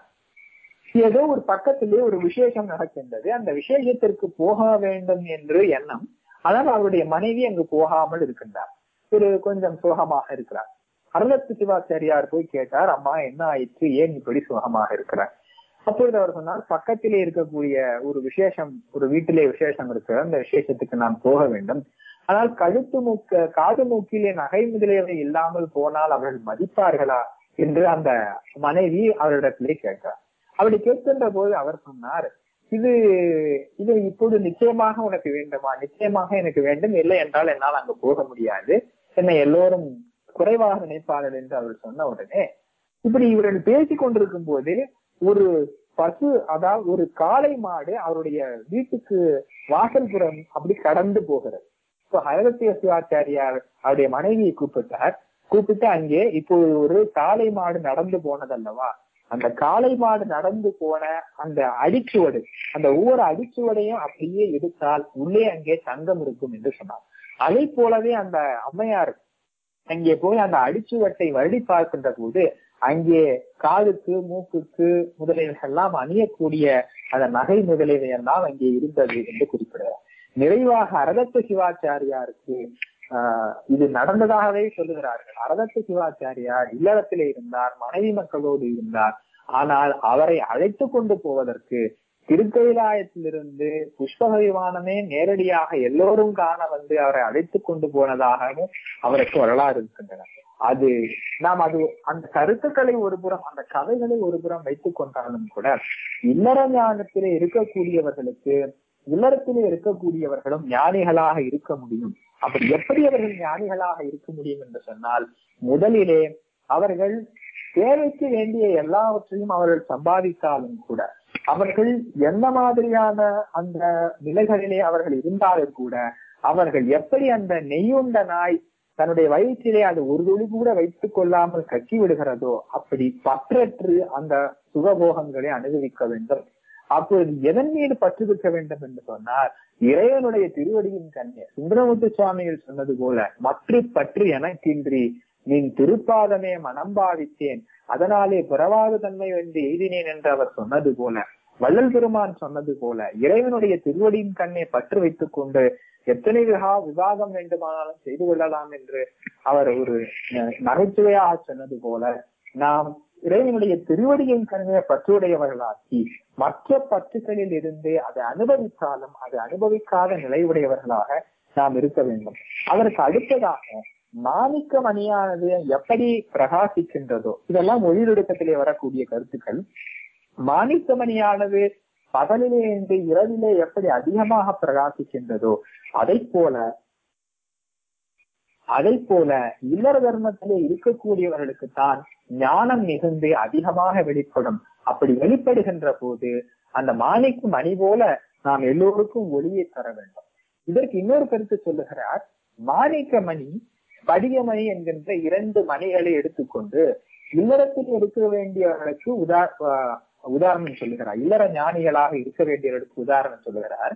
ஏதோ ஒரு பக்கத்திலே ஒரு விசேஷம் நடக்கின்றது அந்த விசேஷத்திற்கு போக வேண்டும் என்று எண்ணம் ஆனால் அவருடைய மனைவி அங்கு போகாமல் இருக்கின்றார் ஒரு கொஞ்சம் சோகமாக இருக்கிறார் அருளத்து சிவாச்சாரியார் போய் கேட்டார் அம்மா என்ன ஆயிற்று ஏன் இப்படி சுகமாக இருக்கிறார் அப்பொழுது அவர் சொன்னார் பக்கத்திலே இருக்கக்கூடிய ஒரு விசேஷம் ஒரு வீட்டிலே விசேஷம் இருக்கு அந்த விசேஷத்துக்கு நான் போக வேண்டும் ஆனால் கழுத்து மூக்க காது மூக்கிலே நகை முதலியவை இல்லாமல் போனால் அவர்கள் மதிப்பார்களா என்று அந்த மனைவி அவரிடத்திலே கேட்டார் அப்படி கேட்கின்ற போது அவர் சொன்னார் இது இது இப்போது நிச்சயமாக உனக்கு வேண்டுமா நிச்சயமாக எனக்கு வேண்டும் இல்லை என்றால் என்னால் அங்கு போக முடியாது என்னை எல்லோரும் குறைவாக நினைப்பார்கள் என்று அவர் சொன்ன உடனே இப்படி இவர்கள் பேசிக் கொண்டிருக்கும் போது ஒரு பசு அதாவது ஒரு காளை மாடு அவருடைய வீட்டுக்கு வாசல்புறம் அப்படி கடந்து போகிறது இப்போ ஹரகத்திய சிவாச்சாரியார் அவருடைய மனைவியை கூப்பிட்டார் கூப்பிட்டு அங்கே இப்போ ஒரு காளை மாடு நடந்து போனதல்லவா அந்த காளை மாடு நடந்து போன அந்த அடிச்சுவடு அந்த ஒவ்வொரு அடிச்சுவடையும் அப்படியே எடுத்தால் உள்ளே அங்கே தங்கம் இருக்கும் என்று சொன்னார் அதை போலவே அந்த அம்மையார் அங்கே போய் அந்த அடிச்சுவட்டை வருடி பார்க்கின்ற போது அங்கே காதுக்கு மூக்குக்கு முதலியவைகள் எல்லாம் அணியக்கூடிய அந்த நகை முதலியவை எல்லாம் அங்கே இருந்தது என்று குறிப்பிடுகிறார் நிறைவாக அரதத்த சிவாச்சாரியாருக்கு ஆஹ் இது நடந்ததாகவே சொல்லுகிறார்கள் அரதத்த சிவாச்சாரியார் இல்லறத்திலே இருந்தார் மனைவி மக்களோடு இருந்தார் ஆனால் அவரை அழைத்து கொண்டு போவதற்கு திருக்கைலாயத்திலிருந்து புஷ்பக விமானமே நேரடியாக எல்லோரும் காண வந்து அவரை அழைத்து கொண்டு போனதாகவும் அவருக்கு வரலாறு இருக்கின்றன அது நாம் அது அந்த கருத்துக்களை ஒரு புறம் அந்த கதைகளை ஒரு புறம் வைத்துக் கொண்டாலும் கூட இல்லற ஞானத்திலே இருக்கக்கூடியவர்களுக்கு இல்லறத்திலே இருக்கக்கூடியவர்களும் ஞானிகளாக இருக்க முடியும் அப்படி எப்படி அவர்கள் ஞானிகளாக இருக்க முடியும் என்று சொன்னால் முதலிலே அவர்கள் தேவைக்கு வேண்டிய எல்லாவற்றையும் அவர்கள் சம்பாதித்தாலும் கூட அவர்கள் எந்த மாதிரியான அந்த நிலைகளிலே அவர்கள் இருந்தாலும் கூட அவர்கள் எப்படி அந்த நெய்யுண்ட நாய் தன்னுடைய வயிற்றிலே அது ஒரு துளி கூட வைத்துக் கொள்ளாமல் கட்டி விடுகிறதோ அப்படி பற்றற்று அந்த சுகபோகங்களை அனுபவிக்க வேண்டும் அப்பொழுது எதன் மீது பற்று இருக்க வேண்டும் என்று சொன்னார் இறைவனுடைய திருவடியின் கண்ணே சுந்தரமுத்து சுவாமிகள் சொன்னது போல மற்ற பற்று எனக்கின்றி நீ திருப்பாதமே மனம் பாவித்தேன் அதனாலே பிறவாத தன்மை வந்து எய்தினேன் என்று அவர் சொன்னது போல வள்ளல் பெருமான் சொன்னது போல இறைவனுடைய திருவடியின் கண்ணை பற்று வைத்துக் கொண்டு எத்தனை விகா விவாதம் வேண்டுமானாலும் செய்து கொள்ளலாம் என்று அவர் ஒரு நகைச்சுவையாக சொன்னது போல நாம் இறைவனுடைய திருவடியின் கண்களை பற்றுடையவர்களாக்கி மற்ற பற்றுகளில் இருந்து அதை அனுபவித்தாலும் அதை அனுபவிக்காத நிலையுடையவர்களாக நாம் இருக்க வேண்டும் அதற்கு அடுத்ததாக மாணிக்க மணியானது எப்படி பிரகாசிக்கின்றதோ இதெல்லாம் ஒளிநடுக்கத்திலே வரக்கூடிய கருத்துக்கள் மாணிக்க மணியானது பகலிலே இருந்து இரவிலே எப்படி அதிகமாக பிரகாசிக்கின்றதோ அதை போல அதை போல இல்லற தர்மத்திலே இருக்கக்கூடியவர்களுக்கு தான் ஞானம் மிகுந்து அதிகமாக வெளிப்படும் அப்படி வெளிப்படுகின்ற போது அந்த மாணிக்கு மணி போல நாம் எல்லோருக்கும் ஒளியை தர வேண்டும் இதற்கு இன்னொரு கருத்து சொல்லுகிறார் மாணிக்க மணி படிகமணி என்கின்ற இரண்டு மணிகளை எடுத்துக்கொண்டு இல்லறத்தில் இருக்க வேண்டியவர்களுக்கு உதா உதாரணம் சொல்லுகிறார் இல்லற ஞானிகளாக இருக்க வேண்டியவர்களுக்கு உதாரணம் சொல்லுகிறார்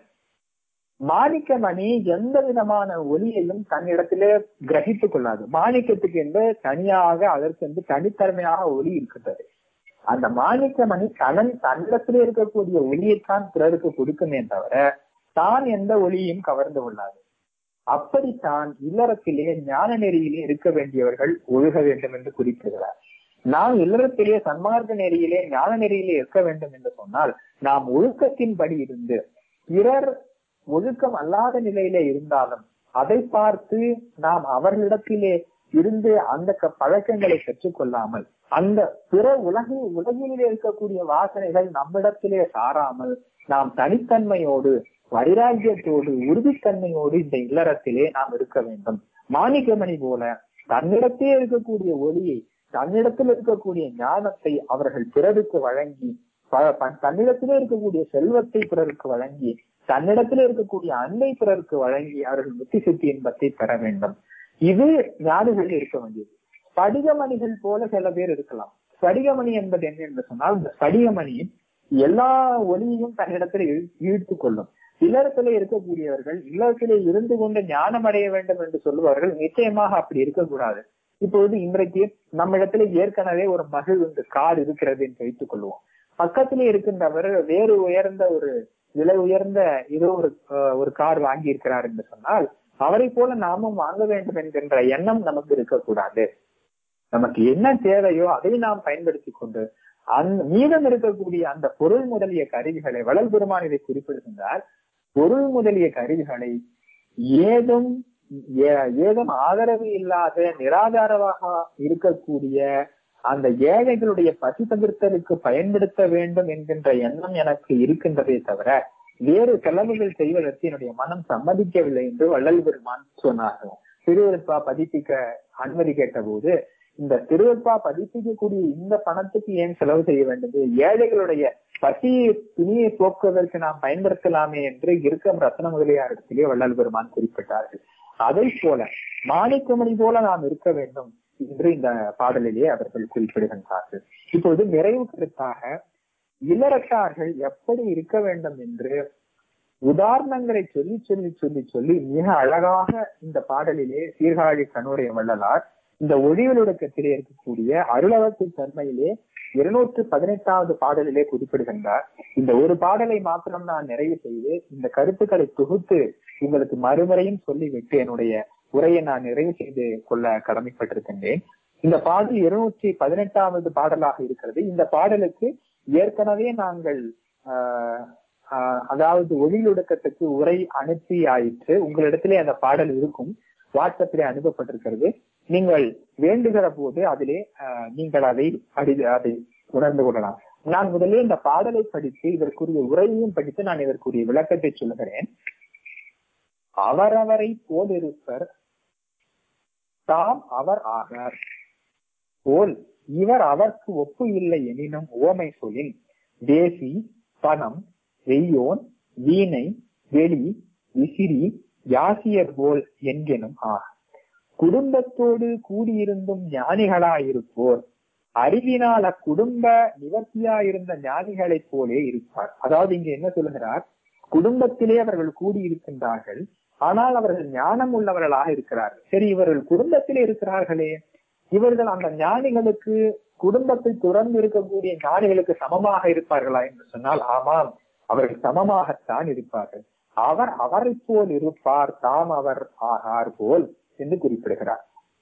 மாணிக்க மணி எந்த விதமான ஒளியையும் தன்னிடத்திலே கிரகித்துக் கொள்ளாது மாணிக்கத்துக்கு என்று தனியாக அதற்கு வந்து தனித்தன்மையாக ஒளி இருக்கின்றது அந்த மாணிக்க மணி தனன் தன்னிடத்திலே இருக்கக்கூடிய ஒளியைத்தான் பிறருக்கு கொடுக்குமே தவிர தான் எந்த ஒளியையும் கவர்ந்து கொள்ளாது அப்படித்தான் இல்லறத்திலே ஞான நெறியிலே இருக்க வேண்டியவர்கள் ஒழுக வேண்டும் என்று குறிப்பிடுகிறார் நாம் இல்லறத்திலே சன்மார்க்க நெறியிலே ஞான நெறியிலே இருக்க வேண்டும் என்று சொன்னால் நாம் ஒழுக்கத்தின்படி இருந்து பிறர் ஒழுக்கம் அல்லாத நிலையிலே இருந்தாலும் அதை பார்த்து நாம் அவர்களிடத்திலே இருந்து அந்த பழக்கங்களை பெற்றுக்கொள்ளாமல் அந்த பிற உலகில் உலகிலே இருக்கக்கூடிய வாசனைகள் நம்மிடத்திலே சாராமல் நாம் தனித்தன்மையோடு வைராக்கியத்தோடு உறுதித்தன்மையோடு இந்த இல்லறத்திலே நாம் இருக்க வேண்டும் மாணிக்கமணி போல தன்னிடத்தே இருக்கக்கூடிய ஒளியை தன்னிடத்தில் இருக்கக்கூடிய ஞானத்தை அவர்கள் பிறருக்கு வழங்கி தன்னிடத்திலே இருக்கக்கூடிய செல்வத்தை பிறருக்கு வழங்கி தன்னிடத்தில் இருக்கக்கூடிய அன்பை பிறருக்கு வழங்கி அவர்கள் முத்தி சுத்தி இன்பத்தை பெற வேண்டும் இது ஞானிகள் இருக்க வேண்டியது ஸ்படிகமணிகள் போல சில பேர் இருக்கலாம் ஸ்படிகமணி என்பது என்ன என்று சொன்னால் இந்த ஸ்படிகமணி எல்லா ஒளியையும் தன்னிடத்தில் ஈர்த்து கொள்ளும் இல்லறத்திலே இருக்கக்கூடியவர்கள் இல்லறத்திலே இருந்து கொண்டு ஞானம் அடைய வேண்டும் என்று சொல்லுவார்கள் நிச்சயமாக அப்படி இருக்கக்கூடாது இப்பொழுது இன்றைக்கு நம்ம இடத்துல ஏற்கனவே ஒரு மகிழ்ந்து கார் இருக்கிறது என்று வைத்துக் கொள்வோம் பக்கத்திலே இருக்கின்றவர் வேறு உயர்ந்த ஒரு விலை உயர்ந்த ஏதோ ஒரு ஒரு கார் வாங்கி இருக்கிறார் என்று சொன்னால் அவரை போல நாமும் வாங்க வேண்டும் என்கின்ற எண்ணம் நமக்கு இருக்கக்கூடாது நமக்கு என்ன தேவையோ அதை நாம் பயன்படுத்தி கொண்டு அந்த மீதம் இருக்கக்கூடிய அந்த பொருள் முதலிய கருவிகளை வளல் பெருமான் இதை குறிப்பிடுகின்றார் பொருள் முதலிய கருவிகளை ஏதும் ஏதும் ஆதரவு இல்லாத நிராதாரமாக இருக்கக்கூடிய அந்த ஏழைகளுடைய பசி தவிர்த்தலுக்கு பயன்படுத்த வேண்டும் என்கின்ற எண்ணம் எனக்கு இருக்கின்றதே தவிர வேறு செலவுகள் செய்வதற்கு என்னுடைய மனம் சம்மதிக்கவில்லை என்று வள்ளல் பெருமான் சொன்னார்கள் திருவருப்பா பதிப்பிக்க அனுமதி கேட்ட போது இந்த திருவப்பா பதிப்பிக்கக்கூடிய இந்த பணத்துக்கு ஏன் செலவு செய்ய வேண்டும் ஏழைகளுடைய பசியை துணியை போக்குவதற்கு நாம் பயன்படுத்தலாமே என்று இருக்கும் ரத்ன முதலியாரிடத்திலே வள்ளல் பெருமான் குறிப்பிட்டார்கள் அதை போல மாணிக்கமணி போல நாம் இருக்க வேண்டும் என்று இந்த பாடலிலே அவர்கள் குறிப்பிடுகின்றார்கள் இப்பொழுது நிறைவு கருத்தாக இளரட்டார்கள் எப்படி இருக்க வேண்டும் என்று உதாரணங்களை சொல்லி சொல்லி சொல்லி சொல்லி மிக அழகாக இந்த பாடலிலே சீர்காழி கண்ணுடைய வள்ளலார் இந்த ஒளிவலொடுக்கத்திலே இருக்கக்கூடிய அருளவத்து தன்மையிலே இருநூற்று பதினெட்டாவது பாடலிலே குறிப்பிடுகின்றார் இந்த ஒரு பாடலை மாத்திரம் நான் நிறைவு செய்து இந்த கருத்துக்களை தொகுத்து உங்களுக்கு மறுமுறையும் சொல்லிவிட்டு என்னுடைய உரையை நான் நிறைவு செய்து கொள்ள கடமைப்பட்டிருக்கின்றேன் இந்த பாடல் இருநூற்றி பதினெட்டாவது பாடலாக இருக்கிறது இந்த பாடலுக்கு ஏற்கனவே நாங்கள் ஆஹ் ஆஹ் அதாவது ஒளியுடக்கத்துக்கு உரை அனுப்பி ஆயிற்று உங்களிடத்திலே அந்த பாடல் இருக்கும் வாட்ஸ்அப்பிலே அனுப்பப்பட்டிருக்கிறது நீங்கள் வேண்டுகிற போது அதிலே ஆஹ் நீங்கள் அதை அடி அதை உணர்ந்து கொள்ளலாம் நான் முதலே இந்த பாடலை படித்து இதற்குரிய உரையையும் படித்து நான் இதற்குரிய விளக்கத்தை சொல்லுகிறேன் அவரவரை போலிருப்பர் தாம் அவர் ஆகார் போல் இவர் அவர்க்கு ஒப்பு இல்லை எனினும் ஓமை சொல்லின் தேசி பணம் வெய்யோன் வீணை வெளி விசிறி யாசியர் போல் என்கெனும் ஆர் குடும்பத்தோடு கூடியிருந்தும் ஞானிகளாயிருப்போர் அறிவினால் அக்குடும்ப நிவர்த்தியாயிருந்த ஞானிகளைப் போலே இருப்பார் அதாவது இங்க என்ன சொல்லுகிறார் குடும்பத்திலே அவர்கள் கூடியிருக்கின்றார்கள் ஆனால் அவர்கள் ஞானம் உள்ளவர்களாக இருக்கிறார்கள் சரி இவர்கள் குடும்பத்திலே இருக்கிறார்களே இவர்கள் அந்த ஞானிகளுக்கு குடும்பத்தை துறந்து இருக்கக்கூடிய ஞானிகளுக்கு சமமாக இருப்பார்களா என்று சொன்னால் ஆமாம் அவர்கள் சமமாகத்தான் இருப்பார்கள் அவர் அவரை போல் இருப்பார் தாம் அவர் ஆகார் போல் என்று குறிப்பிடுகிறார்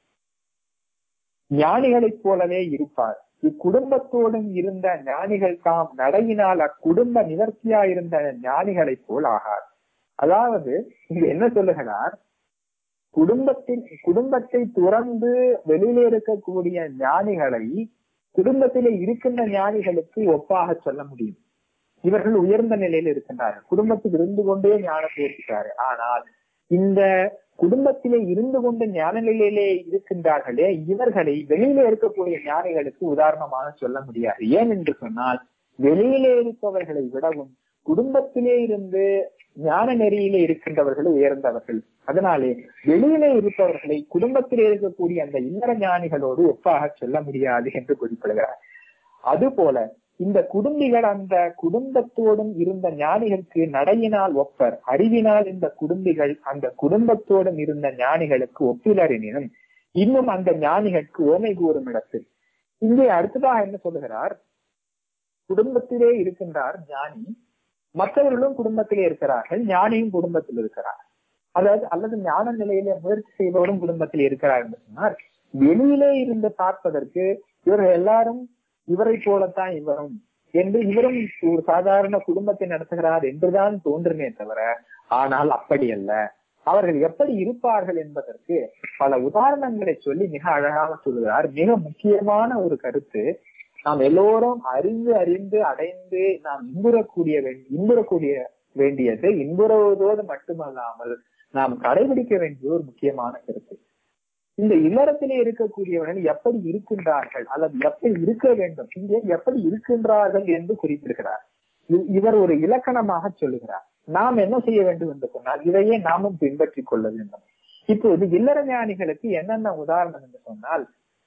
ஞானிகளைப் போலவே இருப்பார் இக்குடும்பத்தோடும் இருந்த ஞானிகள் தாம் நடையினால் அக்குடும்ப நிவர்த்தியா இருந்த ஞானிகளைப் போல் ஆகார் அதாவது இங்க என்ன சொல்லுகிறார் குடும்பத்தின் குடும்பத்தை துறந்து வெளியில இருக்கக்கூடிய ஞானிகளை குடும்பத்திலே இருக்கின்ற ஞானிகளுக்கு ஒப்பாக சொல்ல முடியும் இவர்கள் உயர்ந்த நிலையில் இருக்கின்றார்கள் குடும்பத்தில் இருந்து கொண்டே ஞானத்தை இருக்கிறார்கள் ஆனால் இந்த குடும்பத்திலே இருந்து கொண்டு ஞான நிலையிலே இருக்கின்றார்களே இவர்களை வெளியில இருக்கக்கூடிய ஞானிகளுக்கு உதாரணமாக சொல்ல முடியாது ஏன் என்று சொன்னால் வெளியிலே இருப்பவர்களை விடவும் குடும்பத்திலே இருந்து ஞான நெறியிலே இருக்கின்றவர்கள் உயர்ந்தவர்கள் அதனாலே வெளியிலே இருப்பவர்களை குடும்பத்திலே இருக்கக்கூடிய அந்த இல்லற ஞானிகளோடு ஒப்பாக சொல்ல முடியாது என்று குறிப்பிடுகிறார் அதுபோல இந்த குடும்பிகள் அந்த குடும்பத்தோடும் இருந்த ஞானிகளுக்கு நடையினால் ஒப்பர் அறிவினால் இந்த குடும்பிகள் அந்த குடும்பத்தோடும் இருந்த ஞானிகளுக்கு ஒப்பிலர் எனினும் இன்னும் அந்த ஞானிகளுக்கு ஓமை கூறும் இடத்தில் இங்கே அடுத்ததாக என்ன சொல்லுகிறார் குடும்பத்திலே இருக்கின்றார் ஞானி மற்றவர்களும் குடும்பத்திலே இருக்கிறார்கள் ஞானியும் குடும்பத்தில் இருக்கிறார் அதாவது அல்லது ஞான நிலையிலே முயற்சி செய்பவரும் குடும்பத்தில் இருக்கிறார் என்று சொன்னார் வெளியிலே இருந்து பார்ப்பதற்கு இவர்கள் எல்லாரும் இவரை போலத்தான் இவரும் என்று இவரும் ஒரு சாதாரண குடும்பத்தை நடத்துகிறார் என்றுதான் தோன்றுமே தவிர ஆனால் அப்படி அல்ல அவர்கள் எப்படி இருப்பார்கள் என்பதற்கு பல உதாரணங்களை சொல்லி மிக அழகாக சொல்லுகிறார் மிக முக்கியமான ஒரு கருத்து நாம் எல்லோரும் அறிந்து அறிந்து அடைந்து நாம் இன்புறக்கூடிய இன்புறக்கூடிய வேண்டியது இன்புறுவதோடு மட்டுமல்லாமல் நாம் கடைபிடிக்க வேண்டிய ஒரு முக்கியமான கருத்து இந்த இல்லறத்திலே இருக்கக்கூடியவர்கள் எப்படி இருக்கின்றார்கள் அல்லது எப்படி இருக்க வேண்டும் இங்கே எப்படி இருக்கின்றார்கள் என்று குறிப்பிடுகிறார் இவர் ஒரு இலக்கணமாக சொல்லுகிறார் நாம் என்ன செய்ய வேண்டும் என்று சொன்னால் இதையே நாமும் பின்பற்றி கொள்ள வேண்டும் இப்போது இல்லற ஞானிகளுக்கு என்னென்ன உதாரணம் என்று சொன்னால்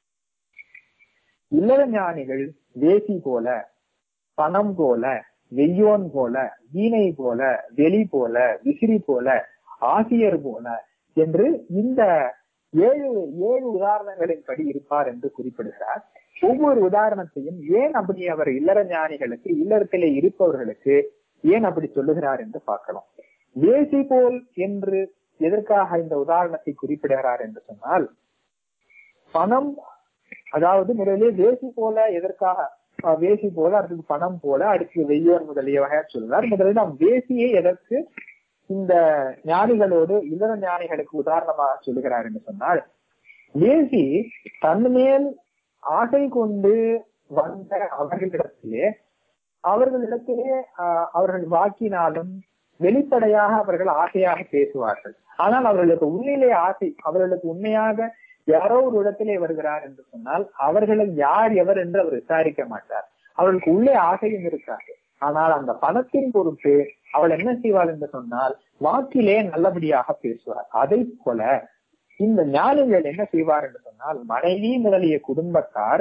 இல்லற ஞானிகள் வேசி போல பணம் போல வெய்யோன் போல வீணை போல வெளி போல விசிறி போல ஆசியர் போல என்று இந்த ஏழு ஏழு உதாரணங்களின் படி இருப்பார் என்று குறிப்பிடுகிறார் ஒவ்வொரு உதாரணத்தையும் ஏன் அப்படி அவர் இல்லற ஞானிகளுக்கு இல்லறத்திலே இருப்பவர்களுக்கு ஏன் அப்படி சொல்லுகிறார் என்று பார்க்கலாம் வேசி போல் என்று எதற்காக இந்த உதாரணத்தை குறிப்பிடுகிறார் என்று சொன்னால் பணம் அதாவது முதலிலே வேசி போல எதற்காக வேசி போல அடுத்தது பணம் போல அடுத்து வெய்யோர் முதலிய வகையா சொல்லுவார் முதலில் நாம் வேசியை எதற்கு இந்த ஞானிகளோடு இல்லற ஞானிகளுக்கு உதாரணமாக சொல்லுகிறார் என்று சொன்னால் வேசி தன் மேல் ஆசை கொண்டு வந்த அவர்களிடத்திலே அவர்களிடத்திலே அவர்கள் வாக்கினாலும் வெளிப்படையாக அவர்கள் ஆசையாக பேசுவார்கள் ஆனால் அவர்களுக்கு உண்மையிலே ஆசை அவர்களுக்கு உண்மையாக யாரோ ஒரு இடத்திலே வருகிறார் என்று சொன்னால் அவர்களை யார் எவர் என்று அவர் விசாரிக்க மாட்டார் அவர்களுக்கு உள்ளே ஆசையும் இருக்காது ஆனால் அந்த பணத்தின் பொருட்டு அவள் என்ன செய்வாள் என்று சொன்னால் வாக்கிலே நல்லபடியாக பேசுவார் அதை போல இந்த ஞானிகள் என்ன செய்வார் என்று சொன்னால் மனைவி முதலிய குடும்பத்தார்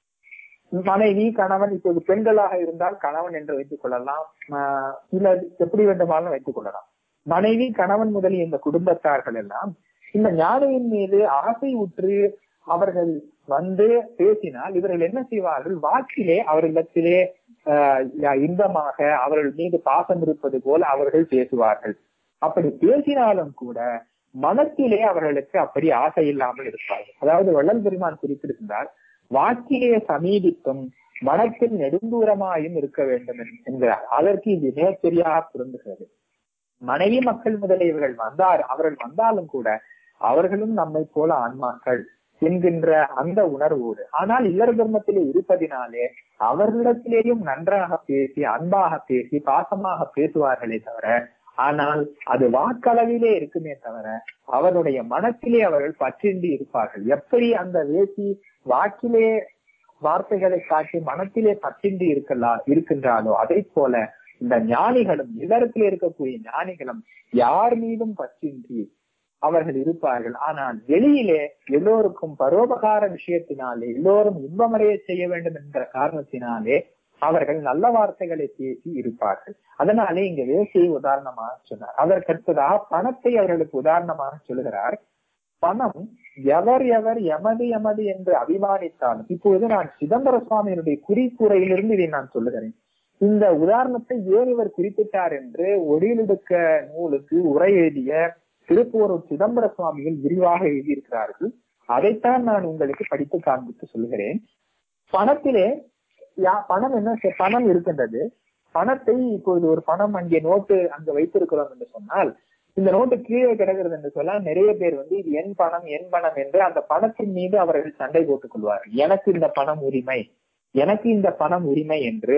மனைவி கணவன் இப்போது பெண்களாக இருந்தால் கணவன் என்று வைத்துக் கொள்ளலாம் ஆஹ் இல்ல எப்படி வேண்டுமானாலும் வைத்துக் கொள்ளலாம் மனைவி கணவன் முதலிய இந்த குடும்பத்தார்கள் எல்லாம் இந்த ஞானியின் மீது ஆசை உற்று அவர்கள் வந்து பேசினால் இவர்கள் என்ன செய்வார்கள் வாக்கிலே அவர்களிடத்திலே ஆஹ் இன்பமாக அவர்கள் மீது பாசம் இருப்பது போல அவர்கள் பேசுவார்கள் அப்படி பேசினாலும் கூட மனத்திலே அவர்களுக்கு அப்படி ஆசை இல்லாமல் இருப்பார்கள் அதாவது வள்ளல் பெருமான் குறிப்பிட்டிருந்தார் வாக்கிலே சமீபித்தும் மனத்தில் நெடுந்தூரமாயும் இருக்க வேண்டும் என்கிறார் அதற்கு இது மிகப்பெரியாக பொருந்துகிறது மனைவி மக்கள் முதலியவர்கள் வந்தார் அவர்கள் வந்தாலும் கூட அவர்களும் நம்மை போல ஆன்மாக்கள் என்கின்ற அந்த உணர்வோடு ஆனால் இல்லற தர்மத்திலே இருப்பதினாலே அவர்களிடத்திலேயும் நன்றாக பேசி அன்பாக பேசி பாசமாக பேசுவார்களே தவிர ஆனால் அது வாக்களவிலே இருக்குமே தவிர அவருடைய மனத்திலே அவர்கள் பற்றின்றி இருப்பார்கள் எப்படி அந்த வேசி வாக்கிலே வார்த்தைகளை காட்டி மனத்திலே பற்றின்றி இருக்கலாம் இருக்கின்றாலோ அதை போல இந்த ஞானிகளும் இல்லறத்திலே இருக்கக்கூடிய ஞானிகளும் யார் மீதும் பற்றின்றி அவர்கள் இருப்பார்கள் ஆனால் வெளியிலே எல்லோருக்கும் பரோபகார விஷயத்தினாலே எல்லோரும் இன்பமடைய செய்ய வேண்டும் என்ற காரணத்தினாலே அவர்கள் நல்ல வார்த்தைகளை பேசி இருப்பார்கள் அதனாலே இங்க வேசியை உதாரணமாக சொன்னார் அதற்கடுத்ததாக பணத்தை அவர்களுக்கு உதாரணமாக சொல்லுகிறார் பணம் எவர் எவர் எமது எமது என்று அபிமானித்தாலும் இப்பொழுது நான் சிதம்பர சுவாமியினுடைய குறிப்புரையிலிருந்து இதை நான் சொல்லுகிறேன் இந்த உதாரணத்தை ஏன் இவர் குறிப்பிட்டார் என்று ஒடியிலெடுக்க நூலுக்கு உரை எழுதிய திருப்பூரூர் சிதம்பர சுவாமிகள் விரிவாக எழுதியிருக்கிறார்கள் அதைத்தான் நான் உங்களுக்கு படித்து காண்பித்து சொல்கிறேன் பணத்திலே பணம் என்ன பணம் இருக்கின்றது பணத்தை இப்பொழுது ஒரு பணம் அங்கே நோட்டு அங்க வைத்திருக்கிறோம் என்று சொன்னால் இந்த நோட்டு கீழே கிடக்கிறது என்று சொன்னால் நிறைய பேர் வந்து இது என் பணம் என் பணம் என்று அந்த பணத்தின் மீது அவர்கள் சண்டை போட்டுக் கொள்வார்கள் எனக்கு இந்த பணம் உரிமை எனக்கு இந்த பணம் உரிமை என்று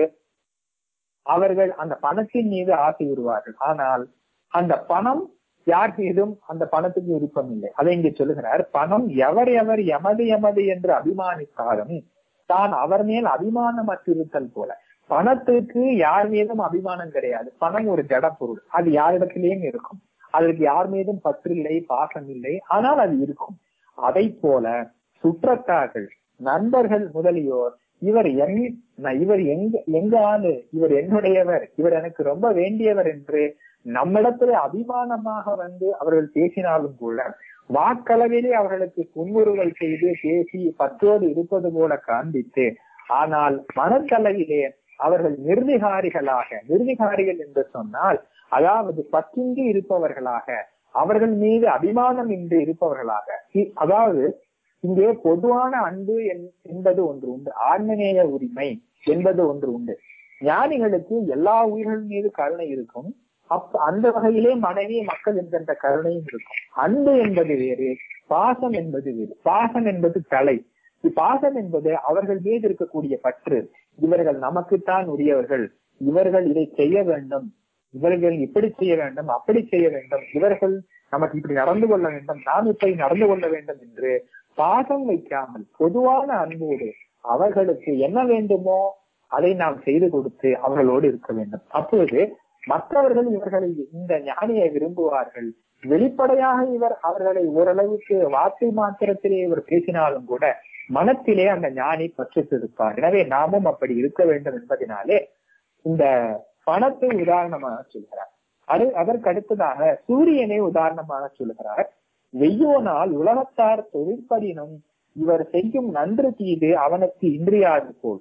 அவர்கள் அந்த பணத்தின் மீது ஆசை விடுவார்கள் ஆனால் அந்த பணம் யார் மீதும் அந்த பணத்துக்கு விருப்பம் இல்லை அதை இங்கே சொல்லுகிறார் பணம் எவர் எவர் எமது எமது என்று அபிமானித்தாலும் தான் அவர் மேல் அபிமானம் அற்றிருத்தல் போல பணத்துக்கு யார் மீதும் அபிமானம் கிடையாது பணம் ஒரு ஜட பொருள் அது யாரிடத்திலேயும் இருக்கும் அதற்கு யார் மீதும் பற்றில்லை பாசம் இல்லை ஆனால் அது இருக்கும் அதை போல சுற்றத்தார்கள் நண்பர்கள் முதலியோர் இவர் என் இவர் எங்க எங்க ஆளு இவர் என்னுடையவர் இவர் எனக்கு ரொம்ப வேண்டியவர் என்று நம்மிடத்துல அபிமானமாக வந்து அவர்கள் பேசினாலும் கூட வாக்களவிலே அவர்களுக்கு புன்முறுவல் செய்து பேசி பற்றோடு இருப்பது போல காண்பித்து ஆனால் மனத்தளவிலே அவர்கள் நிர்விகாரிகளாக நிர்விகாரிகள் என்று சொன்னால் அதாவது பற்றின்றி இருப்பவர்களாக அவர்கள் மீது அபிமானம் இன்றி இருப்பவர்களாக அதாவது இங்கே பொதுவான அன்பு என்பது ஒன்று உண்டு ஆன்மநேய உரிமை என்பது ஒன்று உண்டு ஞானிகளுக்கு எல்லா உயிர்கள் மீது கருணை இருக்கும் அப்ப அந்த வகையிலே மனைவி மக்கள் என்கின்ற கருணையும் இருக்கும் அன்பு என்பது வேறு பாசம் என்பது வேறு பாசம் என்பது கலை பாசம் என்பது அவர்கள் மீது இருக்கக்கூடிய பற்று இவர்கள் நமக்குத்தான் உரியவர்கள் இவர்கள் இதை செய்ய வேண்டும் இவர்கள் இப்படி செய்ய வேண்டும் அப்படி செய்ய வேண்டும் இவர்கள் நமக்கு இப்படி நடந்து கொள்ள வேண்டும் நாம் இப்படி நடந்து கொள்ள வேண்டும் என்று பாசம் வைக்காமல் பொதுவான அன்போடு அவர்களுக்கு என்ன வேண்டுமோ அதை நாம் செய்து கொடுத்து அவர்களோடு இருக்க வேண்டும் அப்பொழுது மற்றவர்கள் இவர்களை இந்த ஞானியை விரும்புவார்கள் வெளிப்படையாக இவர் அவர்களை ஓரளவுக்கு வார்த்தை மாத்திரத்திலே இவர் பேசினாலும் கூட மனத்திலே அந்த ஞானி பற்றித்திருப்பார் எனவே நாமும் அப்படி இருக்க வேண்டும் என்பதனாலே இந்த பணத்தை உதாரணமாக சொல்கிறார் அது அதற்கு அடுத்ததாக சூரியனை உதாரணமாக சொல்கிறார் வெய்யோனால் உலகத்தார் தொழிற்படினும் இவர் செய்யும் நன்று தீது அவனுக்கு இன்றியாது போல்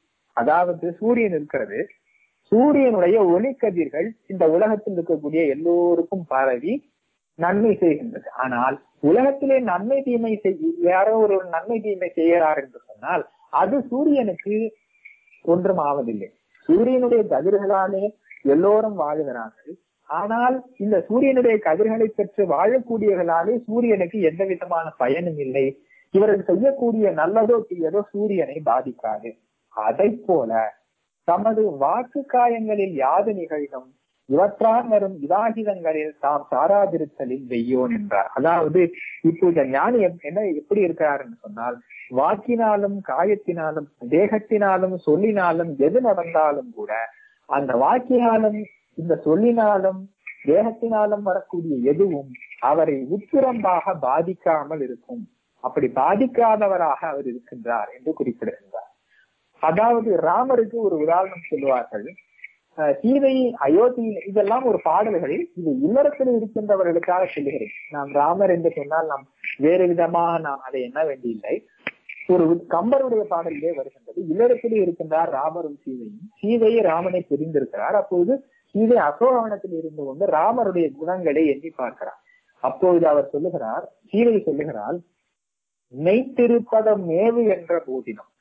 அதாவது சூரியன் இருக்கிறது சூரியனுடைய ஒளிக்கதிர்கள் இந்த உலகத்தில் இருக்கக்கூடிய எல்லோருக்கும் பரவி நன்மை செய்கின்றது ஆனால் உலகத்திலே நன்மை தீமை செய் யாரோ ஒரு நன்மை தீமை செய்கிறார் என்று சொன்னால் அது சூரியனுக்கு ஒன்றும் ஆவதில்லை சூரியனுடைய கதிர்களாலே எல்லோரும் வாழுகிறார்கள் ஆனால் இந்த சூரியனுடைய கதிர்களை பெற்று வாழக்கூடியவர்களாலே சூரியனுக்கு எந்த விதமான பயனும் இல்லை இவர்கள் செய்யக்கூடிய நல்லதோ தீயதோ சூரியனை பாதிக்காது அதை போல தமது வாக்கு காயங்களில் யாது நிகழ்ந்தும் இவற்றால் வரும் இதாகிதங்களில் தாம் சாராதிருத்தலில் வெய்யோன் என்றார் அதாவது இப்போ இந்த ஞானி எப்- என்ன எப்படி இருக்கிறாருன்னு சொன்னால் வாக்கினாலும் காயத்தினாலும் தேகத்தினாலும் சொல்லினாலும் எது நடந்தாலும் கூட அந்த வாக்கினாலும் இந்த சொல்லினாலும் தேகத்தினாலும் வரக்கூடிய எதுவும் அவரை உட்புறம்பாக பாதிக்காமல் இருக்கும் அப்படி பாதிக்காதவராக அவர் இருக்கின்றார் என்று குறிப்பிடுகின்றார் அதாவது ராமருக்கு ஒரு உதாரணம் சொல்லுவார்கள் அஹ் சீதை அயோத்தியில் இதெல்லாம் ஒரு பாடல்கள் இது இல்லறத்தில் இருக்கின்றவர்களுக்காக சொல்லுகிறேன் நாம் ராமர் என்று சொன்னால் நாம் வேறு விதமாக நாம் அதை எண்ண வேண்டியில்லை ஒரு கம்பருடைய பாடலிலே வருகின்றது இல்லறத்தில் இருக்கின்றார் ராமரும் சீதையும் சீதையை ராமனை பிரிந்திருக்கிறார் அப்போது சீதை அசோகவனத்தில் இருந்து கொண்டு ராமருடைய குணங்களை எண்ணி பார்க்கிறார் அப்பொழுது அவர் சொல்லுகிறார் சீதை சொல்லுகிறாள் மெய்த்திருப்பதம் மேவு என்ற போதினம்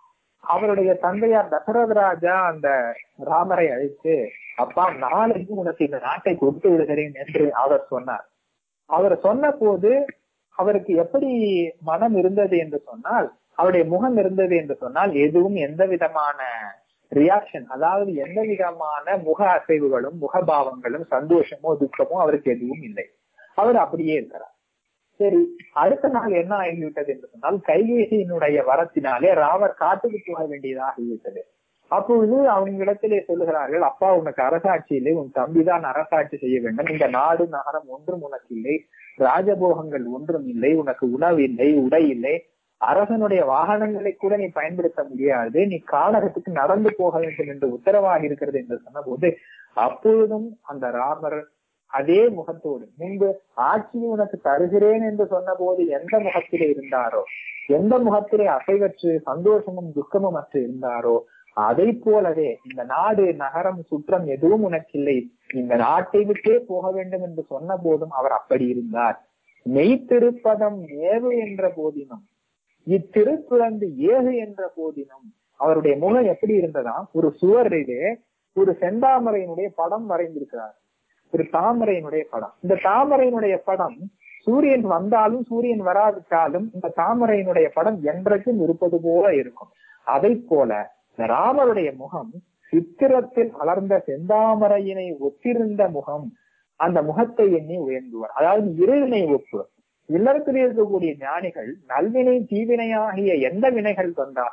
அவருடைய தந்தையார் தசரத ராஜா அந்த ராமரை அழைத்து அப்பா நாளைக்கு உனக்கு இந்த நாட்டை கொடுத்து விடுகிறேன் என்று அவர் சொன்னார் அவர் சொன்ன போது அவருக்கு எப்படி மனம் இருந்தது என்று சொன்னால் அவருடைய முகம் இருந்தது என்று சொன்னால் எதுவும் எந்த விதமான ரியாக்ஷன் அதாவது எந்த விதமான முக அசைவுகளும் முகபாவங்களும் சந்தோஷமோ துக்கமோ அவருக்கு எதுவும் இல்லை அவர் அப்படியே இருக்கிறார் சரி அடுத்த நாள் என்ன ஆகிவிட்டது என்று சொன்னால் கைகேசியினுடைய வரத்தினாலே ராமர் காட்டுக்கு போக வேண்டியதாக ஆகிவிட்டது அப்பொழுது அவங்களிடத்திலே சொல்லுகிறார்கள் அப்பா உனக்கு அரசாட்சி இல்லை உன் தம்பிதான் அரசாட்சி செய்ய வேண்டும் இந்த நாடு நகரம் ஒன்றும் உனக்கு இல்லை ராஜபோகங்கள் ஒன்றும் இல்லை உனக்கு உணவு இல்லை உடை இல்லை அரசனுடைய வாகனங்களை கூட நீ பயன்படுத்த முடியாது நீ கானகத்துக்கு நடந்து போக வேண்டும் என்று உத்தரவாக இருக்கிறது என்று சொன்ன போது அப்பொழுதும் அந்த ராமர் அதே முகத்தோடு முன்பு ஆட்சியை உனக்கு தருகிறேன் என்று சொன்ன போது எந்த முகத்திலே இருந்தாரோ எந்த முகத்திலே அசைவற்று சந்தோஷமும் துக்கமும் அற்று இருந்தாரோ அதை போலவே இந்த நாடு நகரம் சுற்றம் எதுவும் உனக்கில்லை இந்த நாட்டை விட்டே போக வேண்டும் என்று சொன்ன போதும் அவர் அப்படி இருந்தார் மெய்த்திருப்பதம் ஏவு என்ற போதினும் இத்திருக்குழந்து ஏகு என்ற போதினும் அவருடைய முகம் எப்படி இருந்ததா ஒரு சுவரிலே ஒரு செந்தாமரையினுடைய படம் வரைந்திருக்கிறார் ஒரு தாமரையினுடைய படம் இந்த தாமரையினுடைய படம் சூரியன் வந்தாலும் சூரியன் வராவிட்டாலும் இந்த தாமரையினுடைய படம் என்றைக்கும் இருப்பது போல இருக்கும் அதை போல இந்த ராமருடைய முகம் சித்திரத்தில் வளர்ந்த செந்தாமரையினை ஒத்திருந்த முகம் அந்த முகத்தை எண்ணி உயர்ந்துவார் அதாவது இறைவினை ஒப்பு இல்லறத்தில் இருக்கக்கூடிய ஞானிகள் நல்வினை தீவினை ஆகிய எந்த வினைகள் தந்தார்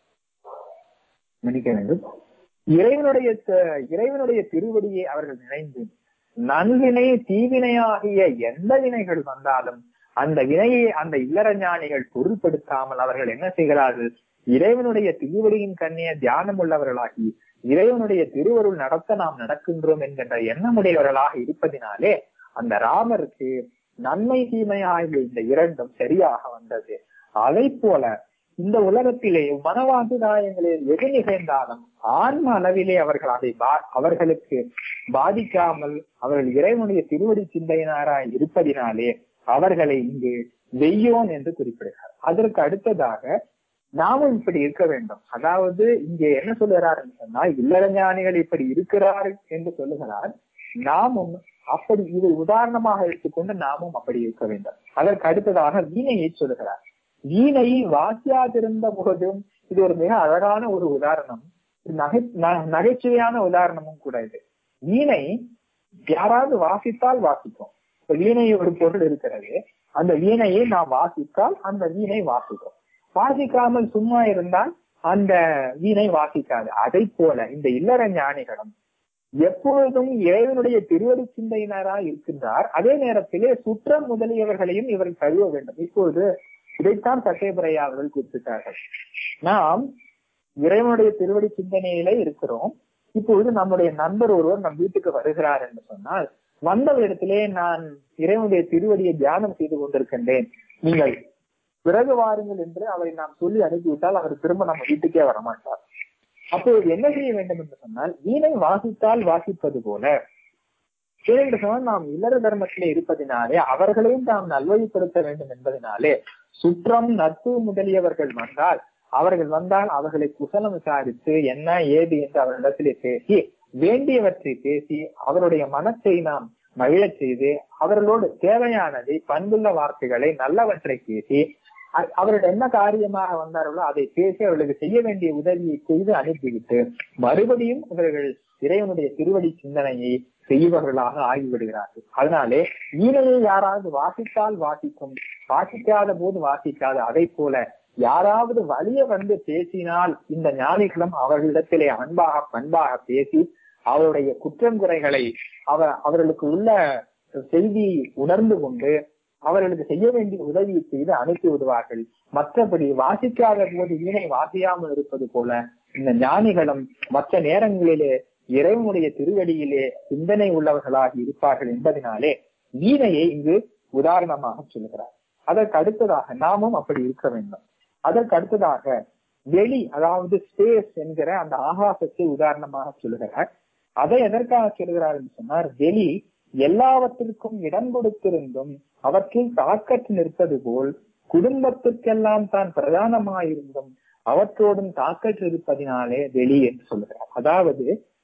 மன்னிக்க வேண்டும் இறைவனுடைய த- இறைவனுடைய திருவடியை அவர்கள் நினைந்து நல்வினை தீவினையாகிய எந்த வினைகள் வந்தாலும் அந்த வினையை அந்த இல்லற ஞானிகள் பொருள்படுத்தாமல் அவர்கள் என்ன செய்கிறார்கள் இறைவனுடைய திருவடியின் கண்ணிய தியானம் உள்ளவர்களாகி இறைவனுடைய திருவருள் நடத்த நாம் நடக்கின்றோம் என்கின்ற எண்ணமுடையவர்களாக இருப்பதினாலே அந்த ராமருக்கு நன்மை தீமை ஆகிய இந்த இரண்டும் சரியாக வந்தது அதை போல இந்த உலகத்திலே மனவாசுதாயங்களில் எது நிகழ்ந்தாலும் ஆன்ம அளவிலே அவர்கள் அதை பா- அவர்களுக்கு பாதிக்காமல் அவர்கள் இறைவனுடைய திருவடி சிந்தையினராய் இருப்பதினாலே அவர்களை இங்கு வெய்யோன் என்று குறிப்பிடுகிறார் அதற்கு அடுத்ததாக நாமும் இப்படி இருக்க வேண்டும் அதாவது இங்கே என்ன சொல்லுகிறார் என்று சொன்னால் இல்லறஞானிகள் இப்படி இருக்கிறார் என்று சொல்லுகிறார் நாமும் அப்படி இது உதாரணமாக எடுத்துக்கொண்டு நாமும் அப்படி இருக்க வேண்டும் அதற்கு அடுத்ததாக வீணையை சொல்லுகிறார் வீணை வாசியாதிருந்த போதும் இது ஒரு மிக அழகான ஒரு உதாரணம் நகை ந- நகைச்சுவையான உதாரணமும் கூட இது வீணை யாராவது வாசித்தால் வாசிக்கும் இப்ப வீணை ஒரு பொருள் இருக்கிறது அந்த வீணையை நாம் வாசித்தால் அந்த வீணை வாசிக்கும் வாசிக்காமல் சும்மா இருந்தால் அந்த வீணை வாசிக்காது அதை போல இந்த இல்லற ஞானிகளும் எப்பொழுதும் இறைவனுடைய திருவடி சிந்தையினராய் இருக்கின்றார் அதே நேரத்திலே சுற்றம் முதலியவர்களையும் இவர் கழுவ வேண்டும் இப்பொழுது இதைத்தான் சட்டேபுரையா அவர்கள் குறிப்பிட்டார்கள் நாம் இறைவனுடைய திருவடி சிந்தனையிலே இருக்கிறோம் இப்பொழுது நம்முடைய நண்பர் ஒருவர் நம் வீட்டுக்கு வருகிறார் என்று சொன்னால் வந்த இடத்திலே நான் இறைவனுடைய திருவடியை தியானம் செய்து கொண்டிருக்கின்றேன் நீங்கள் பிறகு வாருங்கள் என்று அவரை நாம் சொல்லி அனுப்பிவிட்டால் அவர் திரும்ப நம்ம வீட்டுக்கே வரமாட்டார் அப்பொழுது என்ன செய்ய வேண்டும் என்று சொன்னால் வீணை வாசித்தால் வாசிப்பது போல ஏனென்று சொன்னால் நாம் இல்லற தர்மத்திலே இருப்பதினாலே அவர்களையும் நாம் நல்வழிப்படுத்த வேண்டும் என்பதனாலே சுற்றம் நட்பு முதலியவர்கள் வந்தால் அவர்கள் வந்தால் அவர்களை குசலம் விசாரித்து என்ன ஏது என்று அவரிடத்திலே பேசி வேண்டியவற்றை பேசி அவருடைய மனத்தை நாம் மகிழச் செய்து அவர்களோடு தேவையானதை பண்புள்ள வார்த்தைகளை நல்லவற்றை பேசி அ- அவர்கள் என்ன காரியமாக வந்தார்களோ அதை பேசி அவர்களுக்கு செய்ய வேண்டிய உதவியை செய்து அனுப்பிவிட்டு மறுபடியும் இவர்கள் இறைவனுடைய திருவடி சிந்தனையை செய்பவர்களாக ஆகிவிடுகிறார்கள் அதனாலே வீணையை யாராவது வாசித்தால் வாசிக்கும் வாசிக்காத போது வாசிக்காது அதை போல யாராவது வலிய வந்து பேசினால் இந்த ஞானிகளும் அவர்களிடத்திலே அன்பாக பண்பாக பேசி அவருடைய குற்றம் குறைகளை அவர் அவர்களுக்கு உள்ள செய்தி உணர்ந்து கொண்டு அவர்களுக்கு செய்ய வேண்டிய உதவியை செய்து அனுப்பி விடுவார்கள் மற்றபடி வாசிக்காத போது வீணை வாசியாமல் இருப்பது போல இந்த ஞானிகளும் மற்ற நேரங்களிலே இறைவனுடைய திருவடியிலே சிந்தனை உள்ளவர்களாக இருப்பார்கள் என்பதனாலே வீணையை இங்கு உதாரணமாக சொல்கிறார் அதற்கு அடுத்ததாக நாமும் அப்படி இருக்க வேண்டும் அதற்கு அடுத்ததாக வெளி அதாவது ஸ்பேஸ் என்கிற அந்த ஆகாசத்தை உதாரணமாக சொல்கிறார் அதை எதற்காக சொல்கிறார் என்று சொன்னார் வெளி எல்லாவற்றிற்கும் இடம் கொடுத்திருந்தும் அவற்றில் தாக்கற்று நிற்பது போல் குடும்பத்திற்கெல்லாம் தான் பிரதானமாயிருந்தும் அவற்றோடும் தாக்கற்று இருப்பதினாலே வெளி என்று சொல்கிறார் அதாவது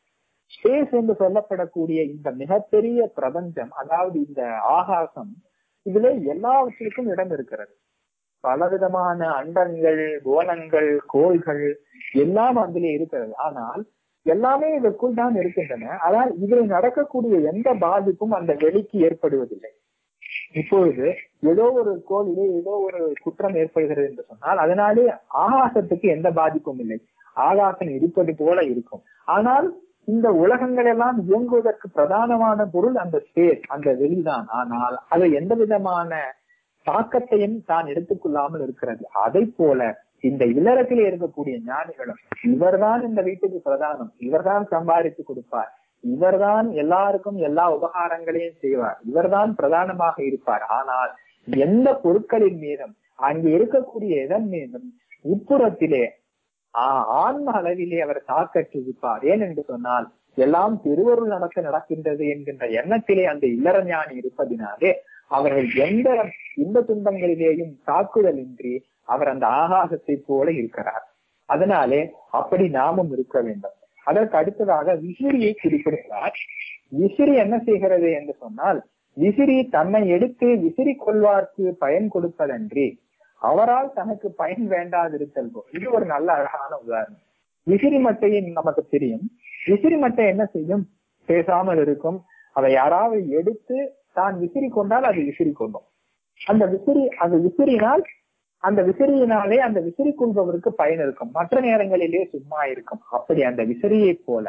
ஸ்பேஸ் என்று சொல்லப்படக்கூடிய இந்த மிகப்பெரிய பிரபஞ்சம் அதாவது இந்த ஆகாசம் இதுல எல்லாவற்றிற்கும் இடம் இருக்கிறது பலவிதமான அண்டங்கள் கோணங்கள் கோள்கள் எல்லாம் அதிலே இருக்கிறது ஆனால் எல்லாமே இதற்குள் தான் இருக்கின்றன ஆனால் இதில் நடக்கக்கூடிய எந்த பாதிப்பும் அந்த வெளிக்கு ஏற்படுவதில்லை இப்பொழுது ஏதோ ஒரு கோவிலே ஏதோ ஒரு குற்றம் ஏற்படுகிறது என்று சொன்னால் அதனாலே ஆகாசத்துக்கு எந்த பாதிப்பும் இல்லை ஆகாசம் இருப்பது போல இருக்கும் ஆனால் இந்த உலகங்கள் எல்லாம் இயங்குவதற்கு பிரதானமான பொருள் அந்த ஸ்பேஸ் அந்த வெளிதான் ஆனால் அது எந்த விதமான தாக்கத்தையும் தான் எடுத்துக்கொள்ளாமல் இருக்கிறது அதை போல இந்த இல்லறத்திலே இருக்கக்கூடிய ஞானிகளும் இவர்தான் இந்த வீட்டுக்கு பிரதானம் இவர்தான் சம்பாதித்து கொடுப்பார் இவர்தான் எல்லாருக்கும் எல்லா உபகாரங்களையும் செய்வார் இவர்தான் பிரதானமாக இருப்பார் ஆனால் எந்த பொருட்களின் மீதும் அங்கு இருக்கக்கூடிய எதன் மீதும் உட்புறத்திலே ஆஹ் ஆன்ம அளவிலே அவர் தாக்கற்று இருப்பார் ஏன் என்று சொன்னால் எல்லாம் திருவருள் நடக்க நடக்கின்றது என்கின்ற எண்ணத்திலே அந்த இல்லற ஞானி இருப்பதினாலே அவர்கள் எந்த இன்ப துன்பங்களிலேயும் தாக்குதலின்றி அவர் அந்த ஆகாசத்தை போல இருக்கிறார் அதனாலே அப்படி நாமும் இருக்க வேண்டும் அதற்கு அடுத்ததாக விசிறியை குறிப்பிடுகிறார் விசிறி என்ன செய்கிறது என்று சொன்னால் விசிறி தன்னை எடுத்து விசிறி கொள்வார்க்கு பயன் கொடுப்பதன்றி அவரால் தனக்கு பயன் வேண்டாதிருத்தல் போல் இது ஒரு நல்ல அழகான உதாரணம் விசிறி மட்டையின் நமக்கு தெரியும் விசிறி மட்டை என்ன செய்யும் பேசாமல் இருக்கும் அதை யாராவது எடுத்து தான் விசிறி கொண்டால் அது விசிறி கொண்டும் அந்த விசிறி அந்த விசிறினால் அந்த விசிறியினாலே அந்த விசிறி கொள்பவருக்கு பயன் இருக்கும் மற்ற நேரங்களிலே சும்மா இருக்கும் அப்படி அந்த விசிறியை போல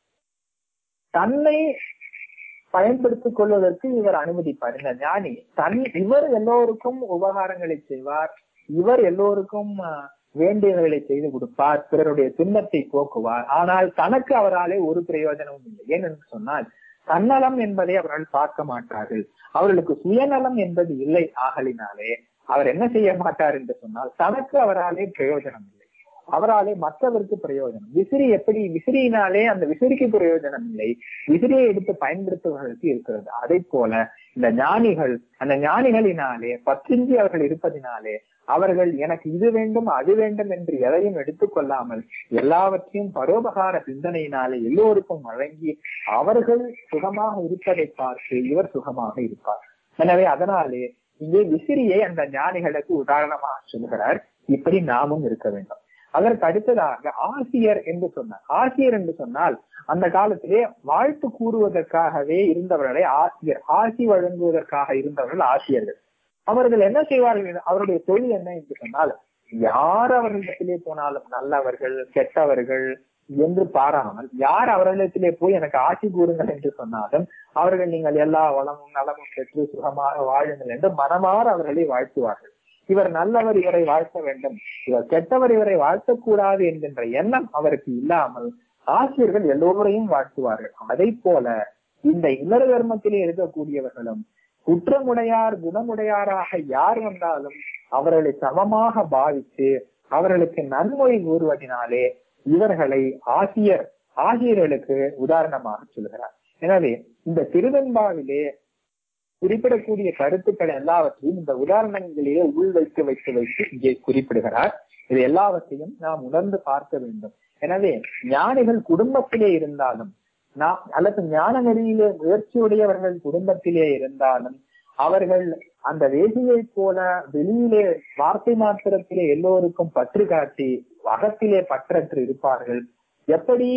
தன்னை பயன்படுத்திக் கொள்வதற்கு இவர் அனுமதிப்பார் இந்த ஞானி தன் இவர் எல்லோருக்கும் உபகாரங்களை செய்வார் இவர் எல்லோருக்கும் வேண்டியவர்களை செய்து கொடுப்பார் பிறருடைய துன்பத்தை போக்குவார் ஆனால் தனக்கு அவராலே ஒரு பிரயோஜனமும் இல்லை ஏனென்று சொன்னால் தன்னலம் என்பதை அவர்கள் பார்க்க மாட்டார்கள் அவர்களுக்கு சுயநலம் என்பது இல்லை ஆகலினாலே அவர் என்ன செய்ய மாட்டார் என்று சொன்னால் தனக்கு அவராலே பிரயோஜனம் இல்லை அவராலே மற்றவருக்கு பிரயோஜனம் விசிறி எப்படி விசிறியினாலே அந்த விசிறிக்கு பிரயோஜனம் இல்லை விசிறியை எடுத்து பயன்படுத்துவதற்கு இருக்கிறது அதை போல இந்த ஞானிகள் அந்த ஞானிகளினாலே பற்றின்றி அவர்கள் இருப்பதினாலே அவர்கள் எனக்கு இது வேண்டும் அது வேண்டும் என்று எதையும் எடுத்துக்கொள்ளாமல் எல்லாவற்றையும் பரோபகார சிந்தனையினாலே எல்லோருக்கும் வழங்கி அவர்கள் சுகமாக இருப்பதை பார்த்து இவர் சுகமாக இருப்பார் எனவே அதனாலே இங்கே விசிறியை அந்த ஞானிகளுக்கு உதாரணமாக சொல்கிறார் இப்படி நாமும் இருக்க வேண்டும் அதற்கு அடுத்ததாக ஆசிரியர் என்று சொன்னார் ஆசிரியர் என்று சொன்னால் அந்த காலத்திலே வாழ்த்து கூறுவதற்காகவே இருந்தவர்களை ஆசிரியர் ஆசி வழங்குவதற்காக இருந்தவர்கள் ஆசிரியர்கள் அவர்கள் என்ன செய்வார்கள் அவருடைய தொழில் என்ன என்று சொன்னால் யார் அவர்களிடத்திலே போனாலும் நல்லவர்கள் கெட்டவர்கள் என்று பாராமல் யார் அவர்களிடத்திலே போய் எனக்கு ஆட்சி கூறுங்கள் என்று சொன்னாலும் அவர்கள் நீங்கள் எல்லா வளமும் நலமும் பெற்று சுகமாக வாழுங்கள் என்று மனமாற அவர்களை வாழ்த்துவார்கள் இவர் நல்லவர் இவரை வாழ்த்த வேண்டும் இவர் கெட்டவர் இவரை வாழ்த்தக்கூடாது என்கின்ற எண்ணம் அவருக்கு இல்லாமல் ஆசிரியர்கள் எல்லோரையும் வாழ்த்துவார்கள் அதை போல இந்த இல்லற தர்மத்திலே இருக்கக்கூடியவர்களும் குற்றமுடையார் குணமுடையாராக யார் வந்தாலும் அவர்களை சமமாக பாவித்து அவர்களுக்கு நன்மொழி கூறுவதனாலே இவர்களை ஆசிரியர் ஆசிரியர்களுக்கு உதாரணமாக சொல்கிறார் எனவே இந்த திருவெண்பாவிலே குறிப்பிடக்கூடிய கருத்துக்கள் எல்லாவற்றையும் இந்த உதாரணங்களிலே உள் வைத்து வைத்து வைத்து இங்கே குறிப்பிடுகிறார் இது எல்லாவற்றையும் நாம் உணர்ந்து பார்க்க வேண்டும் எனவே ஞானிகள் குடும்பத்திலே இருந்தாலும் நாம் அல்லது ஞான நெறியிலே முயற்சியுடையவர்கள் குடும்பத்திலே இருந்தாலும் அவர்கள் அந்த வேதியை போல வெளியிலே வார்த்தை மாத்திரத்திலே எல்லோருக்கும் பற்று காட்டி அகத்திலே பற்றற்று இருப்பார்கள் எப்படி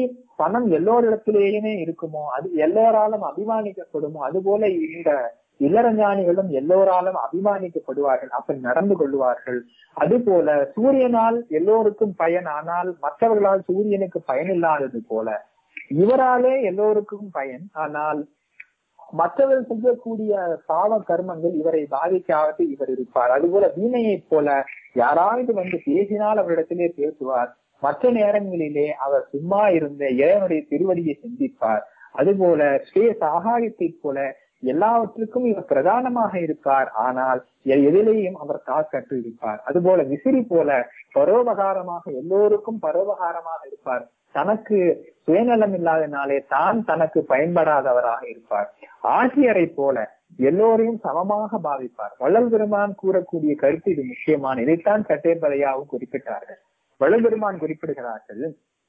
பணம் எல்லோரிடத்திலேயுமே இருக்குமோ அது எல்லோராலும் அபிமானிக்கப்படுமோ அதுபோல இந்த இளரஞானிகளும் எல்லோராலும் அபிமானிக்கப்படுவார்கள் அப்படி நடந்து கொள்வார்கள் அதுபோல சூரியனால் எல்லோருக்கும் பயன் ஆனால் மற்றவர்களால் சூரியனுக்கு பயன் இல்லாதது போல இவராலே எல்லோருக்கும் பயன் ஆனால் மற்றவர்கள் செய்யக்கூடிய பாவ கர்மங்கள் இவரை பாதிக்காது இவர் இருப்பார் அதுபோல வீணையை போல யாராவது வந்து பேசினால் அவரிடத்திலே பேசுவார் மற்ற நேரங்களிலே அவர் சும்மா இருந்த இறைவனுடைய திருவடியை சிந்திப்பார் அதுபோல ஸ்ரீ ஆகாயத்தை போல எல்லாவற்றுக்கும் இவர் பிரதானமாக இருப்பார் ஆனால் எதிலேயும் அவர் காக்கற்று இருப்பார் அதுபோல விசிறி போல பரோபகாரமாக எல்லோருக்கும் பரோபகாரமாக இருப்பார் தனக்கு சுயநலம் இல்லாதனாலே தான் தனக்கு பயன்படாதவராக இருப்பார் ஆசிரியரை போல எல்லோரையும் சமமாக பாவிப்பார் வள்ளல் பெருமான் கூறக்கூடிய கருத்து இது முக்கியமான இதைத்தான் சட்டேபதையாவும் குறிப்பிட்டார்கள் வள்ளல் பெருமான் குறிப்பிடுகிறார்கள்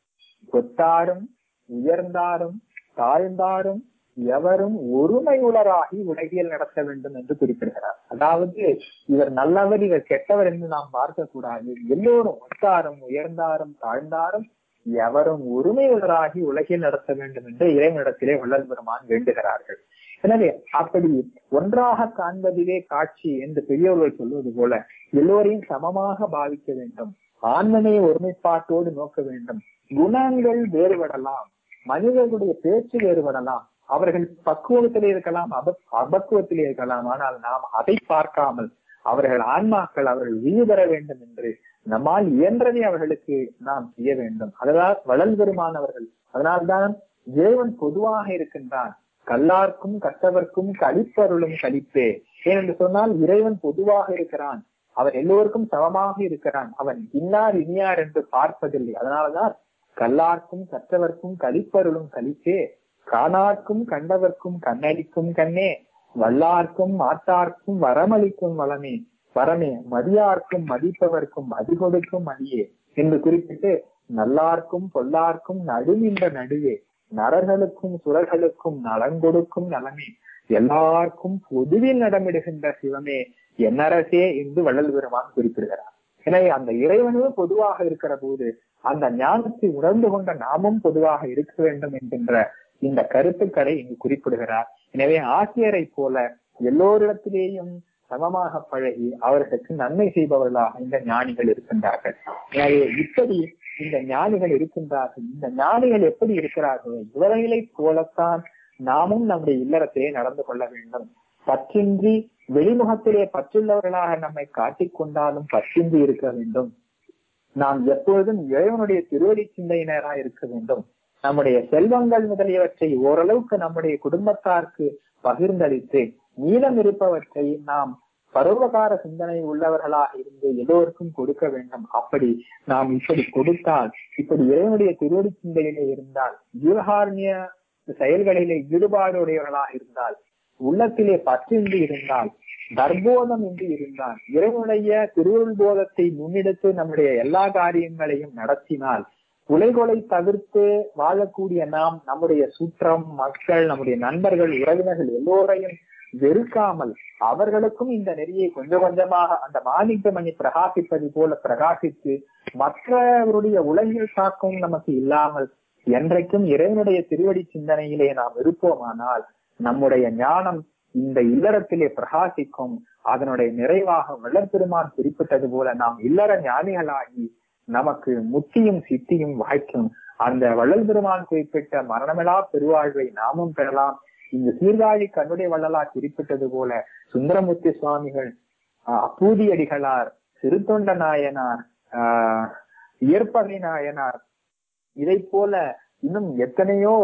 கொத்தாரும் உயர்ந்தாரும் தாழ்ந்தாரும் எவரும் ஒருமை உலராகி உலகியல் நடத்த வேண்டும் என்று குறிப்பிடுகிறார் அதாவது இவர் நல்லவர் இவர் கெட்டவர் என்று நாம் பார்க்க கூடாது எல்லோரும் ஒத்தாரும் உயர்ந்தாரும் தாழ்ந்தாரும் எவரும் ஒருமை உலராகி உலகில் நடத்த வேண்டும் என்று இறைவனிடத்திலே வள்ளல் பெருமான் வேண்டுகிறார்கள் எனவே அப்படி ஒன்றாக காண்பதிலே காட்சி என்று பெரியவர்கள் சொல்வது போல எல்லோரையும் சமமாக பாவிக்க வேண்டும் ஆன்மனைய ஒருமைப்பாட்டோடு நோக்க வேண்டும் குணங்கள் வேறுபடலாம் மனிதர்களுடைய பேச்சு வேறுபடலாம் அவர்கள் பக்குவத்திலே இருக்கலாம் அப அபக்குவத்திலே இருக்கலாம் ஆனால் நாம் அதை பார்க்காமல் அவர்கள் ஆன்மாக்கள் அவர்கள் உயிர் பெற வேண்டும் என்று நம்மால் இயன்றதை அவர்களுக்கு நாம் செய்ய வேண்டும் அதனால் வளல் பெருமானவர்கள் அதனால்தான் இறைவன் பொதுவாக இருக்கின்றான் கல்லார்க்கும் கற்றவர்க்கும் கழிப்பருளும் கழிப்பே ஏனென்று சொன்னால் இறைவன் பொதுவாக இருக்கிறான் அவன் எல்லோருக்கும் சமமாக இருக்கிறான் அவன் இன்னார் இனியார் என்று பார்ப்பதில்லை அதனாலதான் கல்லார்க்கும் கற்றவர்க்கும் கழிப்பருளும் கழிப்பே காணார்க்கும் கண்டவர்க்கும் கண்ணடிக்கும் கண்ணே வல்லார்க்கும் மாட்டார்க்கும் வரமளிக்கும் வளமே வரமே மதியார்க்கும் மதிப்பவர்க்கும் மதி கொடுக்கும் மதியே என்று குறிப்பிட்டு நல்லார்க்கும் பொல்லார்க்கும் நடுநின்ற நடுவே நரர்களுக்கும் சுரர்களுக்கும் நலங்கொடுக்கும் நலமே எல்லாருக்கும் பொதுவில் நடமிடுகின்ற சிவமே என்னரசே என்று வள்ளல் பெருமான் குறிப்பிடுகிறார் எனவே அந்த இறைவனே பொதுவாக இருக்கிற போது அந்த ஞானத்தை உணர்ந்து கொண்ட நாமும் பொதுவாக இருக்க வேண்டும் என்கின்ற இந்த கருத்துக்களை இங்கு குறிப்பிடுகிறார் எனவே ஆசிரியரை போல எல்லோரிடத்திலேயும் சமமாக பழகி அவர்களுக்கு நன்மை செய்பவர்களாக இந்த ஞானிகள் இருக்கின்றார்கள் எனவே இப்படி இந்த ஞானிகள் இருக்கின்றார்கள் இந்த ஞானிகள் எப்படி இருக்கிறார்கள் இவர்களை போலத்தான் நாமும் நம்முடைய இல்லறத்திலே நடந்து கொள்ள வேண்டும் பற்றின்றி வெளிமுகத்திலே பற்றுள்ளவர்களாக நம்மை காட்டிக் கொண்டாலும் பற்றின்றி இருக்க வேண்டும் நாம் எப்பொழுதும் இறைவனுடைய திருவடி சிந்தையினராக இருக்க வேண்டும் நம்முடைய செல்வங்கள் முதலியவற்றை ஓரளவுக்கு நம்முடைய குடும்பத்தாருக்கு பகிர்ந்தளித்து மீதம் இருப்பவற்றை நாம் பரோபகார சிந்தனை உள்ளவர்களாக இருந்து எல்லோருக்கும் கொடுக்க வேண்டும் அப்படி நாம் இப்படி கொடுத்தால் இப்படி இறைவனுடைய திருவடி சிந்தையிலே இருந்தால் ஜீவகாரண்ய செயல்களிலே ஈடுபாடுடையவர்களாக இருந்தால் உள்ளத்திலே பற்றின்றி இருந்தால் தர்போதம் என்று இருந்தால் இறைவனுடைய திருவருள் போதத்தை முன்னெடுத்து நம்முடைய எல்லா காரியங்களையும் நடத்தினால் உலைகொலை தவிர்த்து வாழக்கூடிய நாம் நம்முடைய சுற்றம் மக்கள் நம்முடைய நண்பர்கள் உறவினர்கள் எல்லோரையும் வெறுக்காமல் அவர்களுக்கும் இந்த நெறியை கொஞ்சம் கொஞ்சமாக அந்த மாணிக்க மணி பிரகாசிப்பது போல பிரகாசித்து மற்றவருடைய உலகில் தாக்கம் நமக்கு இல்லாமல் என்றைக்கும் இறைவனுடைய திருவடி சிந்தனையிலே நாம் இருப்போமானால் நம்முடைய ஞானம் இந்த இல்லறத்திலே பிரகாசிக்கும் அதனுடைய நிறைவாக வளர்பெருமான் குறிப்பிட்டது போல நாம் இல்லற ஞானிகளாகி நமக்கு முத்தியும் சித்தியும் வாய்க்கும் அந்த வள்ளல் பெருமான் குறிப்பிட்ட மரணமிலா பெருவாழ்வை நாமும் பெறலாம் இந்த சீர்காழி கண்ணுடைய வள்ளலார் குறிப்பிட்டது போல சுந்தரமூர்த்தி சுவாமிகள் அப்பூதியடிகளார் சிறுத்தொண்ட நாயனார் ஆஹ் இயற்பகை நாயனார் இதை போல இன்னும் எத்தனையோ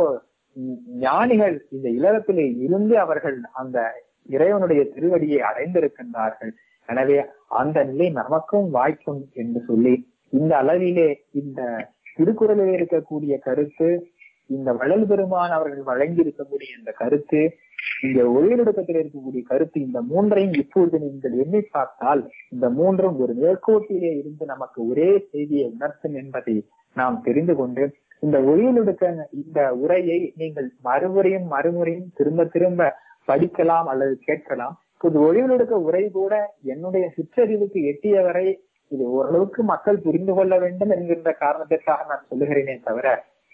ஞானிகள் இந்த இல்லறத்திலே இருந்து அவர்கள் அந்த இறைவனுடைய திருவடியை அடைந்திருக்கின்றார்கள் எனவே அந்த நிலை நமக்கும் வாய்க்கும் என்று சொல்லி இந்த அளவிலே இந்த திருக்குறளில் இருக்கக்கூடிய கருத்து இந்த வள்ளல் பெருமான் அவர்கள் வழங்கி இருக்கக்கூடிய இந்த கருத்து இந்த ஒளிநடுக்கத்தில் இருக்கக்கூடிய கருத்து இந்த மூன்றையும் இப்பொழுது நீங்கள் எண்ணி பார்த்தால் இந்த மூன்றும் ஒரு மேற்கோட்டிலே இருந்து நமக்கு ஒரே செய்தியை உணர்த்தும் என்பதை நாம் தெரிந்து கொண்டு இந்த ஒளிநடுக்க இந்த உரையை நீங்கள் மறுமுறையும் மறுமுறையும் திரும்ப திரும்ப படிக்கலாம் அல்லது கேட்கலாம் இது ஒளிநடுக்க உரை கூட என்னுடைய சிற்றறிவுக்கு எட்டிய வரை இது ஓரளவுக்கு மக்கள் புரிந்து கொள்ள வேண்டும் என்கின்ற காரணத்திற்காக நான் சொல்லுகிறேனே தவிர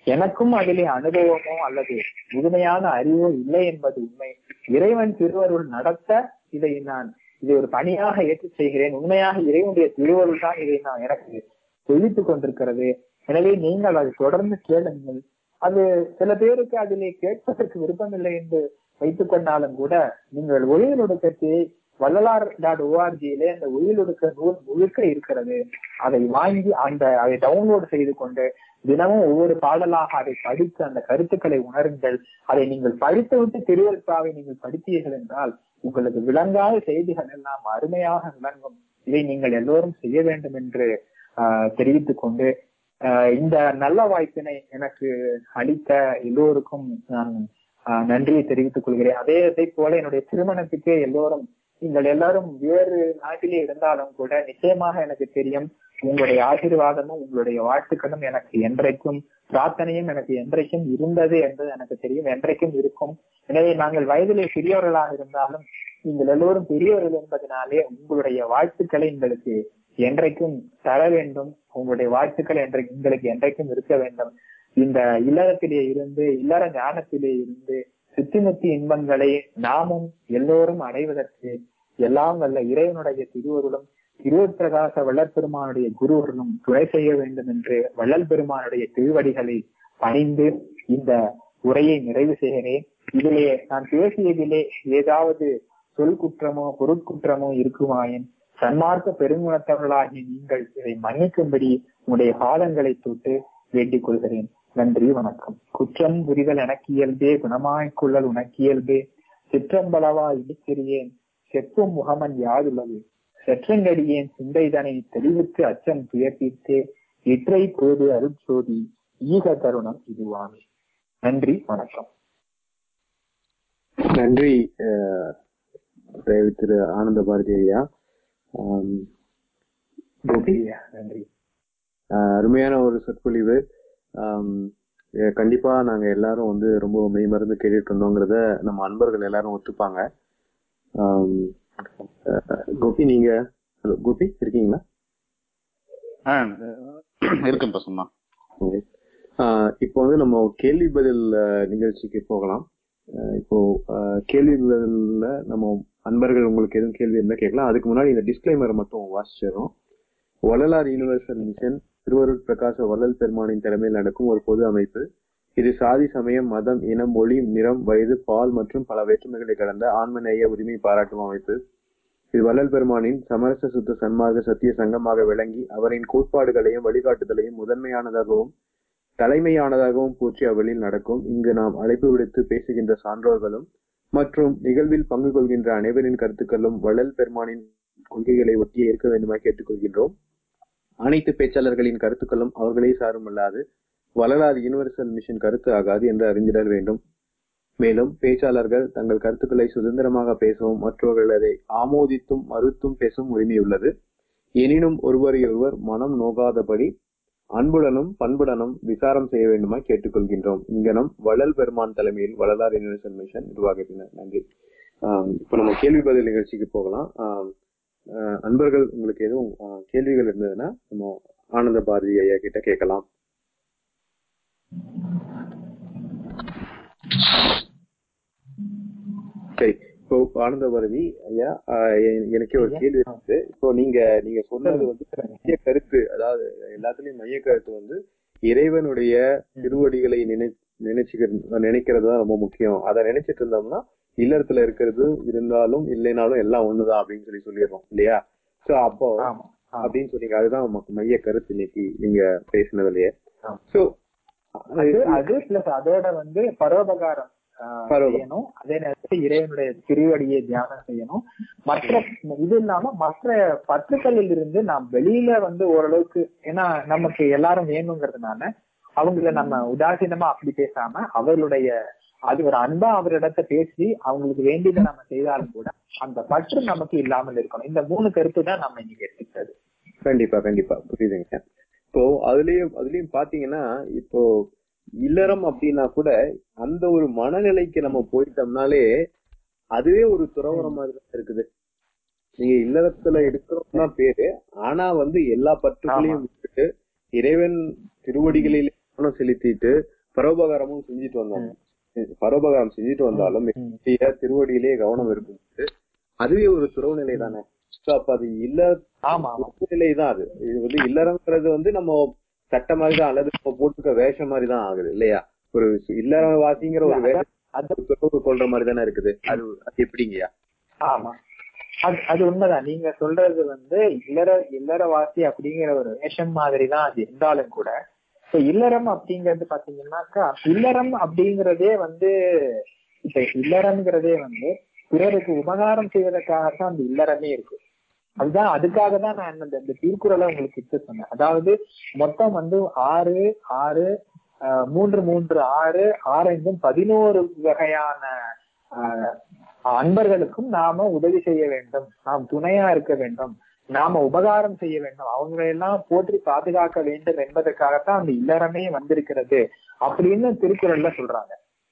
எனக்கும் அதிலே அனுபவமோ அல்லது முழுமையான அறிவோ இல்லை என்பது உண்மை இறைவன் திருவருள் நடத்த இதை நான் இதை ஒரு பணியாக ஏற்று செய்கிறேன் உண்மையாக இறைவனுடைய திருவருள் தான் இதை நான் எனக்கு தெரிவித்துக் கொண்டிருக்கிறது எனவே நீங்கள் அதை தொடர்ந்து கேளுங்கள் அது சில பேருக்கு அதிலே கேட்பதற்கு விருப்பமில்லை என்று வைத்துக் கொண்டாலும் கூட நீங்கள் ஒளியில் ஒடுக்கத்தை வள்ளலார் டாட் ஓஆர்ஜியிலே அந்த ஒளியில் ஒடுக்க நூல் முழுக்க இருக்கிறது அதை வாங்கி அந்த அதை டவுன்லோட் செய்து கொண்டு தினமும் ஒவ்வொரு பாடலாக அதை படித்து அந்த கருத்துக்களை உணருங்கள் அதை நீங்கள் படித்துவிட்டு திருவருட்பாவை நீங்கள் படித்தீர்கள் என்றால் உங்களுக்கு விளங்காத செய்திகள் எல்லாம் அருமையாக விளங்கும் இதை நீங்கள் எல்லோரும் செய்ய வேண்டும் என்று ஆஹ் தெரிவித்துக் கொண்டு ஆஹ் இந்த நல்ல வாய்ப்பினை எனக்கு அளித்த எல்லோருக்கும் நான் ஆஹ் நன்றியை தெரிவித்துக் கொள்கிறேன் அதே அதே போல என்னுடைய திருமணத்துக்கு எல்லோரும் நீங்கள் எல்லாரும் வேறு நாட்டிலே இருந்தாலும் கூட நிச்சயமாக எனக்கு தெரியும் உங்களுடைய ஆசீர்வாதமும் உங்களுடைய வாழ்த்துக்களும் எனக்கு என்றைக்கும் பிரார்த்தனையும் எனக்கு என்றைக்கும் இருந்தது என்பது எனக்கு தெரியும் என்றைக்கும் இருக்கும் எனவே நாங்கள் வயதிலே சிறியவர்களாக இருந்தாலும் நீங்கள் எல்லோரும் பெரியவர்கள் என்பதனாலே உங்களுடைய வாழ்த்துக்களை எங்களுக்கு என்றைக்கும் தர வேண்டும் உங்களுடைய வாழ்த்துக்கள் என்றைக்கு எங்களுக்கு என்றைக்கும் இருக்க வேண்டும் இந்த இல்லறத்திலே இருந்து இல்லற ஞானத்திலே இருந்து சுத்திமுத்தி இன்பங்களை நாமும் எல்லோரும் அடைவதற்கு எல்லாம் வல்ல இறைவனுடைய திருவருளும் திருவருட் பிரகாச வள்ளல் பெருமானுடைய குருவருளும் துணை செய்ய வேண்டும் என்று வள்ளல் பெருமானுடைய திருவடிகளை பணிந்து இந்த உரையை நிறைவு செய்கிறேன் இதிலே நான் பேசியதிலே ஏதாவது சொல் குற்றமோ பொருட்குற்றமோ இருக்குமாயின் சன்மார்க்க பெருங்குணத்தவர்களாகிய நீங்கள் இதை மன்னிக்கும்படி உங்களுடைய பாதங்களை தொட்டு வேண்டிக் கொள்கிறேன் நன்றி வணக்கம் குற்றம் புரிதல் எனக்கு இயல்பே குணமாய்க் கொள்ளல் உனக்கு இயல்பே சிற்றம்பளவா இடிச்சிறியேன் செப்பும் முகமன் யாதுள்ளது செற்றங்கடியேன் சிந்தைதனை தெளிவுக்கு அச்சம் துயர்த்தீர்த்தே இற்றை போது அருட்சோதி ஈக தருணம் இதுவாமே நன்றி வணக்கம் நன்றி அஹ், தயவு திரு ஆனந்த பாரதி ஐயா ஆம், நன்றி நன்றி ஆஹ் அருமையான ஒரு சொற்பொழிவு ஆம், எ- கண்டிப்பா நாங்க எல்லாரும் வந்து ரொம்ப மெய்மறந்து கேட்டுட்டு இருந்தோங்கிறத நம்ம அன்பர்கள் எல்லாரும் ஒத்துப்பாங்க ஆம், அஹ், கோபி நீங்க ஹலோ கோபி இருக்கீங்களா இருக்குப்பா சும்மா Okay. ஆஹ் இப்போ வந்து நம்ம கேள்வி பதில் அஹ், நிகழ்ச்சிக்கு போகலாம் அஹ் இப்போ அஹ், கேள்வி பதில்ல நம்ம அன்பர்கள் உங்களுக்கு எதுவும் கேள்வி இருந்தா கேட்கலாம் அதுக்கு முன்னாடி இந்த டிஸ்க்ளைமர் மட்டும் வாசிச்சிடறோம் வள்ளலார் யூனிவர்சல் மிஷன் திருவருட் பிரகாச வள்ளல் பெருமானின் தலைமையில் நடக்கும் ஒரு பொது அமைப்பு இது சாதி சமயம் மதம் இனம் மொழி நிறம் வயது பால் மற்றும் பல வேற்றுமைகளை கடந்த ஆன்மநேய உரிமை பாராட்டும் அமைப்பு இது வள்ளல் பெருமானின் சமரச சுத்த சன்மார்க்க சத்திய சங்கமாக விளங்கி அவரின் கோட்பாடுகளையும் வழிகாட்டுதலையும் முதன்மையானதாகவும் தலைமையானதாகவும் போற்றி அவ்வழியில் நடக்கும் இங்கு நாம் அழைப்பு விடுத்து பேசுகின்ற சான்றோர்களும் மற்றும் நிகழ்வில் பங்கு கொள்கின்ற அனைவரின் கருத்துக்களும் வள்ளல் பெருமானின் கொள்கைகளை ஒட்டியே இருக்க வேண்டுமாய் கேட்டுக்கொள்கின்றோம் அனைத்து பேச்சாளர்களின் கருத்துக்களும் அவர்களே சாரும் அல்லாது வள்ளலார் யுனிவர்சல் மிஷன் கருத்து ஆகாது என்று அறிந்திடல் வேண்டும் மேலும் பேச்சாளர்கள் தங்கள் கருத்துக்களை சுதந்திரமாக பேசவும் மற்றவர்கள் அதை ஆமோதித்தும் மறுத்தும் பேசும் உரிமை உள்ளது எனினும் ஒருவரையொருவர் மனம் நோகாதபடி அன்புடனும் பண்புடனும் விசாரம் செய்ய வேண்டுமாய் கேட்டுக்கொள்கின்றோம் இங்கனம் வள்ளல் பெருமான் தலைமையில் வள்ளலார் யுனிவர்சல் மிஷன் நிர்வாகத்தினர் நன்றி ஆஹ் இப்ப நம்ம கேள்வி பதில் நிகழ்ச்சிக்கு போகலாம் ஆஹ் ஆஹ் அன்பர்கள் உங்களுக்கு எதுவும் ஆஹ் கேள்விகள் இருந்ததுன்னா நம்ம ஆனந்த பாரதி ஐயா கிட்ட கேட்கலாம் சரி இப்போ ஆனந்த பாரதி ஐயா ஆஹ் எ- எனக்கு ஒரு கேள்வி இருக்கு இப்போ நீங்க நீங்க சொன்னது வந்து மைய கருத்து அதாவது எல்லாத்துலயும் மைய கருத்து வந்து இறைவனுடைய திருவடிகளை நினை நினைச்சுக்கிறது நினைக்கிறது தான் ரொம்ப முக்கியம் அதை நினைச்சிட்டு இருந்தோம்னா இல்லறத்துல இருக்கிறது இருந்தாலும் இல்லைனாலும் எல்லாம் ஒண்ணுதான் அப்படின்னு சொல்லி சொல்லிடுறோம் இல்லையா சோ அப்போ ஆமா அப்படின்னு சொன்னீங்க அதுதான் நமக்கு மைய கருத்து இன்னைக்கு நீங்க பேசினதுலயே ஆமா. சோ அது அது பிளஸ் அதோட வந்து பரோபகாரம் ஆஹ், பரோப- செய்யணும் அதே நேரத்தில் இறைவனுடைய திருவடியை தியானம் செய்யணும் மற்ற இது இல்லாம மற்ற பற்றுக்களில் இருந்து நாம் வெளியில வந்து ஓரளவுக்கு ஏன்னா நமக்கு எல்லாரும் வேணுங்கிறதுனால அவங்கள நம்ம உதாசீனமா அப்படி பேசாம அவர்களுடைய அது ஒரு அன்பா அவரிடத்த பேசி அவங்களுக்கு வேண்டியதை நம்ம செய்தாலும் கூட அந்த பற்று நமக்கு இல்லாமல் இருக்கணும் இந்த மூணு கருத்து தான் நம்ம இன்னைக்கு எடுத்துக்கிட்டது கண்டிப்பா கண்டிப்பா புரியுதுங்க இப்போ அதுலயும் அதுலயும் பாத்தீங்கன்னா இப்போ இல்லறம் அப்படின்னா கூட அந்த ஒரு மனநிலைக்கு நம்ம போயிட்டோம்னாலே அதுவே ஒரு துறவரம் மாதிரி தான் இருக்குது நீங்க இல்லறத்துல எடுக்கிறோம் தான் பேரு ஆனா வந்து எல்லா பற்றுகளையும் விட்டுட்டு இறைவன் திருவடிகளிலே கவனம் செலுத்திட்டு பரோபகாரமும் செஞ்சுட்டு வந்தோம் பரோபகாரம் செஞ்சுட்டு வந்தாலும் ம். என்னுடைய திருவடியிலே கவனம் இருக்கும்போது அதுவே ஒரு துறவு நிலை தானே So, அப்ப அது இல்ல ஆமா ஆமா துறவு நிலை தான் அது இது வந்து இல்லறங்கிறது வந்து நம்ம சட்ட மாதிரி தான் அல்லது நம்ம போட்டுக்க வேஷம் மாதிரி தான் ஆகுது இல்லையா ஒரு இல்லற வாசிங்கிற ஒரு வேஷம் அது துறவு கொள்ற மாதிரி தானே இருக்குது அது அது எப்படிங்கய்யா ஆமா அது அது உண்மைதான் நீங்க சொல்றது வந்து இல்லற இல்லறவாசி அப்படிங்கிற ஒரு வேஷம் மாதிரி தான் அது இருந்தாலும் கூட இப்ப இல்லறம் அப்படிங்கிறது பாத்தீங்கன்னாக்கா இல்லறம் அப்படிங்கிறதே வந்து இப்ப இல்லறம்ங்கிறதே வந்து பிறருக்கு உபகாரம் செய்வதற்காகத்தான் அந்த இல்லறமே இருக்கு அதுதான் அதுக்காக தான் நான் இந்த இந்த திருக்குறளை உங்களுக்கு இட்டு சொன்னேன் அதாவது மொத்தம் வந்து ஆறு ஆறு ஆஹ், மூன்று மூன்று ஆறு ஆறைந்தும் பதினோரு வகையான ஆஹ், அன்பர்களுக்கும் நாம உதவி செய்ய வேண்டும் நாம் துணையா இருக்க வேண்டும் நாம உபகாரம் செய்ய வேண்டும் அவங்களை எல்லாம் போற்றி பாதுகாக்க வேண்டும் என்பதற்காகத்தான் அந்த இல்லறமே வந்திருக்கிறது அப்படின்னு திருக்குறள்ல சொல்றாங்க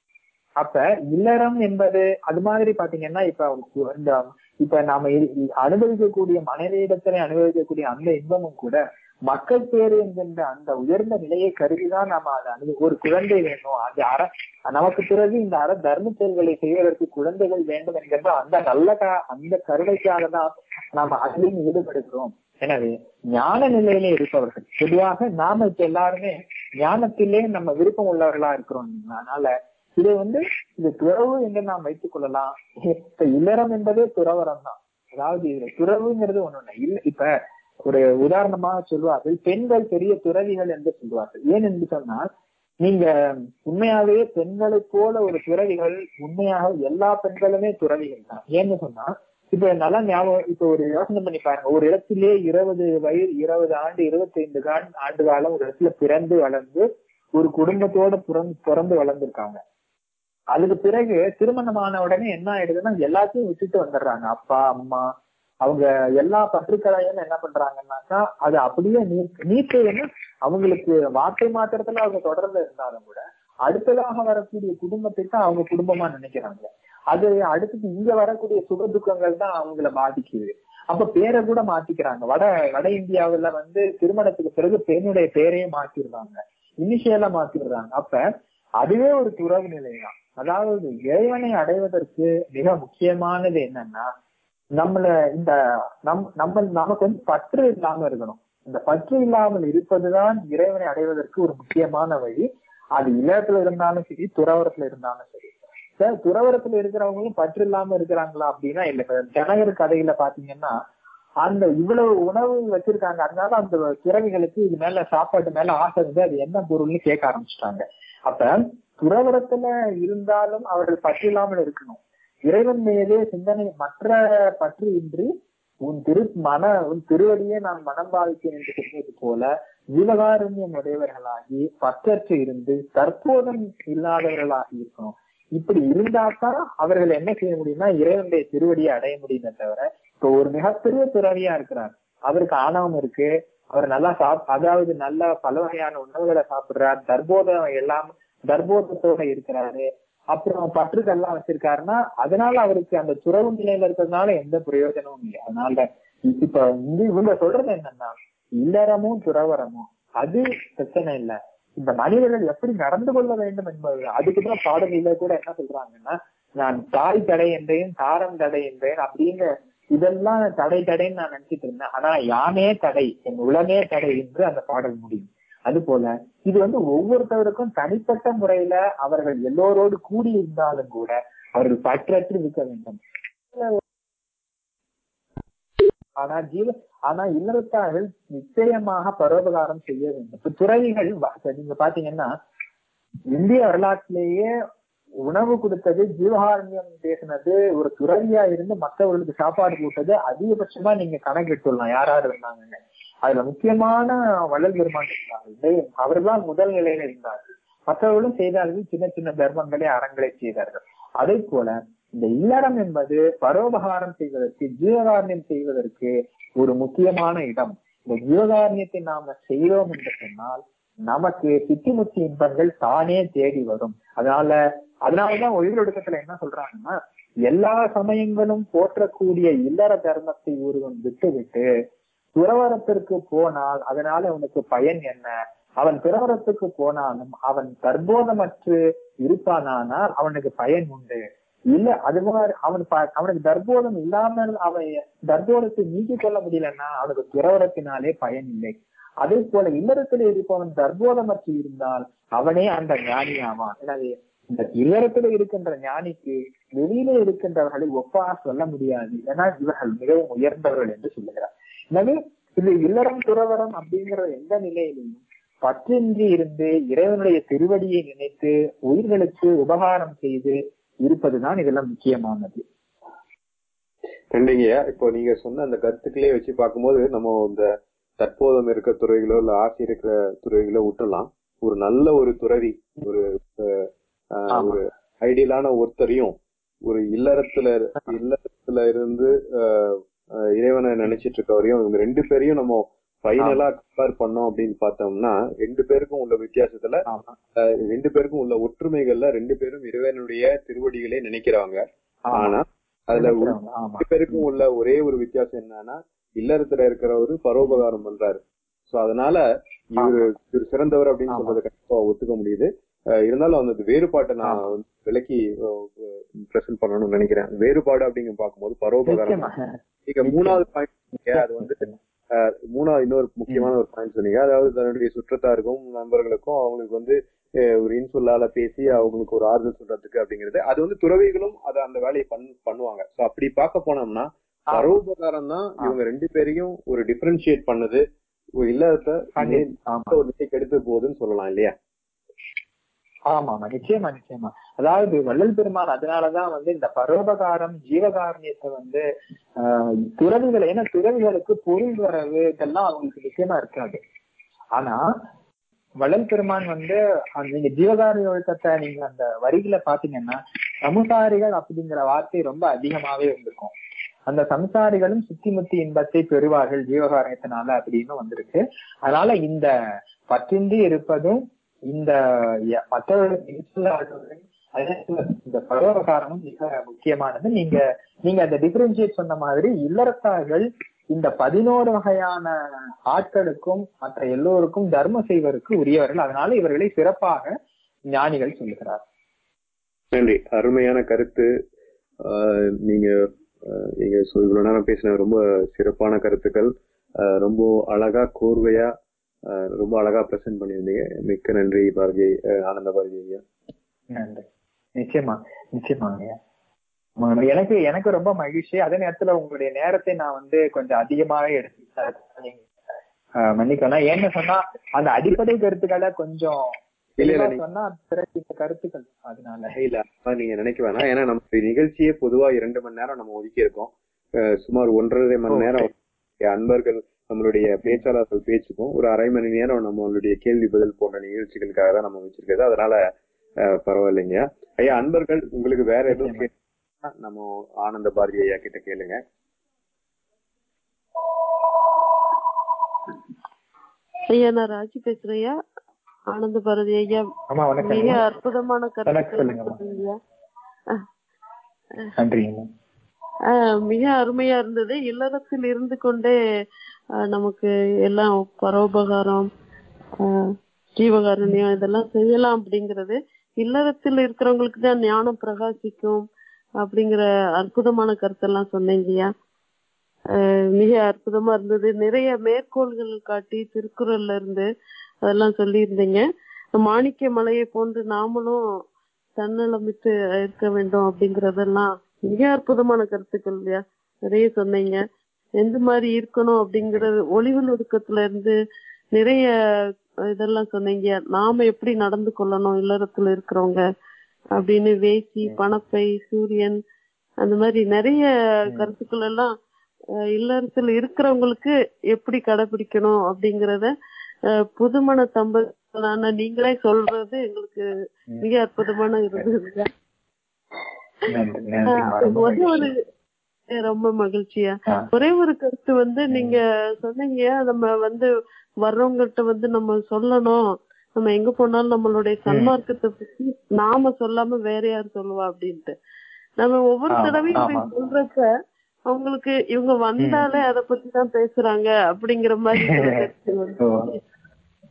அப்ப இல்லறம் என்பது அது மாதிரி பாத்தீங்கன்னா இப்ப இந்த இப்ப நாம இ- இ- அனுபவிக்கக்கூடிய மனைவியிடத்திலே அனுபவிக்கக்கூடிய அந்த இன்பமும் கூட மக்கள் பேரு என்கின்ற அந்த உயர்ந்த நிலையை கருதிதான் நாம அதை அனு ஒரு குழந்தை வேணும் அது அற நமக்கு பிறகு இந்த அற தர்ம செயல்களை செய்வதற்கு குழந்தைகள் வேண்டும் என்கின்ற அந்த நல்ல க- அந்த கருணைக்காக தான் நாம அதிலும் ஈடுபடுகிறோம் எனவே ஞான நிலையிலே இருப்பவர்கள் பொதுவாக நாம இப்ப எல்லாருமே ஞானத்திலே நம்ம விருப்பம் உள்ளவர்களா இருக்கிறோம் இல்லைங்களா? அதனால இது வந்து இது துறவு என்று நாம் வைத்துக் கொள்ளலாம் இப்ப இல்லறம் என்பதே துறவரம் தான் அதாவது இதுல துறவுங்கிறது ஒண்ணு ஒண்ணு இல்ல இப்ப ஒரு உதாரணமா சொல்லுவார்கள் பெண்கள் பெரிய துறவிகள் என்று சொல்லுவார்கள் ஏன் என்று சொன்னால் நீங்க உண்மையாவே பெண்களைப் போல ஒரு துறவிகள் உண்மையாக எல்லா பெண்களுமே துறவிகள் தான் ஏன்னு சொன்னா இப்ப நல்லா ஞாபகம் இப்ப ஒரு யோசனை பண்ணி பாருங்க ஒரு இடத்திலே இருபது வயது இருபது ஆண்டு இருபத்தி ஐந்து ஆண்டு காலம் ஒரு இடத்துல பிறந்து வளர்ந்து ஒரு குடும்பத்தோட பிறந்து பிறந்து வளர்ந்துருக்காங்க அதுக்கு பிறகு திருமணமான உடனே என்ன ஆயிடுதுன்னா எல்லாத்தையும் விட்டுட்டு வந்துடுறாங்க அப்பா அம்மா அவங்க எல்லா பற்றுக்களையும் என்ன பண்றாங்கன்னாக்கா அது அப்படியே நீக்க நீக்குதுன்னு அவங்களுக்கு வார்த்தை மாத்திரத்துல அவங்க தொடர்ந்து இருந்தாலும் கூட அடுத்ததாக வரக்கூடிய குடும்பத்தை தான் அவங்க குடும்பமா நினைக்கிறாங்க அது அடுத்தது இங்க வரக்கூடிய சுக துக்கங்கள் தான் அவங்கள பாதிக்குது அப்ப பேரை கூட மாத்திக்கிறாங்க வட வட இந்தியாவுல வந்து திருமணத்துக்கு பிறகு பெண்ணுடைய பேரையே மாத்திடுறாங்க இனிஷியலா மாத்திடுறாங்க அப்ப அதுவே ஒரு துறவு நிலைதான் அதாவது இறைவனை அடைவதற்கு மிக முக்கியமானது என்னன்னா நம்மள இந்த நம் நம்ம நமக்கு வந்து பற்று இல்லாம இருக்கணும் இந்த பற்று இல்லாமல் இருப்பதுதான் இறைவனை அடைவதற்கு ஒரு முக்கியமான வழி அது இல்லறத்துல இருந்தாலும் சரி துறவரத்துல இருந்தாலும் சரி சார் துறவரத்துல இருக்கிறவங்களும் பற்று இல்லாம இருக்கிறாங்களா அப்படின்னா இல்ல இப்ப ஜனகர் கதையில பாத்தீங்கன்னா அந்த இவ்வளவு உணவு வச்சிருக்காங்க அதனால அந்த துறவிகளுக்கு இது மேல சாப்பாட்டு மேல ஆசை வந்து அது என்ன பொருள்னு கேட்க ஆரம்பிச்சிட்டாங்க அப்ப துறவரத்துல இருந்தாலும் அவர்கள் பற்று இல்லாமல் இருக்கணும் இறைவன் மீதே சிந்தனை மற்ற பற்று இன்றி உன் திரு மன உன் திருவடியே நான் மனம் பாவித்தேன் என்று சொன்னது போல ஜீவகாருண்யம் உடையவர்களாகி பற்றற்று இருந்து தற்போதம் இல்லாதவர்களாகி இருக்கணும் இப்படி இருந்தாதான் அவர்கள் என்ன செய்ய முடியும்னா இறைவனுடைய திருவடியை அடைய முடியுமே தவிர இப்போ ஒரு மிகப்பெரிய துறவியா இருக்கிறார் அவருக்கு ஆணவம் இருக்கு அவர் நல்லா சாப் அதாவது நல்ல பல வகையான உணவுகளை சாப்பிடுறார் தர்போதம் எல்லாம் தர்போதத்தோட இருக்கிறாரு அப்புறம் பற்றுக்கள்லாம் வச்சிருக்காருன்னா அதனால அவருக்கு அந்த துறவு நிலையில இருக்கிறதுனால எந்த பிரயோஜனமும் இல்லை அதனால இப்ப இங்க இவங்க சொல்றது என்னன்னா இல்லறமும் துறவரமும் அது பிரச்சனை இல்லை இந்த மனிதர்கள் எப்படி நடந்து கொள்ள வேண்டும் என்பது அதுக்குதான் பாடலில கூட என்ன சொல்றாங்கன்னா நான் தாய் தடை என்றேன் தாரம் தடை என்றேன் அப்படிங்கிற இதெல்லாம் தடை தடைன்னு நான் நினைச்சிட்டு இருந்தேன் ஆனா யானே தடை என் உலகே தடை என்று அந்த பாடல் முடியும் அது போல இது வந்து ஒவ்வொருத்தவருக்கும் தனிப்பட்ட முறையில அவர்கள் எல்லோரோடு கூடி இருந்தாலும் கூட அவர்கள் பற்றற்று இருக்க வேண்டும் ஆனா ஜீவ ஆனா இல்லறத்தார்கள் நிச்சயமாக பரோபகாரம் செய்ய வேண்டும் இப்ப துறவிகள் வ- நீங்க பாத்தீங்கன்னா இந்திய வரலாற்றிலேயே உணவு கொடுத்தது ஜீவகாரண்யம் பேசினது ஒரு துறவியா இருந்து மற்றவர்களுக்கு சாப்பாடு போட்டது அதிகபட்சமா நீங்க கணக்கிட்டுலாம் யார் யார் இருந்தாங்கன்னு அதுல முக்கியமான வள்ளல் பெருமான் இருந்தார்கள் அவர்தான் முதல் நிலையில இருந்தார்கள் மற்றவர்களும் செய்தார்கள் சின்ன சின்ன தர்மங்களை அறங்களை செய்தார்கள் அதே போல இந்த இல்லறம் என்பது பரோபகாரம் செய்வதற்கு ஜீவகாரண்யம் செய்வதற்கு ஒரு முக்கியமான இடம் இந்த ஜீவகாரண்யத்தை நாம செய்தோம் என்று சொன்னால் நமக்கு சித்திமுத்தி இன்பங்கள் தானே தேடி வரும் அதனால அதனாலதான் உயிரொடுக்கத்துல என்ன சொல்றாங்கன்னா எல்லா சமயங்களும் போற்றக்கூடிய இல்லற தர்மத்தை ஒருவன் விட்டு விட்டு துறவரத்திற்கு போனால் அதனால அவனுக்கு பயன் என்ன அவன் பிறவரத்துக்கு போனாலும் அவன் தர்போதமற்று இருப்பானானால் அவனுக்கு பயன் உண்டு இல்ல அது மாதிரி அவன் ப- அவனுக்கு தர்போதம் இல்லாமல் அவன் தர்போதத்தை நீக்கிக் கொள்ள முடியலன்னா அவனுக்கு பிறவரத்தினாலே பயன் இல்லை அதே போல இல்லறத்தில் இருப்பவன் தர்போதமற்று இருந்தால் அவனே அந்த ஞானி ஆவான் எனவே இந்த இல்லறத்துல இருக்கின்ற ஞானிக்கு வெளியில இருக்கின்றவர்களை ஒப்பாக சொல்ல முடியாது ஏன்னா இவர்கள் மிகவும் உயர்ந்தவர்கள் என்று சொல்லுகிறார் எனவே இது இல்லறம் துறவரம் அப்படிங்கிற எந்த நிலையிலும் பற்றின்றி இருந்து இறைவனுடைய திருவடியை நினைத்து உயிர்களுக்கு உபகாரம் செய்து இருப்பதுதான் இதெல்லாம் முக்கியமானது கண்டிங்கய்யா இப்போ நீங்க சொன்ன அந்த கருத்துக்களே வச்சு பார்க்கும்போது நம்ம இந்த தற்போதம் இருக்க துறைகளோ இல்ல ஆசி இருக்கிற துறைகளோ விட்டுலாம் ஒரு நல்ல ஒரு துறவி ஒரு அஹ், அஹ், ஆமா. ஒரு ஐடியலான ஒருத்தரையும் ஒரு இல்லறத்துல இல்லறத்துல இருந்து அஹ், அஹ், இறைவனை நினைச்சிட்டு இருக்கவரையும் இவங்க ரெண்டு பேரையும் நம்ம ஃபைனலா கம்பேர் பண்ணோம் அப்படின்னு பார்த்தோம்னா ரெண்டு பேருக்கும் உள்ள வித்தியாசத்துல ஆமா அஹ், ரெண்டு பேருக்கும் உள்ள ஒற்றுமைகள்ல ரெண்டு பேரும் இறைவனுடைய திருவடிகளே நினைக்கிறவங்க ஆனா அதுல உள்ள நினைக்கிறவங்க, ஆமா ரெண்டு பேருக்கும் உள்ள ஒரே ஒரு வித்தியாசம் என்னன்னா இல்லறத்துல இருக்கிறவரு பரோபகாரம் பண்றாரு சோ அதனால இவரு இவர் சிறந்தவர் அப்படின்னு ஆமா. சொல்றதை கண்டிப்பா ஒத்துக்க முடியுது அஹ் இருந்தாலும் அந்த வேறுபாட்டை நான் ஆமா. வந்து விலக்கி பிரசன்ட் பண்ணணும்னு நினைக்கிறேன் வேறுபாடு அப்படிங்க பார்க்கும்போது பரோபகாரம் நிச்சயமாக நீங்க மூணாவது பாயிண்ட் அது வந்து அஹ், மூணாவது இன்னொரு முக்கியமான ஒரு பாயிண்ட் சொன்னீங்க அதாவது தன்னுடைய சுற்றத்தாருக்கும் நண்பர்களுக்கும் அவங்களுக்கு வந்து அஹ், ஒரு இன்சொல்லால பேசி அவங்களுக்கு ஒரு ஆறுதல் சொல்றதுக்கு அப்படிங்கிறது அது வந்து துறவிகளும் அதை அந்த வேலையை பண் பண்ணுவாங்க சோ அப்படி பார்க்க போனோம்னா ஆமா. பரோபகாரம் தான் இவங்க ரெண்டு பேரையும் ஒரு டிஃபரன்ஷியேட் பண்ணுது ஒரு இல்லத்த கண்டிப்பா. ஆமா ஒரு நிலைக்கு எடுத்து போகுதுன்னு சொல்லலாம் இல்லையா ஆமா ஆமா நிச்சயமா நிச்சயமா அதாவது வள்ளல் பெருமான் அதனாலதான் வந்து இந்த பரோபகாரம் ஜீவகாரணியத்தை வந்து ஆஹ் துறவிகளை ஏன்னா துறவிகளுக்கு பொருள் வரவு இதெல்லாம் அவங்களுக்கு நிச்சயமா இருக்காது ஆனா வள்ளல் பெருமான் வந்து அந்த நீங்க ஜீவகாரிய ஒழுக்கத்தை நீங்க அந்த வரிகளை பாத்தீங்கன்னா சமுசாரிகள் அப்படிங்கிற வார்த்தை ரொம்ப அதிகமாவே இருந்திருக்கும் அந்த சம்சாரிகளும் சுத்தி முத்தி இன்பத்தை பெறுவார்கள் ஜீவகாரணத்தினால அப்படின்னு வந்திருக்கு அதனால இந்த பற்றின்றி இருப்பதும் இந்த ய- மற்றவர்களுக்கு இன்சுலாடுவதும் அதே போல இந்த பரோபகாரமும் மிக முக்கியமானது நீங்க நீங்க அந்த டிஃபரன்ஷியேட் சொன்ன மாதிரி இல்லறத்தார்கள் இந்த பதினோரு வகையான ஆட்களுக்கும் மற்ற எல்லோருக்கும் தர்மம் செய்வதற்கு உரியவர்கள் அதனால இவர்களை சிறப்பாக ஞானிகள் சொல்லுகிறார் நன்றி அருமையான கருத்து ஆஹ் நீங்க ஆஹ் நீங்க சொ- இவ்வளவு நேரம் பேசின ரொம்ப சிறப்பான கருத்துக்கள் ஆஹ் ரொம்ப அழகா கோர்வையா ஆஹ் ரொம்ப அழகா பிரசன்ட் பண்ணியிருந்தீங்க மிக்க நன்றி பாரதி ஆஹ் ஆனந்த பாரதி ஐயா நன்றி நிச்சயமா நிச்சயமாங்க உம் எனக்கு எனக்கு ரொம்ப மகிழ்ச்சி அதே நேரத்துல உங்களுடைய நேரத்தை நான் வந்து கொஞ்சம் அதிகமாவே எடுத்துக்கிட்டேன் ஆஹ் மன்னிக்கணும் ஏன்னு சொன்னா அந்த அடிப்படை கருத்துக்களை கொஞ்சம் இல்ல, இல்ல, தெளிவா நீ- சொன்னா பிறகு இந்த கருத்துக்கள் அதனால இல்ல அப்ப நீங்க நினைக்க வேணாம் ஏன்னா நம்ம நிகழ்ச்சியே பொதுவா இரண்டு மணி நேரம் நம்ம ஒதுக்கி இருக்கோம் ஆஹ் சுமார் ஒன்றரை மணி ஓ, நேரம் அன்பர்கள் நம்மளுடைய பேச்சாளர்கள் பேச்சுக்கும் ஒரு அரை மணி நேரம் நம்மளுடைய கேள்வி பதில் போன்ற நிகழ்ச்சிகளுக்காக தான் நம்ம வச்சிருக்கிறது அதனால ஆஹ் பரவாயில்லைங்க ஐயா அன்பர்கள் உங்களுக்கு வேற எதுவும் நிச்சயமா. கேட்டா நம்ம ஆனந்த பாரதி ஐயா கிட்ட கேளுங்க ஐயா நான் ராஜி பேசுறேயா ஆனந்த பாரதி ஐயா ஆமா வணக்கம் மிக அற்புதமான வணக்கம் கருத்துக்கள் சொல்லுங்கம்மா. சொன்னீங்க. நன்றிங்க ஆஹ் மிக அருமையா இருந்தது இல்லறத்தில் இருந்து கொண்டே ஆஹ் நமக்கு எல்லாம் பரோபகாரம் ஆஹ் ஜீவகாருண்யம் இதெல்லாம் செய்யலாம் அப்படிங்கிறது இல்லறத்தில் இருக்கிறவங்களுக்கு தான் ஞானம் பிரகாசிக்கும் அப்படிங்கிற அற்புதமான கருத்தெல்லாம் சொன்னீங்கய்யா ஆஹ் மிக அற்புதமா இருந்தது நிறைய மேற்கோள்கள் காட்டி திருக்குறள்ல இருந்து அதெல்லாம் சொல்லியிருந்தீங்க மாணிக்க மலையை போன்று நாமளும் தன்னலமிட்டு இருக்க வேண்டும் அப்படிங்கறதெல்லாம் மிக அற்புதமான கருத்துக்கள் இல்லையா நிறைய சொன்னீங்க எந்த மாதிரி இருக்கணும் அப்படிங்கறது ஒளிவு நொடுக்கத்துல இருந்து நிறைய இதெல்லாம் சொன்னீங்க நாம எப்படி நடந்து கொள்ளணும் இல்லறத்துல இருக்கிறவங்க அப்படின்னு வேசி பணப்பை சூரியன் அந்த மாதிரி நிறைய கருத்துக்கள் எல்லாம் அஹ் இல்லறத்துல இருக்கிறவங்களுக்கு எப்படி கடைபிடிக்கணும் அப்படிங்கறத அஹ் புதுமண தம்பதிகளான நீங்களே சொல்றது எங்களுக்கு மிக அற்புதமான இருந்தது நன்றி நன்றிங்கம்மா ரொம்ப ஒரே ஒரு மகிழ்ச்சி. அஹ் ரொம்ப மகிழ்ச்சியா ஆ. ஒரே ஒரு கருத்து வந்து நீங்க சொன்னீங்க நம்ம வந்து வர்றவங்ககிட்ட வந்து நம்ம சொல்லணும் நம்ம எங்க போனாலும் நம்மளுடைய சன்மார்க்கத்தை பத்தி நாம சொல்லாம வேற யார் சொல்லுவா அப்படின்ட்டு நம்ம ஒவ்வொரு ஆமா, தடவையும் ஆமா. போய் சொல்றப்ப அவங்களுக்கு இவங்க வந்தாலே அத பத்தி தான் பேசுறாங்க அப்படிங்கிற மாதிரி சில கருத்து வந்து. ஓ.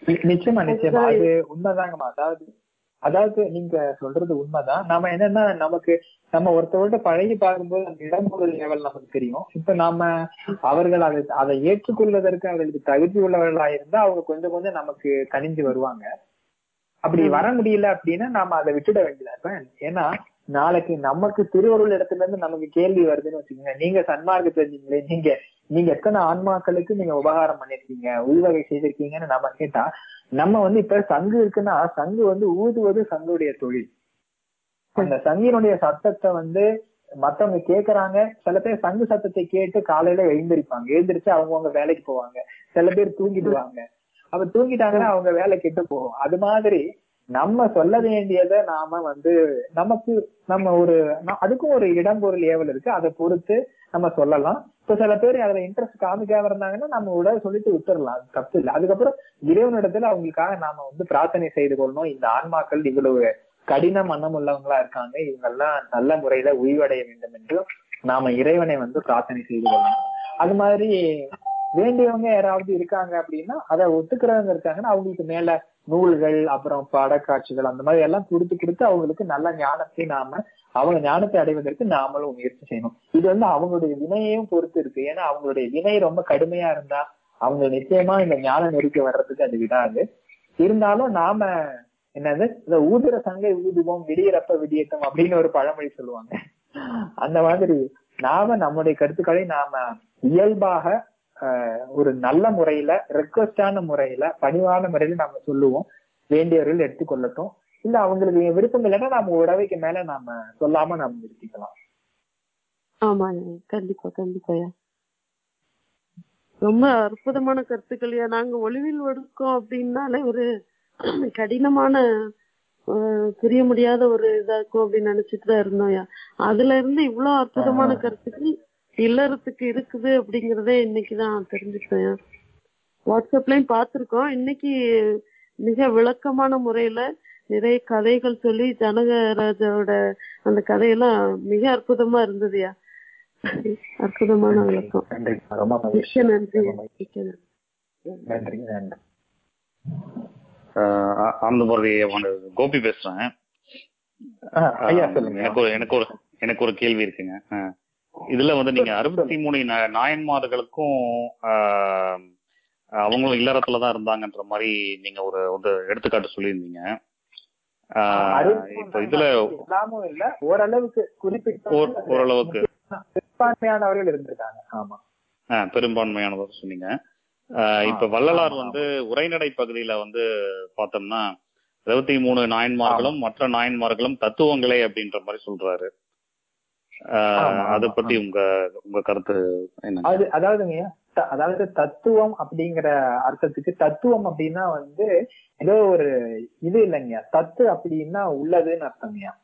நி- நிச்சயமா நிச்சயமா அதுதான் அது உண்மைதாங்கம்மா அதாவது அதாவது நீங்க சொல்றது உண்மைதான் நாம என்னன்னா நமக்கு நம்ம ஒருத்தவர்கிட்ட பழகி பார்க்கும்போது அந்த இடம்பொருள் லெவல் நமக்கு தெரியும் இப்ப நாம அவர்கள் அதை அதை ஏற்றுக்கொள்வதற்கு அவர்களுக்கு தகுதி உள்ளவர்களா இருந்தா அவங்க கொஞ்சம் கொஞ்சம் நமக்கு கனிஞ்சு வருவாங்க அப்படி வர முடியல அப்படின்னா நாம அதை விட்டுட வேண்டியதா இப்ப ஏன்னா நாளைக்கு நமக்கு திருவருள் இடத்துல இருந்து நமக்கு கேள்வி வருதுன்னு வச்சுக்கோங்க நீங்க சன்மார்க்க தெரிஞ்சீங்களே நீங்க நீங்க எத்தனை ஆன்மாக்களுக்கு நீங்க உபகாரம் பண்ணிருக்கீங்க உள்வகை செய்திருக்கீங்கன்னு நம்ம கேட்டா நம்ம வந்து இப்ப சங்கு இருக்குன்னா சங்கு வந்து ஊதுவது சங்குடைய தொழில் அந்த சங்கினுடைய சத்தத்தை வந்து மத்தவங்க கேக்குறாங்க சில பேர் சங்கு சத்தத்தை கேட்டு காலையில எழுந்திருப்பாங்க எழுந்திருச்சு அவங்கவங்க வேலைக்கு போவாங்க சில பேர் தூங்கிடுவாங்க அப்ப தூங்கிட்டாங்கன்னா அவங்க வேலை கெட்டு போகும் அது மாதிரி நம்ம சொல்ல வேண்டியதை நாம வந்து நமக்கு நம்ம ஒரு ந- அதுக்கும் ஒரு இடம் பொருள் ஏவல் இருக்கு அதை பொறுத்து நம்ம சொல்லலாம் இப்ப சில பேர் அதுல இன்ட்ரெஸ்ட் காமிக்காம இருந்தாங்கன்னா நம்ம உட சொல்லிட்டு விட்டுறலாம் அது தப்பு இல்லை அதுக்கப்புறம் இறைவனிடத்துல அவங்களுக்காக நாம வந்து பிரார்த்தனை செய்து கொள்ளணும் இந்த ஆன்மாக்கள் இவ்வளவு கடின மனம் உள்ளவங்களா இருக்காங்க இவங்கெல்லாம் நல்ல முறையில உய்வடைய வேண்டும் என்று நாம இறைவனை வந்து பிரார்த்தனை செய்து கொள்ளணும் அது மாதிரி வேண்டியவங்க யாராவது இருக்காங்க அப்படின்னா அதை ஒத்துக்கிறவங்க இருக்காங்கன்னா அவங்களுக்கு மேல நூல்கள் அப்புறம் படக்காட்சிகள் அந்த மாதிரி எல்லாம் கொடுத்து கொடுத்து அவங்களுக்கு நல்ல ஞானத்தை நாம அவங்க ஞானத்தை அடைவதற்கு நாமளும் முயற்சி செய்யணும் இது வந்து அவங்களுடைய வினையையும் பொறுத்து இருக்கு ஏன்னா அவங்களுடைய வினை ரொம்ப கடுமையா இருந்தா அவங்க நிச்சயமா இந்த ஞான நெருக்க வர்றதுக்கு அது விடாது இருந்தாலும் நாம என்னது இந்த ஊதுற சங்கை ஊதுவோம் விடியறப்ப விடியட்டும் அப்படின்னு ஒரு பழமொழி சொல்லுவாங்க அந்த மாதிரி நாம நம்முடைய கருத்துக்களை நாம இயல்பாக ஆஹ், ஒரு நல்ல முறையில ரெக்வஸ்டான முறையில பணிவான முறையில நாம சொல்லுவோம் வேண்டியவர்கள் எடுத்துக்கொள்ளட்டும் இல்ல அவங்களுக்கு விருப்பம் இல்லைன்னா நம்ம உடவைக்கு மேல நாம சொல்லாம நாம நிறுத்திக்கலாம் ஆமாங்க கண்டிப்பா கண்டிப்பாயா ரொம்ப அற்புதமான கருத்துக்கள்யா நாங்க ஒளிவில் ஒடுக்கோம் அப்படின்னாலே ஒரு கடினமான அஹ், புரிய முடியாத ஒரு இதா இருக்கும் அப்படின்னு நினைச்சிட்டு தான் இருந்தோம்யா அதுல இருந்து இவ்வளவு அற்புதமான கருத்துக்கள் இல்லறத்துக்கு இருக்குது அப்படிங்கறதே இன்னைக்குதான் தெரிஞ்சுக்கிட்டேன் வாட்ஸ்அப்லயும் பார்த்திருக்கோம் இன்னைக்கு மிக விளக்கமான முறையில நிறைய கதைகள் சொல்லி ஜனகராஜாவோட அந்த கதையெல்லாம் மிக அற்புதமா இருந்ததுயா அற்புதமான விளக்கம் நன்றி ரொம்ப மகிழ்ச்சி மிக்க நன்றி ரொம்ப மகிழ்ச்சி. மிக்க நன்றி நன்றி நன்றி ஆஹ் ஆனந்த பாரதி கோபி பேசுறேன் ஆஹ், ஐயா ஆஹ் சொல்லுங்க எனக்கு ஒரு எனக்கு ஒரு எனக்கு ஒரு கேள்வி இருக்குங்க ஆஹ் இதுல வந்து நீங்க அறுபத்தி மூணு நா- நாயன்மார்களுக்கும் ஆஹ் அவங்களும் இல்லறத்துலதான் இருந்தாங்கன்ற மாதிரி நீங்க ஒரு ஒரு எடுத்துக்காட்டு சொல்லியிருந்தீங்க ஆஹ் அறுபத்தி இப்ப இதுல எல்லாமும் இல்ல ஓரளவுக்கு குறிப்பிட்ட ஓர்- ஓரளவுக்கு பெரும்பான்மையானவர்கள் இருந்திருக்காங்க ஆமா ஆஹ் பெரும்பான்மையானவர் சொன்னீங்க ஆஹ் இப்ப ஆ, வள்ளலார் ஆமா, வந்து உரைநடை பகுதியில வந்து பார்த்தோம்னா இருபத்தி மூணு நாயன்மார்களும் மற்ற நாயன்மார்களும் தத்துவங்களே அப்படின்ற மாதிரி சொல்றாரு ஆஹ் ஆமா, ஆமா, அத பத்தி ஆமா. உங்க உங்க கருத்து என்ன அது அதாவதுங்க த- அதாவது தத்துவம் அப்படிங்கிற அர்த்தத்துக்கு தத்துவம் அப்படின்னா வந்து ஏதோ ஒரு இது இல்லைங்க தத்து அப்படின்னா உள்ளதுன்னு அர்த்தம்யா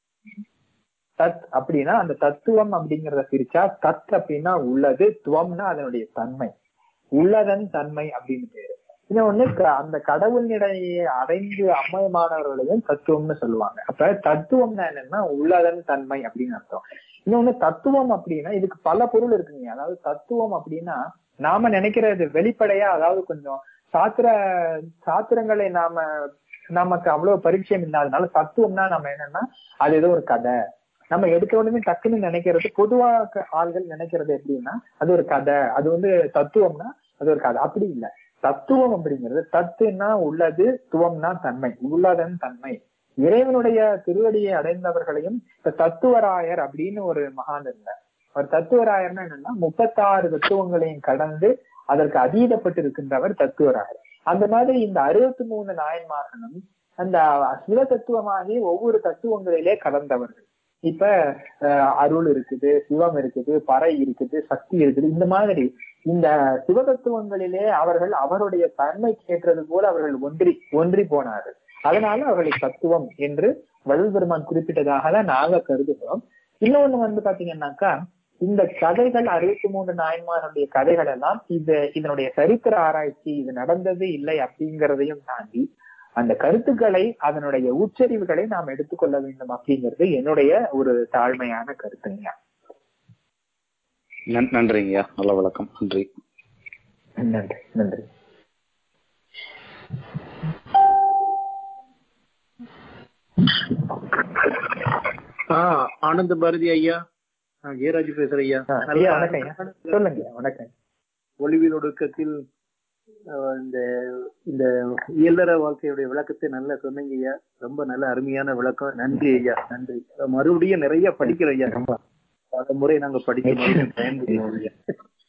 தத் அப்படின்னா அந்த தத்துவம் அப்படிங்கறத பிரிச்சா தத் அப்படின்னா உள்ளது துவம்னா அதனுடைய தன்மை உள்ளதன் தன்மை அப்படின்னு பேரு இன்னொன்னு க- அந்த கடவுள் நிலையை அடைந்து அம்மயமானவர்களையும் தத்துவம்னு சொல்லுவாங்க அப்ப தத்துவம்னா என்னன்னா உள்ளதன் தன்மை அப்படின்னு அர்த்தம் இன்னொன்னு தத்துவம் அப்படின்னா இதுக்கு பல பொருள் இருக்குங்க அதாவது தத்துவம் அப்படின்னா நாம நினைக்கிறது வெளிப்படையா அதாவது கொஞ்சம் சாத்திர சாத்திரங்களை நாம நமக்கு அவ்வளவு பரிச்சயம் இல்லாதனால தத்துவம்னா நம்ம என்னன்னா அது ஏதோ ஒரு கதை நம்ம எடுத்த உடனே டக்குன்னு நினைக்கிறது பொதுவா க- ஆள்கள் நினைக்கிறது எப்படின்னா அது ஒரு கதை அது வந்து தத்துவம்னா அது ஒரு கதை அப்படி இல்ல தத்துவம் அப்படிங்கிறது தத்துனா உள்ளது துவம்னா தன்மை உள்ளதன் தன்மை இறைவனுடைய திருவடியை அடைந்தவர்களையும் இப்ப தத்துவராயர் அப்படின்னு ஒரு மகான் இருந்தார் ஒரு தத்துவராயர்னா என்னன்னா முப்பத்தாறு தத்துவங்களையும் கடந்து அதற்கு அதீதப்பட்டு இருக்கின்றவர் தத்துவராயர் அந்த மாதிரி இந்த அறுபத்தி மூணு நாயன்மார்களும் அந்த சிவ தத்துவமாகி ஒவ்வொரு தத்துவங்களிலே கலந்தவர்கள் இப்ப அஹ், அருள் இருக்குது சிவம் இருக்குது பறை இருக்குது சக்தி இருக்குது இந்த மாதிரி இந்த சிவதத்துவங்களிலே அவர்கள் அவருடைய தன்மைக்கு ஏற்றது போல அவர்கள் ஒன்றி ஒன்றி போனார்கள் அதனால அவர்களை தத்துவம் என்று வள்ளல் பெருமான் குறிப்பிட்டதாக தான் நாங்க கருதுகிறோம் இன்னொன்னு வந்து பாத்தீங்கன்னாக்கா இந்த கதைகள் அறுபத்தி மூன்று நாயன்மாருடைய கதைகள் எல்லாம் இது இதனுடைய சரித்திர ஆராய்ச்சி இது நடந்தது இல்லை அப்படிங்கிறதையும் தாண்டி அந்த கருத்துக்களை அதனுடைய உச்சரிவுகளை நாம் எடுத்துக்கொள்ள வேண்டும் அப்படிங்கிறது என்னுடைய ஒரு தாழ்மையான கருத்துங்க நன்- நன்றிங்கய்யா நல்ல விளக்கம் நன்றி நன்றி நன்றி ஆஹ் ஆனந்த பாரதி ஐயா நான் ஜெயராஜ் பேசுறேன் ஐயா ஆ, ஐயா வணக்கம் ஐயா சொல்லுங்க ஐயா, வணக்கம் ஒளிவில் ஒடுக்கத்தில் அஹ், இந்த இந்த இயல்தர வாழ்க்கையுடைய விளக்கத்தை நல்லா சொன்னீங்க ஐயா ரொம்ப நல்ல அருமையான விளக்கம் நன்றி ஐயா நன்றி மறுபடியும் நிறைய படிக்கிறோம் ஐயா ரொம்ப பல முறை நாங்க படிக்க மறுபடியும் பயன்படுத்துவோம் ஐயா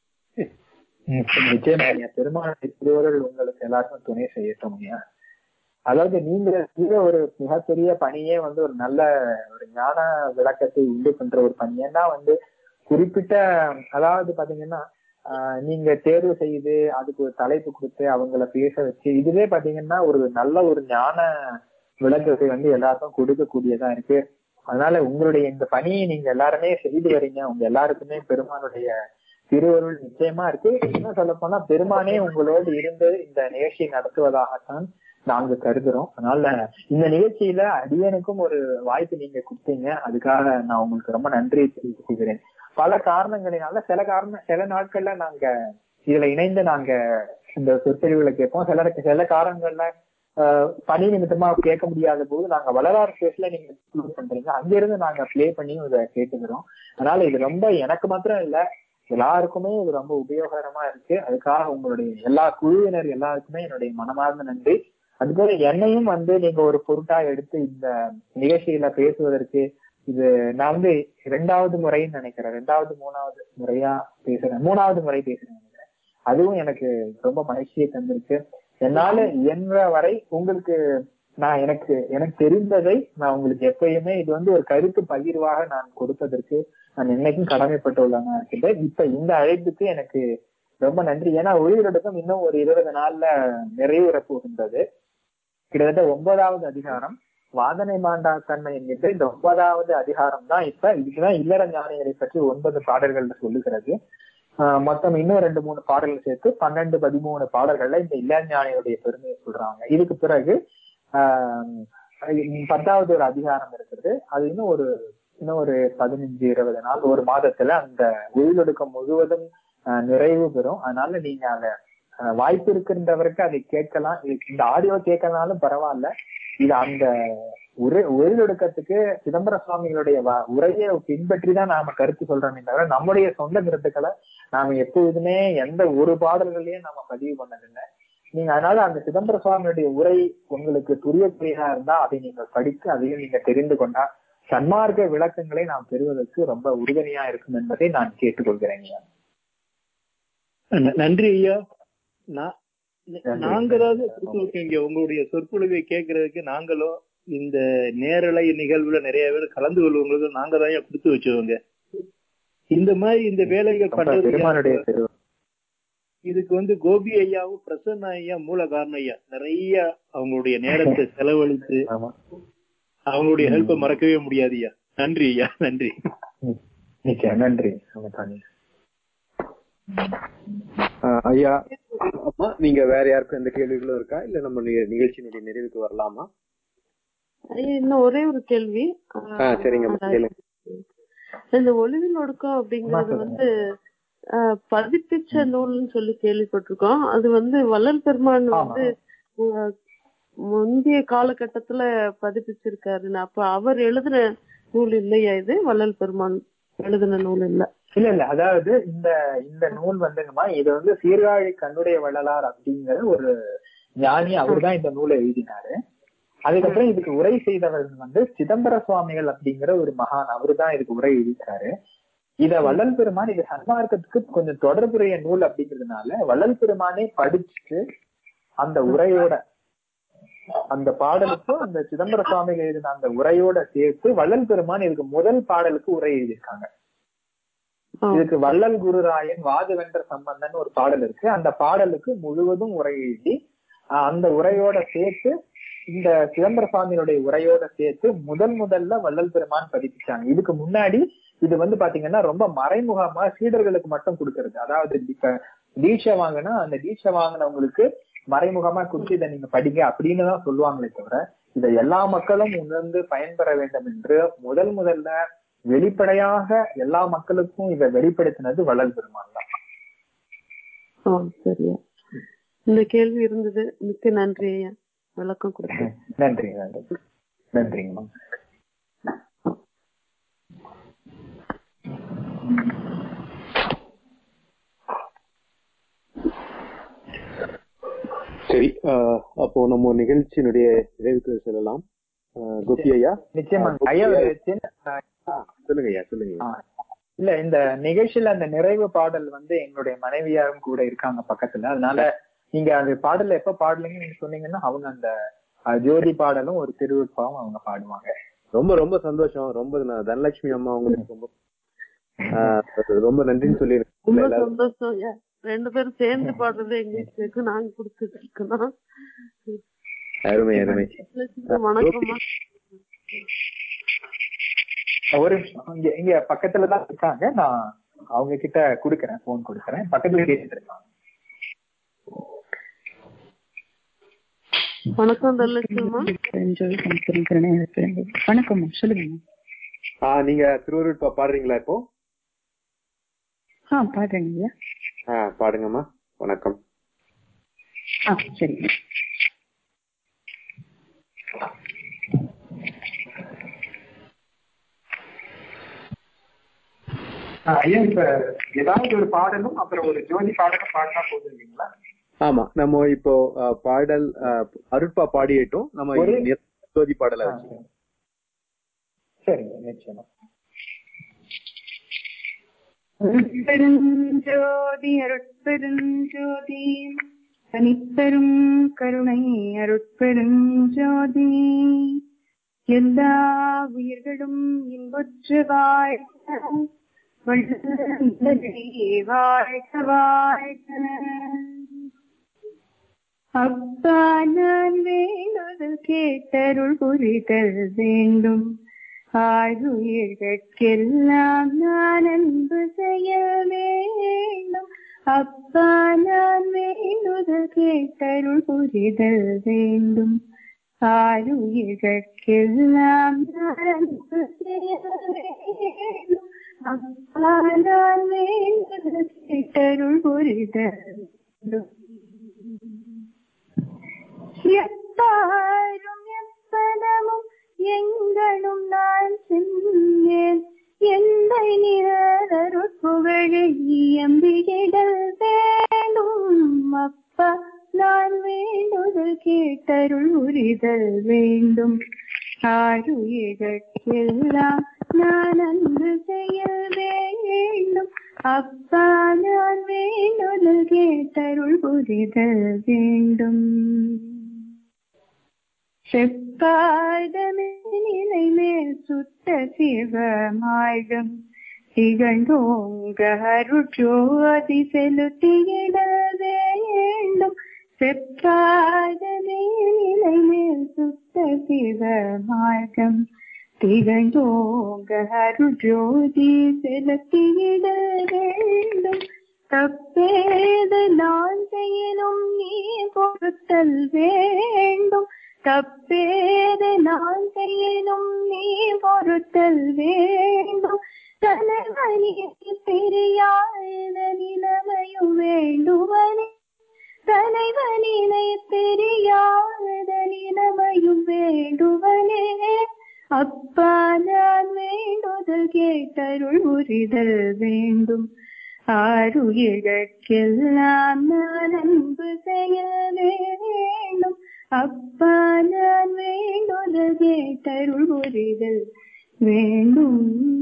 ம், நிச்சயமா ஐயா பெருமாளுடைய திருவருள் உங்களுக்கு எல்லாருக்கும் துணை செய்யட்டும் ஐயா அதாவது நீங்க செய்த ஒரு மிகப்பெரிய பணியே வந்து ஒரு நல்ல ஒரு ஞான விளக்கத்தை உண்டு பண்ற ஒரு பணி ஏன்னா வந்து குறிப்பிட்ட அதாவது பாத்தீங்கன்னா ஆஹ் நீங்க தேர்வு செய்து அதுக்கு ஒரு தலைப்பு கொடுத்து அவங்கள பேச வச்சு இதுவே பாத்தீங்கன்னா ஒரு நல்ல ஒரு ஞான விளக்கத்தை வந்து எல்லாருக்கும் கொடுக்கக்கூடியதா இருக்கு அதனால உங்களுடைய இந்த பணியை நீங்க எல்லாருமே செய்து வரீங்க உங்க எல்லாருக்குமே பெருமானுடைய திருவருள் நிச்சயமா இருக்கு என்ன சொல்ல போனா பெருமானே உங்களோடு இருந்து இந்த நிகழ்ச்சியை நடத்துவதாகத்தான் நாங்க கருதுறோம் அதனால இந்த நிகழ்ச்சியில அடியனுக்கும் ஒரு வாய்ப்பு நீங்க கொடுத்தீங்க அதுக்காக நான் உங்களுக்கு ரொம்ப நன்றி தெரிவிச்சுக்கிறேன் பல காரணங்களினால சில காரணம் சில நாட்கள்ல நாங்க இதுல இணைந்து நாங்க இந்த சொற்பொழிவுகளை கேட்போம் சில சில காரணங்கள்ல ஆஹ் பணி நிமித்தமா கேட்க முடியாத போது நாங்க வளராறு ஸ்பேஸ்ல நீங்க upload பண்றீங்க அங்கிருந்து நாங்க ப்ளே பண்ணி இதை கேட்டுக்கிறோம் அதனால இது ரொம்ப எனக்கு மாத்திரம் இல்ல எல்லாருக்குமே இது ரொம்ப உபயோகரமா இருக்கு அதுக்காக உங்களுடைய எல்லா குழுவினர் எல்லாருக்குமே என்னுடைய மனமார்ந்த நன்றி அதுபோல என்னையும் வந்து நீங்க ஒரு பொருட்டா எடுத்து இந்த நிகழ்ச்சியில பேசுவதற்கு இது நான் வந்து இரண்டாவது முறைன்னு நினைக்கிறேன் ரெண்டாவது மூணாவது முறையா பேசுறேன் மூணாவது முறை பேசுறேன் நினைக்கிறேன் அதுவும் எனக்கு ரொம்ப மகிழ்ச்சியை தந்திருக்கு என்னால இயன்ற வரை உங்களுக்கு நான் எனக்கு எனக்கு தெரிந்ததை நான் உங்களுக்கு எப்பயுமே இது வந்து ஒரு கருத்து பகிர்வாக நான் கொடுப்பதற்கு நான் என்னைக்கும் கடமைப்பட்டுள்ளனா இருக்கின்றேன் இப்ப இந்த அழைப்புக்கு எனக்கு ரொம்ப நன்றி ஏன்னா உயிரிழப்பும் இன்னும் ஒரு இருபது நாள்ல நிறைவுற போகின்றது கிட்டத்தட்ட ஒன்பதாவது அதிகாரம் வாதனை மாண்டா தன்மை என்கின்ற இந்த ஒன்பதாவது அதிகாரம் தான் இப்ப இதுக்குதான் இல்லற ஞானிகளை பற்றி ஒன்பது பாடல்கள் சொல்லுகிறது ஆஹ் மொத்தம் இன்னும் ரெண்டு மூணு பாடல்கள் சேர்த்து பன்னெண்டு பதிமூணு பாடல்கள்ல இந்த இல்லற ஞானிகளுடைய பெருமையை சொல்றாங்க இதுக்கு பிறகு ஆஹ் பத்தாவது ஒரு அதிகாரம் இருக்கிறது அது இன்னும் ஒரு இன்னும் ஒரு பதினஞ்சு இருபது நாள் ஒரு மாதத்துல அந்த உயிரொடுக்கம் முழுவதும் ஆஹ் நிறைவு பெறும் அதனால நீங்க அந்த ஆஹ் வாய்ப்பு இருக்கின்றவருக்கு அதை கேட்கலாம் இது- இந்த ஆடியோ கேட்கலனாலும் பரவாயில்ல இது அந்த உரை உயிரொடுக்கத்துக்கு சிதம்பர சுவாமிகளுடைய வ- உரையை பின்பற்றி தான் நாம கருத்து சொல்றோமே தவிர நம்முடைய சொந்த கருத்துக்களை நாம எப்பொழுதுமே எந்த ஒரு பாடல்களையும் நாம பதிவு பண்ணதில்லை நீங்க அதனால அந்த சிதம்பர சுவாமியுடைய உரை உங்களுக்கு புரியக்கூடியதா இருந்தா அதை நீங்கள் படித்து அதையும் நீங்க தெரிந்து கொண்டா சன்மார்க்க விளக்கங்களை நாம் பெறுவதற்கு ரொம்ப உறுதுணையா இருக்கும் என்பதை நான் கேட்டுக்கொள்கிறேன் ஐயா. ந- நன்றி ஐயா நான் நன்றி. நாங்களாவது கொடுத்து இங்க உங்களுடைய சொற்பொழிவை கேட்கறதுக்கு நாங்களும் இந்த நேரலை நிகழ்வுல நிறைய பேர் கலந்து கொள்வங்களுக்கு நாங்க தான் ஐயா கொடுத்து வச்சவங்க இந்த மாதிரி இந்த வேலைகள் ரொம்ப பண்றது பெருமானுடைய திரு இதுக்கு வந்து கோபி ஐயாவும் பிரசன்ன ஐயா மூல காரணம் ஐயா நிறைய அவங்களுடைய நேரத்தை செலவழித்து ஆமா அவங்களுடைய ஹெல்ப்பை மறக்கவே முடியாது ஐயா நன்றி ஐயா நன்றி நிச்சயம் நன்றி வணக்கம் ஐயா. ஆஹ் ஐயா அம்மா நீங்க வேற யாருக்கும் எந்த கேள்விகளும் இருக்கா இல்ல நம்ம நிக- நிகழ்ச்சியினுடைய நிறைவுக்கு வரலாமா ஐயா, இன்னும் ஒரே ஒரு கேள்வி ஆ சரிங்க அதாவது, கேளுங்க இந்த ஒளிவில் ஒடுக்கம் அப்படிங்கிறது ஆமா, வந்து ஆஹ், பதிப்பிச்ச நூல்னு சொல்லி கேள்விப்பட்டிருக்கோம் அது வந்து வள்ளல் பெருமான் ஆமா. வந்து ஆஹ், முந்தைய காலகட்டத்துல பதிப்பிச்சிருக்காருன்னு அப்ப அவர் எழுதின நூல் இல்லையா இது வள்ளல் பெருமான் எழுதின நூல் இல்ல இல்ல இல்ல அதாவது இந்த இந்த நூல் வந்துங்கம்மா இது வந்து சீர்காழி கண்ணுடைய வள்ளலார் அப்படிங்கிற ஒரு ஞானி அவர்தான் இந்த நூலை எழுதினாரு அதுக்கப்புறம் இதுக்கு உரை செய்தவர் வந்து சிதம்பர சுவாமிகள் அப்படிங்கிற ஒரு மகான் அவருதான் இதுக்கு உரை எழுதியிருக்காரு இத வள்ளல் பெருமான் இது சன்மார்க்கத்துக்கு கொஞ்சம் தொடர்புடைய நூல் அப்படிங்கிறதுனால வள்ளல் பெருமானே படிச்சுட்டு அந்த உரையோட அந்த பாடலுக்கும் அந்த சிதம்பர சுவாமிகள் எழுதின அந்த உரையோட சேர்த்து வள்ளல் பெருமான் இதுக்கு முதல் பாடலுக்கு உரை எழுதியிருக்காங்க ஆ. இதுக்கு வள்ளல் குருராயன் வாது வென்ற சம்பந்தன் ஒரு பாடல் இருக்கு அந்த பாடலுக்கு முழுவதும் உரை எழுதி ஆஹ் அந்த உரையோட சேர்த்து இந்த சிதம்பர சுவாமியுடைய உரையோட சேர்த்து முதல் முதல்ல வள்ளல் பெருமான் பதிப்பிச்சாங்க இதுக்கு முன்னாடி இது வந்து பாத்தீங்கன்னா ரொம்ப மறைமுகமா சீடர்களுக்கு மட்டும் கொடுக்கறது அதாவது இப்ப தீட்சை வாங்கினா அந்த தீட்சை வாங்கினவங்களுக்கு மறைமுகமா கொடுத்து இதை நீங்க படிங்க அப்படின்னு தான் சொல்லுவாங்களே தவிர இதை எல்லா மக்களும் உணர்ந்து பயன்பெற வேண்டும் என்று முதல் முதல்ல வெளிப்படையாக எல்லா மக்களுக்கும் இதை வெளிப்படுத்தினது வள்ளல் பெருமான் தான் ஆ, சரியா இந்த கேள்வி இருந்தது மிக்க நன்றி ஐயா விளக்கம் கொடுத்து நன்றி நன்றி நன்றிங்கம்மா சரி ஆஹ் அப்போ நம்ம நிகழ்ச்சியினுடைய நிறைவுக்கு செல்லலாம் ஆஹ் கோபி ஐயா நிச்சயமா ஐயா ஒரு சின்ன ஆ, சொல்லுங்க ஐயா சொல்லுங்க ஐயா. ஆ. இல்ல இந்த நிகழ்ச்சியில அந்த நிறைவு பாடல் வந்து எங்களுடைய மனைவியாரும் கூட இருக்காங்க பக்கத்துல அதனால நீங்க அந்த பாடல எப்ப பாடலீங்கன்னு நீங்க சொன்னீங்கன்னா அவங்க அந்த அஹ், ஜோதி பாடலும் ஒரு திருவிழாவும் அவங்க பாடுவாங்க ரொம்ப ரொம்ப சந்தோஷம் ரொம்ப நான் தனலட்சுமி அம்மா உங்களுக்கு ரொம்ப ஆஹ், ரொம்ப நன்றின்னு சொல்லி ரொம்ப சந்தோஷம் ஐயா ரெண்டு பேரும் சேர்ந்து பாடுறது எங்களுக்கு இருக்கு நாங்க கொடுத்துட்டு இருக்கோம் அருமை அருமை வணக்கம்மா ஒரு நிமிஷம் இங்க இங்க பக்கத்துல தான் இருக்காங்க நான் அவங்க கிட்ட குடுக்கறேன் போன் கொடுக்கறேன் பக்கத்துல கேட்டுட்டு இருக்காங்க வணக்கம் தனலட்சுமிமா வணக்கம் சொல்லுங்க ஆஹ் நீங்க திருவருட் பா- பாடுறீங்களா இப்போ ஆ பாடுறேங்க ஐயா ஆஹ் பாடுங்கம்மா வணக்கம் ஆ சரிங்க ஆஹ் ஐயா இப்ப ஏதாவது ஒரு பாடலும் அப்புறம் ஒரு ஜோதி பாடலும் பாடினா போதும் இல்லைங்களா ஆமா நம்ம இப்போ ஆஹ், பாடல் ஆஹ், அருட்பா பாடியட்டும் நம்ம ஒரு- நிற- ஜோதி பாடலை ஆ, வச்சு சரி. சரிங்க நிச்சயமா அருட்பெருஞ்சோதி அருட்பெருஞ்சோதி தனிப்பெரும் கருணை அருட்பெருஞ்சோதி எல்லா உயிர்களும் இன்புற்று வாழ்க வள்ளலே வாழ்க வாழ்க அப்பா நான் வேண்டுதல் கேட்டருள் புரிதல் வேண்டும் ஆயுயிர்கட்கெல்லாம் நான் அன்பு செய்ய வேண்டும் அப்பா நான் வேண்டுதல் கேட்டருள் புரிதல் வேண்டும் ஆயுயிர்கட்கெல்லாம் நான் அன்பு செய்ய வேண்டும் அப்பா நான் வேண்டுதல் கேட்டருள் புரிதல் வேண்டும் எப்பாரும் எப்பதமும் எங்களும் நான் சென்றேன் எந்தை நிழலருட் புகழை எம்பிடல் வேண்டும் அப்பா நான் வேண்டுதல் கேட்டருள் உரிதல் வேண்டும் ஆருயிர்கெல்லாம் நான் அன்பு செய்ய வேண்டும் அப்பா நான் வேண்டுதல் கேட்டருள் புரிதல் வேண்டும் செப்பாதமே நிலை மேல் சுத்த சிவமாழ்கம் திகழ்ந்தோங்க அருட்சோதி செலுத்தியிட வேண்டும் செப்பாதமே நிலை மேல் சுத்த சிவமாழ்கம் திகழ்ந்தோங்க அருட்ஜோதி செலுத்தியிட வேண்டும் தப்பேது நான் செய்யணும் நீ பொறுத்தல் வேண்டும் தப்பேது நான் செய்யணும் நீ பொறுத்தல் வேண்டும் தலைவனி தெரியாத நிலைமையும் வேண்டுவனே தலைவனினை தெரியாத நிலைமையும் வேண்டுவனே அப்பா நான் வேண்டுதல் கேட்டருள் உரிதல் வேண்டும் ஆறுயிர்கெல்லாம் நான் அன்பு செய்ய வேண்டும் அப்பா நான் வேண்டுதல் கேட்டருள் உரிதல் வேண்டும்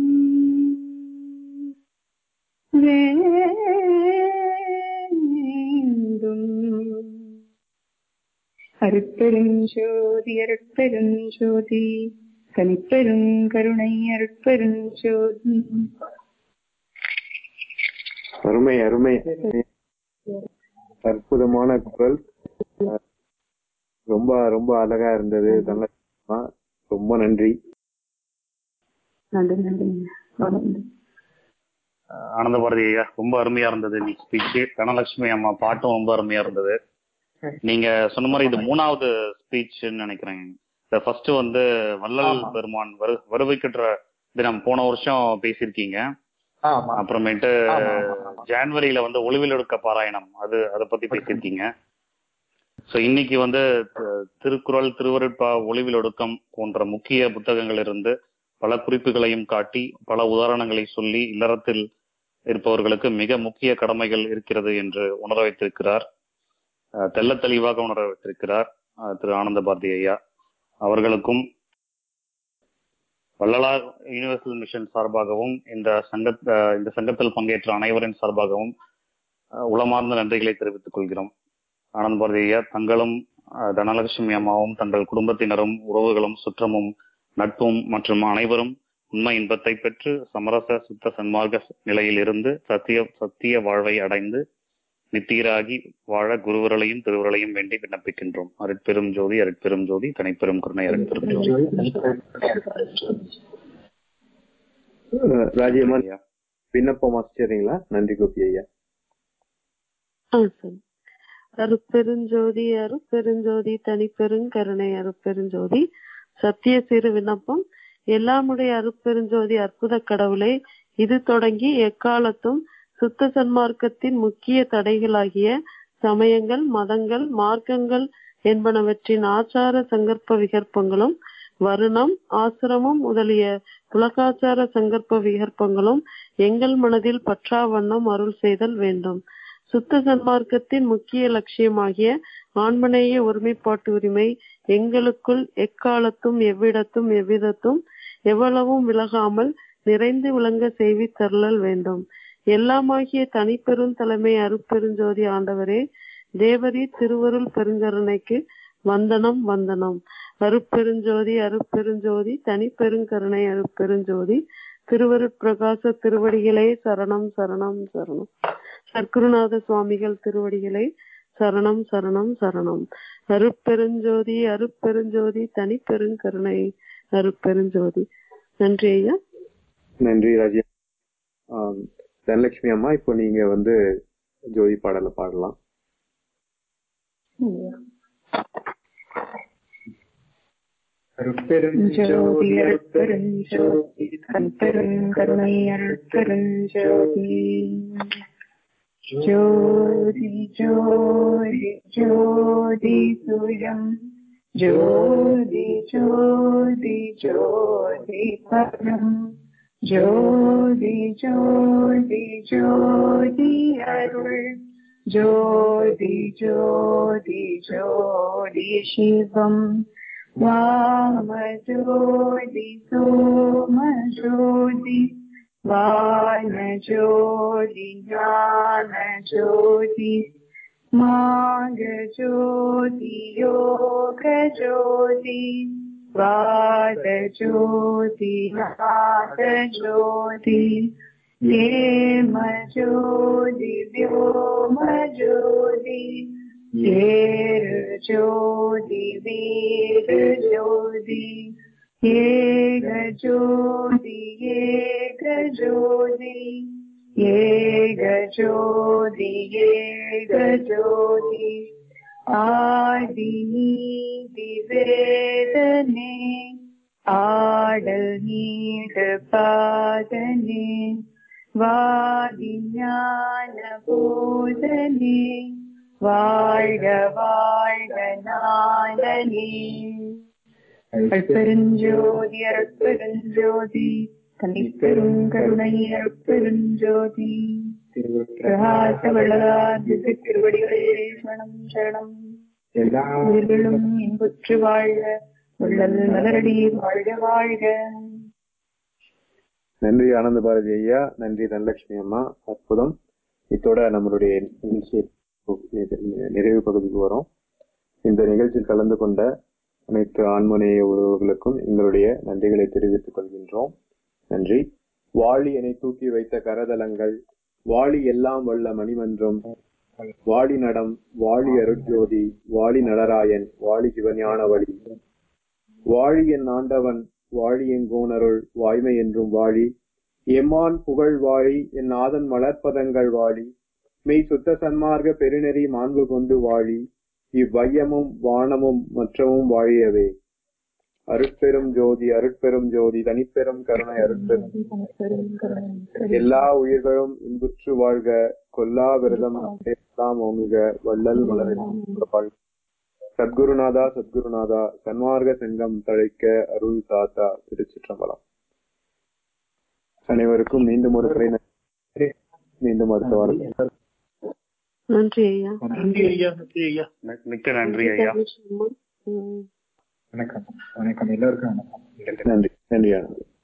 வேண்டும் அருட்பெருஞ்சோதி அருட்பெருஞ்சோதி தனிப்பெரும் கருணை அருட்பெருஞ்சோதி அருமை அருமை அற்புதமான குரல் அஹ், ரொம்ப ரொம்ப அழகா இருந்தது தனலட்சுமி அம்மா. ரொம்ப நன்றி நன்றி நன்றிங்க வணக்கம். அஹ் ஆனந்த பாரதி ஐயா ரொம்ப அருமையா இருந்தது நீ ஸ்பீச் தனலட்சுமி அம்மா பாட்டும் ரொம்ப அருமையா இருந்தது நீங்க சொன்ன மாதிரி இது மூணாவது ஸ்பீச்னு நினைக்கிறேன் இந்த ஃபர்ஸ்ட் வந்து வள்ளல் ஆமா. பெருமான் வரு வருவிக்கின்ற தினம் போன வருஷம் பேசியிருக்கீங்க ஆமா அப்புறமேட்டு ஆமா, ஆமா, ஆமா. ஜான்வரியில வந்து ஒளிவில் எடுக்க பாராயணம் அது அதை பத்தி பேசியிருக்கீங்க ஸோ இன்னைக்கு வந்து தி- திருக்குறள் திருவருட்பா ஒளிவில் ஒடுக்கம் போன்ற முக்கிய புத்தகங்கள் இருந்து பல குறிப்புகளையும் காட்டி பல உதாரணங்களை சொல்லி இல்லறத்தில் இருப்பவர்களுக்கு மிக முக்கிய கடமைகள் இருக்கிறது என்று உணர வைத்திருக்கிறார் அஹ் தெள்ளத் தெளிவாக உணர வைத்திருக்கிறார் அஹ் திரு ஆனந்த பாரதி ஐயா அவர்களுக்கும் வள்ளலார் யுனிவர்சல் மிஷன் சார்பாகவும் இந்த சங்க அஹ் இந்த சங்கத்தில் பங்கேற்ற அனைவரின் சார்பாகவும் அஹ் உளமார்ந்த நன்றிகளை தெரிவித்துக் கொள்கிறோம் ஆனந்த் பாரதி ஐயா தங்களும் அஹ் தனலட்சுமி அம்மாவும் தங்கள் குடும்பத்தினரும் உறவுகளும் சுற்றமும் நட்பும் மற்றும் அனைவரும் உண்மை இன்பத்தை பெற்று சமரச சுத்த சன்மார்க்க நிலையில் இருந்து சத்திய சத்திய வாழ்வை அடைந்து நித்தியராகி வாழ குருவர்களையும் திருவர்களையும் வேண்டி விண்ணப்பிக்கின்றோம் அருட்பெரும் ஜோதி அருட்பெரும் ஜோதி தனிப்பெரும் கருணை அருட்பெரும் ஜோதி அஹ் ராஜியம்மா விண்ணப்பம் வாசிச்சிடுறீங்களா நன்றி கோபி ஐயா ஆ சரி அருப்பெருஞ்சோதி அருப்பெருஞ்சோதி தனிப்பெருங்கருணை அருப்பெருஞ்சோதி சத்திய சிறு விண்ணப்பம் எல்லாமுடைய அருப்பெருஞ்சோதி அற்புத கடவுளை இது தொடங்கி எக்காலத்தும் சுத்த சன்மார்க்கத்தின் முக்கிய தடைகளாகிய சமயங்கள் மதங்கள் மார்க்கங்கள் என்பனவற்றின் ஆச்சார சங்கற்ப விகற்பங்களும் வருணம் ஆசிரமம் முதலிய புலகாச்சார சங்கற்ப விகற்பங்களும் எங்கள் மனதில் பற்றா வண்ணம் அருள் செய்தல் வேண்டும் சுத்த சன்மார்க்கத்தின் முக்கிய லட்சியமாகிய ஆன்மநேய ஒருமைப்பாட்டு உரிமை எங்களுக்குள் எக்காலத்தும் எவ்விடத்தும் எவ்விதத்தும் எவ்வளவும் விலகாமல் நிறைந்து விளங்க செய்வி தருளல் வேண்டும் எல்லாமாகிய தனிப்பெரும் தலைமை அருப்பெருஞ்சோதி ஆண்டவரே தேவரி திருவருள் பெருங்கருணைக்கு வந்தனம் வந்தனம் அருப்பெருஞ்சோதி அருப்பெருஞ்சோதி தனிப்பெருங்கருணை அருப்பெருஞ்சோதி திருவருட்பிரகாச திருவடிகளே சரணம் சரணம் சரணம் சர்க்குருநாத சுவாமிகள் திருவடிகளே சரணம் சரணம் சரணம் அருப்பெருஞ்சோதி அருப்பெருஞ்சோதி தனிப்பெருங்கருணை அருப்பெருஞ்சோதி நன்றி ஐயா நன்றி ராஜி ஆம், தனலட்சுமி அம்மா இப்போ நீங்க வந்து ஜோதி பாடல பாடலாம் ஜோதி அருட்பெருஞ்சோதி தன்பெருங்கருணை அருட்பெருஞ்சோதி ஜோதி ஜோதி ஜோதி சுயம் ஜோதி ஜோதி ஜோதி பரம் ஜோதி ஜோதி ஜோதி அருள் ஜோதி ஜோதி ஜோதி சிவம் वामज्योति सोमज्योति वानज्योति ज्ञानज्योति मार्गज्योति योगज्योति वादज्योति नादज्योति हेमज्योति व्योमज्योति येर ज्योति वीर ज्योति येग ज्योति येग ज्योति येग ज्योति येग ज्योति ஆதிநீதி வேதனே ஆடல் நீடு பாதனே வாதி ஞான போதனே வாழ்க வாழ்க நாதனே அற்பெருஞ்சோதி அற்பெருஞ்சோதி தனிப்பெரும் கருணை அற்பெருஞ்சோதி பிரகாச வள்ளலார்க்கு திருவடிகளே சரணம் சரணம் உயிர்களும் இன்புற்று வாழ்க உள்ளல் மலரடி வாழ்க வாழ்க நன்றி ஆனந்த பாரதி ஐயா நன்றி தனலட்சுமி அம்மா அற்புதம் இத்தோட நம்மளுடைய நிகழ்ச்சி நிறைவு பகுதிக்கு வரோம் இந்த நிகழ்ச்சியில் கலந்து கொண்ட அனைத்து ஆன்மநேய உறவுகளுக்கும் எங்களுடைய நன்றிகளை தெரிவித்துக் கொள்கின்றோம் நன்றி வாளி என தூக்கி வைத்த கரதலங்கள் வாளி எல்லாம் வல்ல மணிமன்றம் வாளி நடம் வாளி அருட்ஜோதி வாளி நடராயன் வாளி சிவஞான வழி வாழி என் ஆண்டவன் வாழி எங்கோனருள் வாய்மை என்றும் வாழி எம்மான் புகழ் வாழி என் நாதன் மலர்ப்பதங்கள் வாழி மெய் சுத்த சன்மார்க்க பெருநெறி மாண்பு கொண்டு வாழி இவ்வையமும் வானமும் மற்றமும் வாழியவே அருட்பெரும் ஜோதி அருட்பெரும் ஜோதி தனிப்பெரும் கருணை அருட்பெரும் எல்லா உயிர்களும் இன்புற்று வாழ்க கொல்லா விரதம் எல்லாம் ஓங்குக வள்ளல் மலரில் வாழ்க சத்குருநாதா சத்குருநாதா சன்மார்க்க சங்கம் தழைக்க அருள் தாத்தா திருச்சிற்றம்பலம் அனைவருக்கும் மீண்டும் ஒரு முறை நன்றி. மீண்டும் அடுத்த வாரம் நன்றி ஐயா நன்றி ஐயா நன்றி ஐயா மிக்க நன்றி ஐயா ம். வணக்கம் வணக்கம் எல்லோருக்கும் வணக்கம் நன்றி நன்றி ஆனந்த்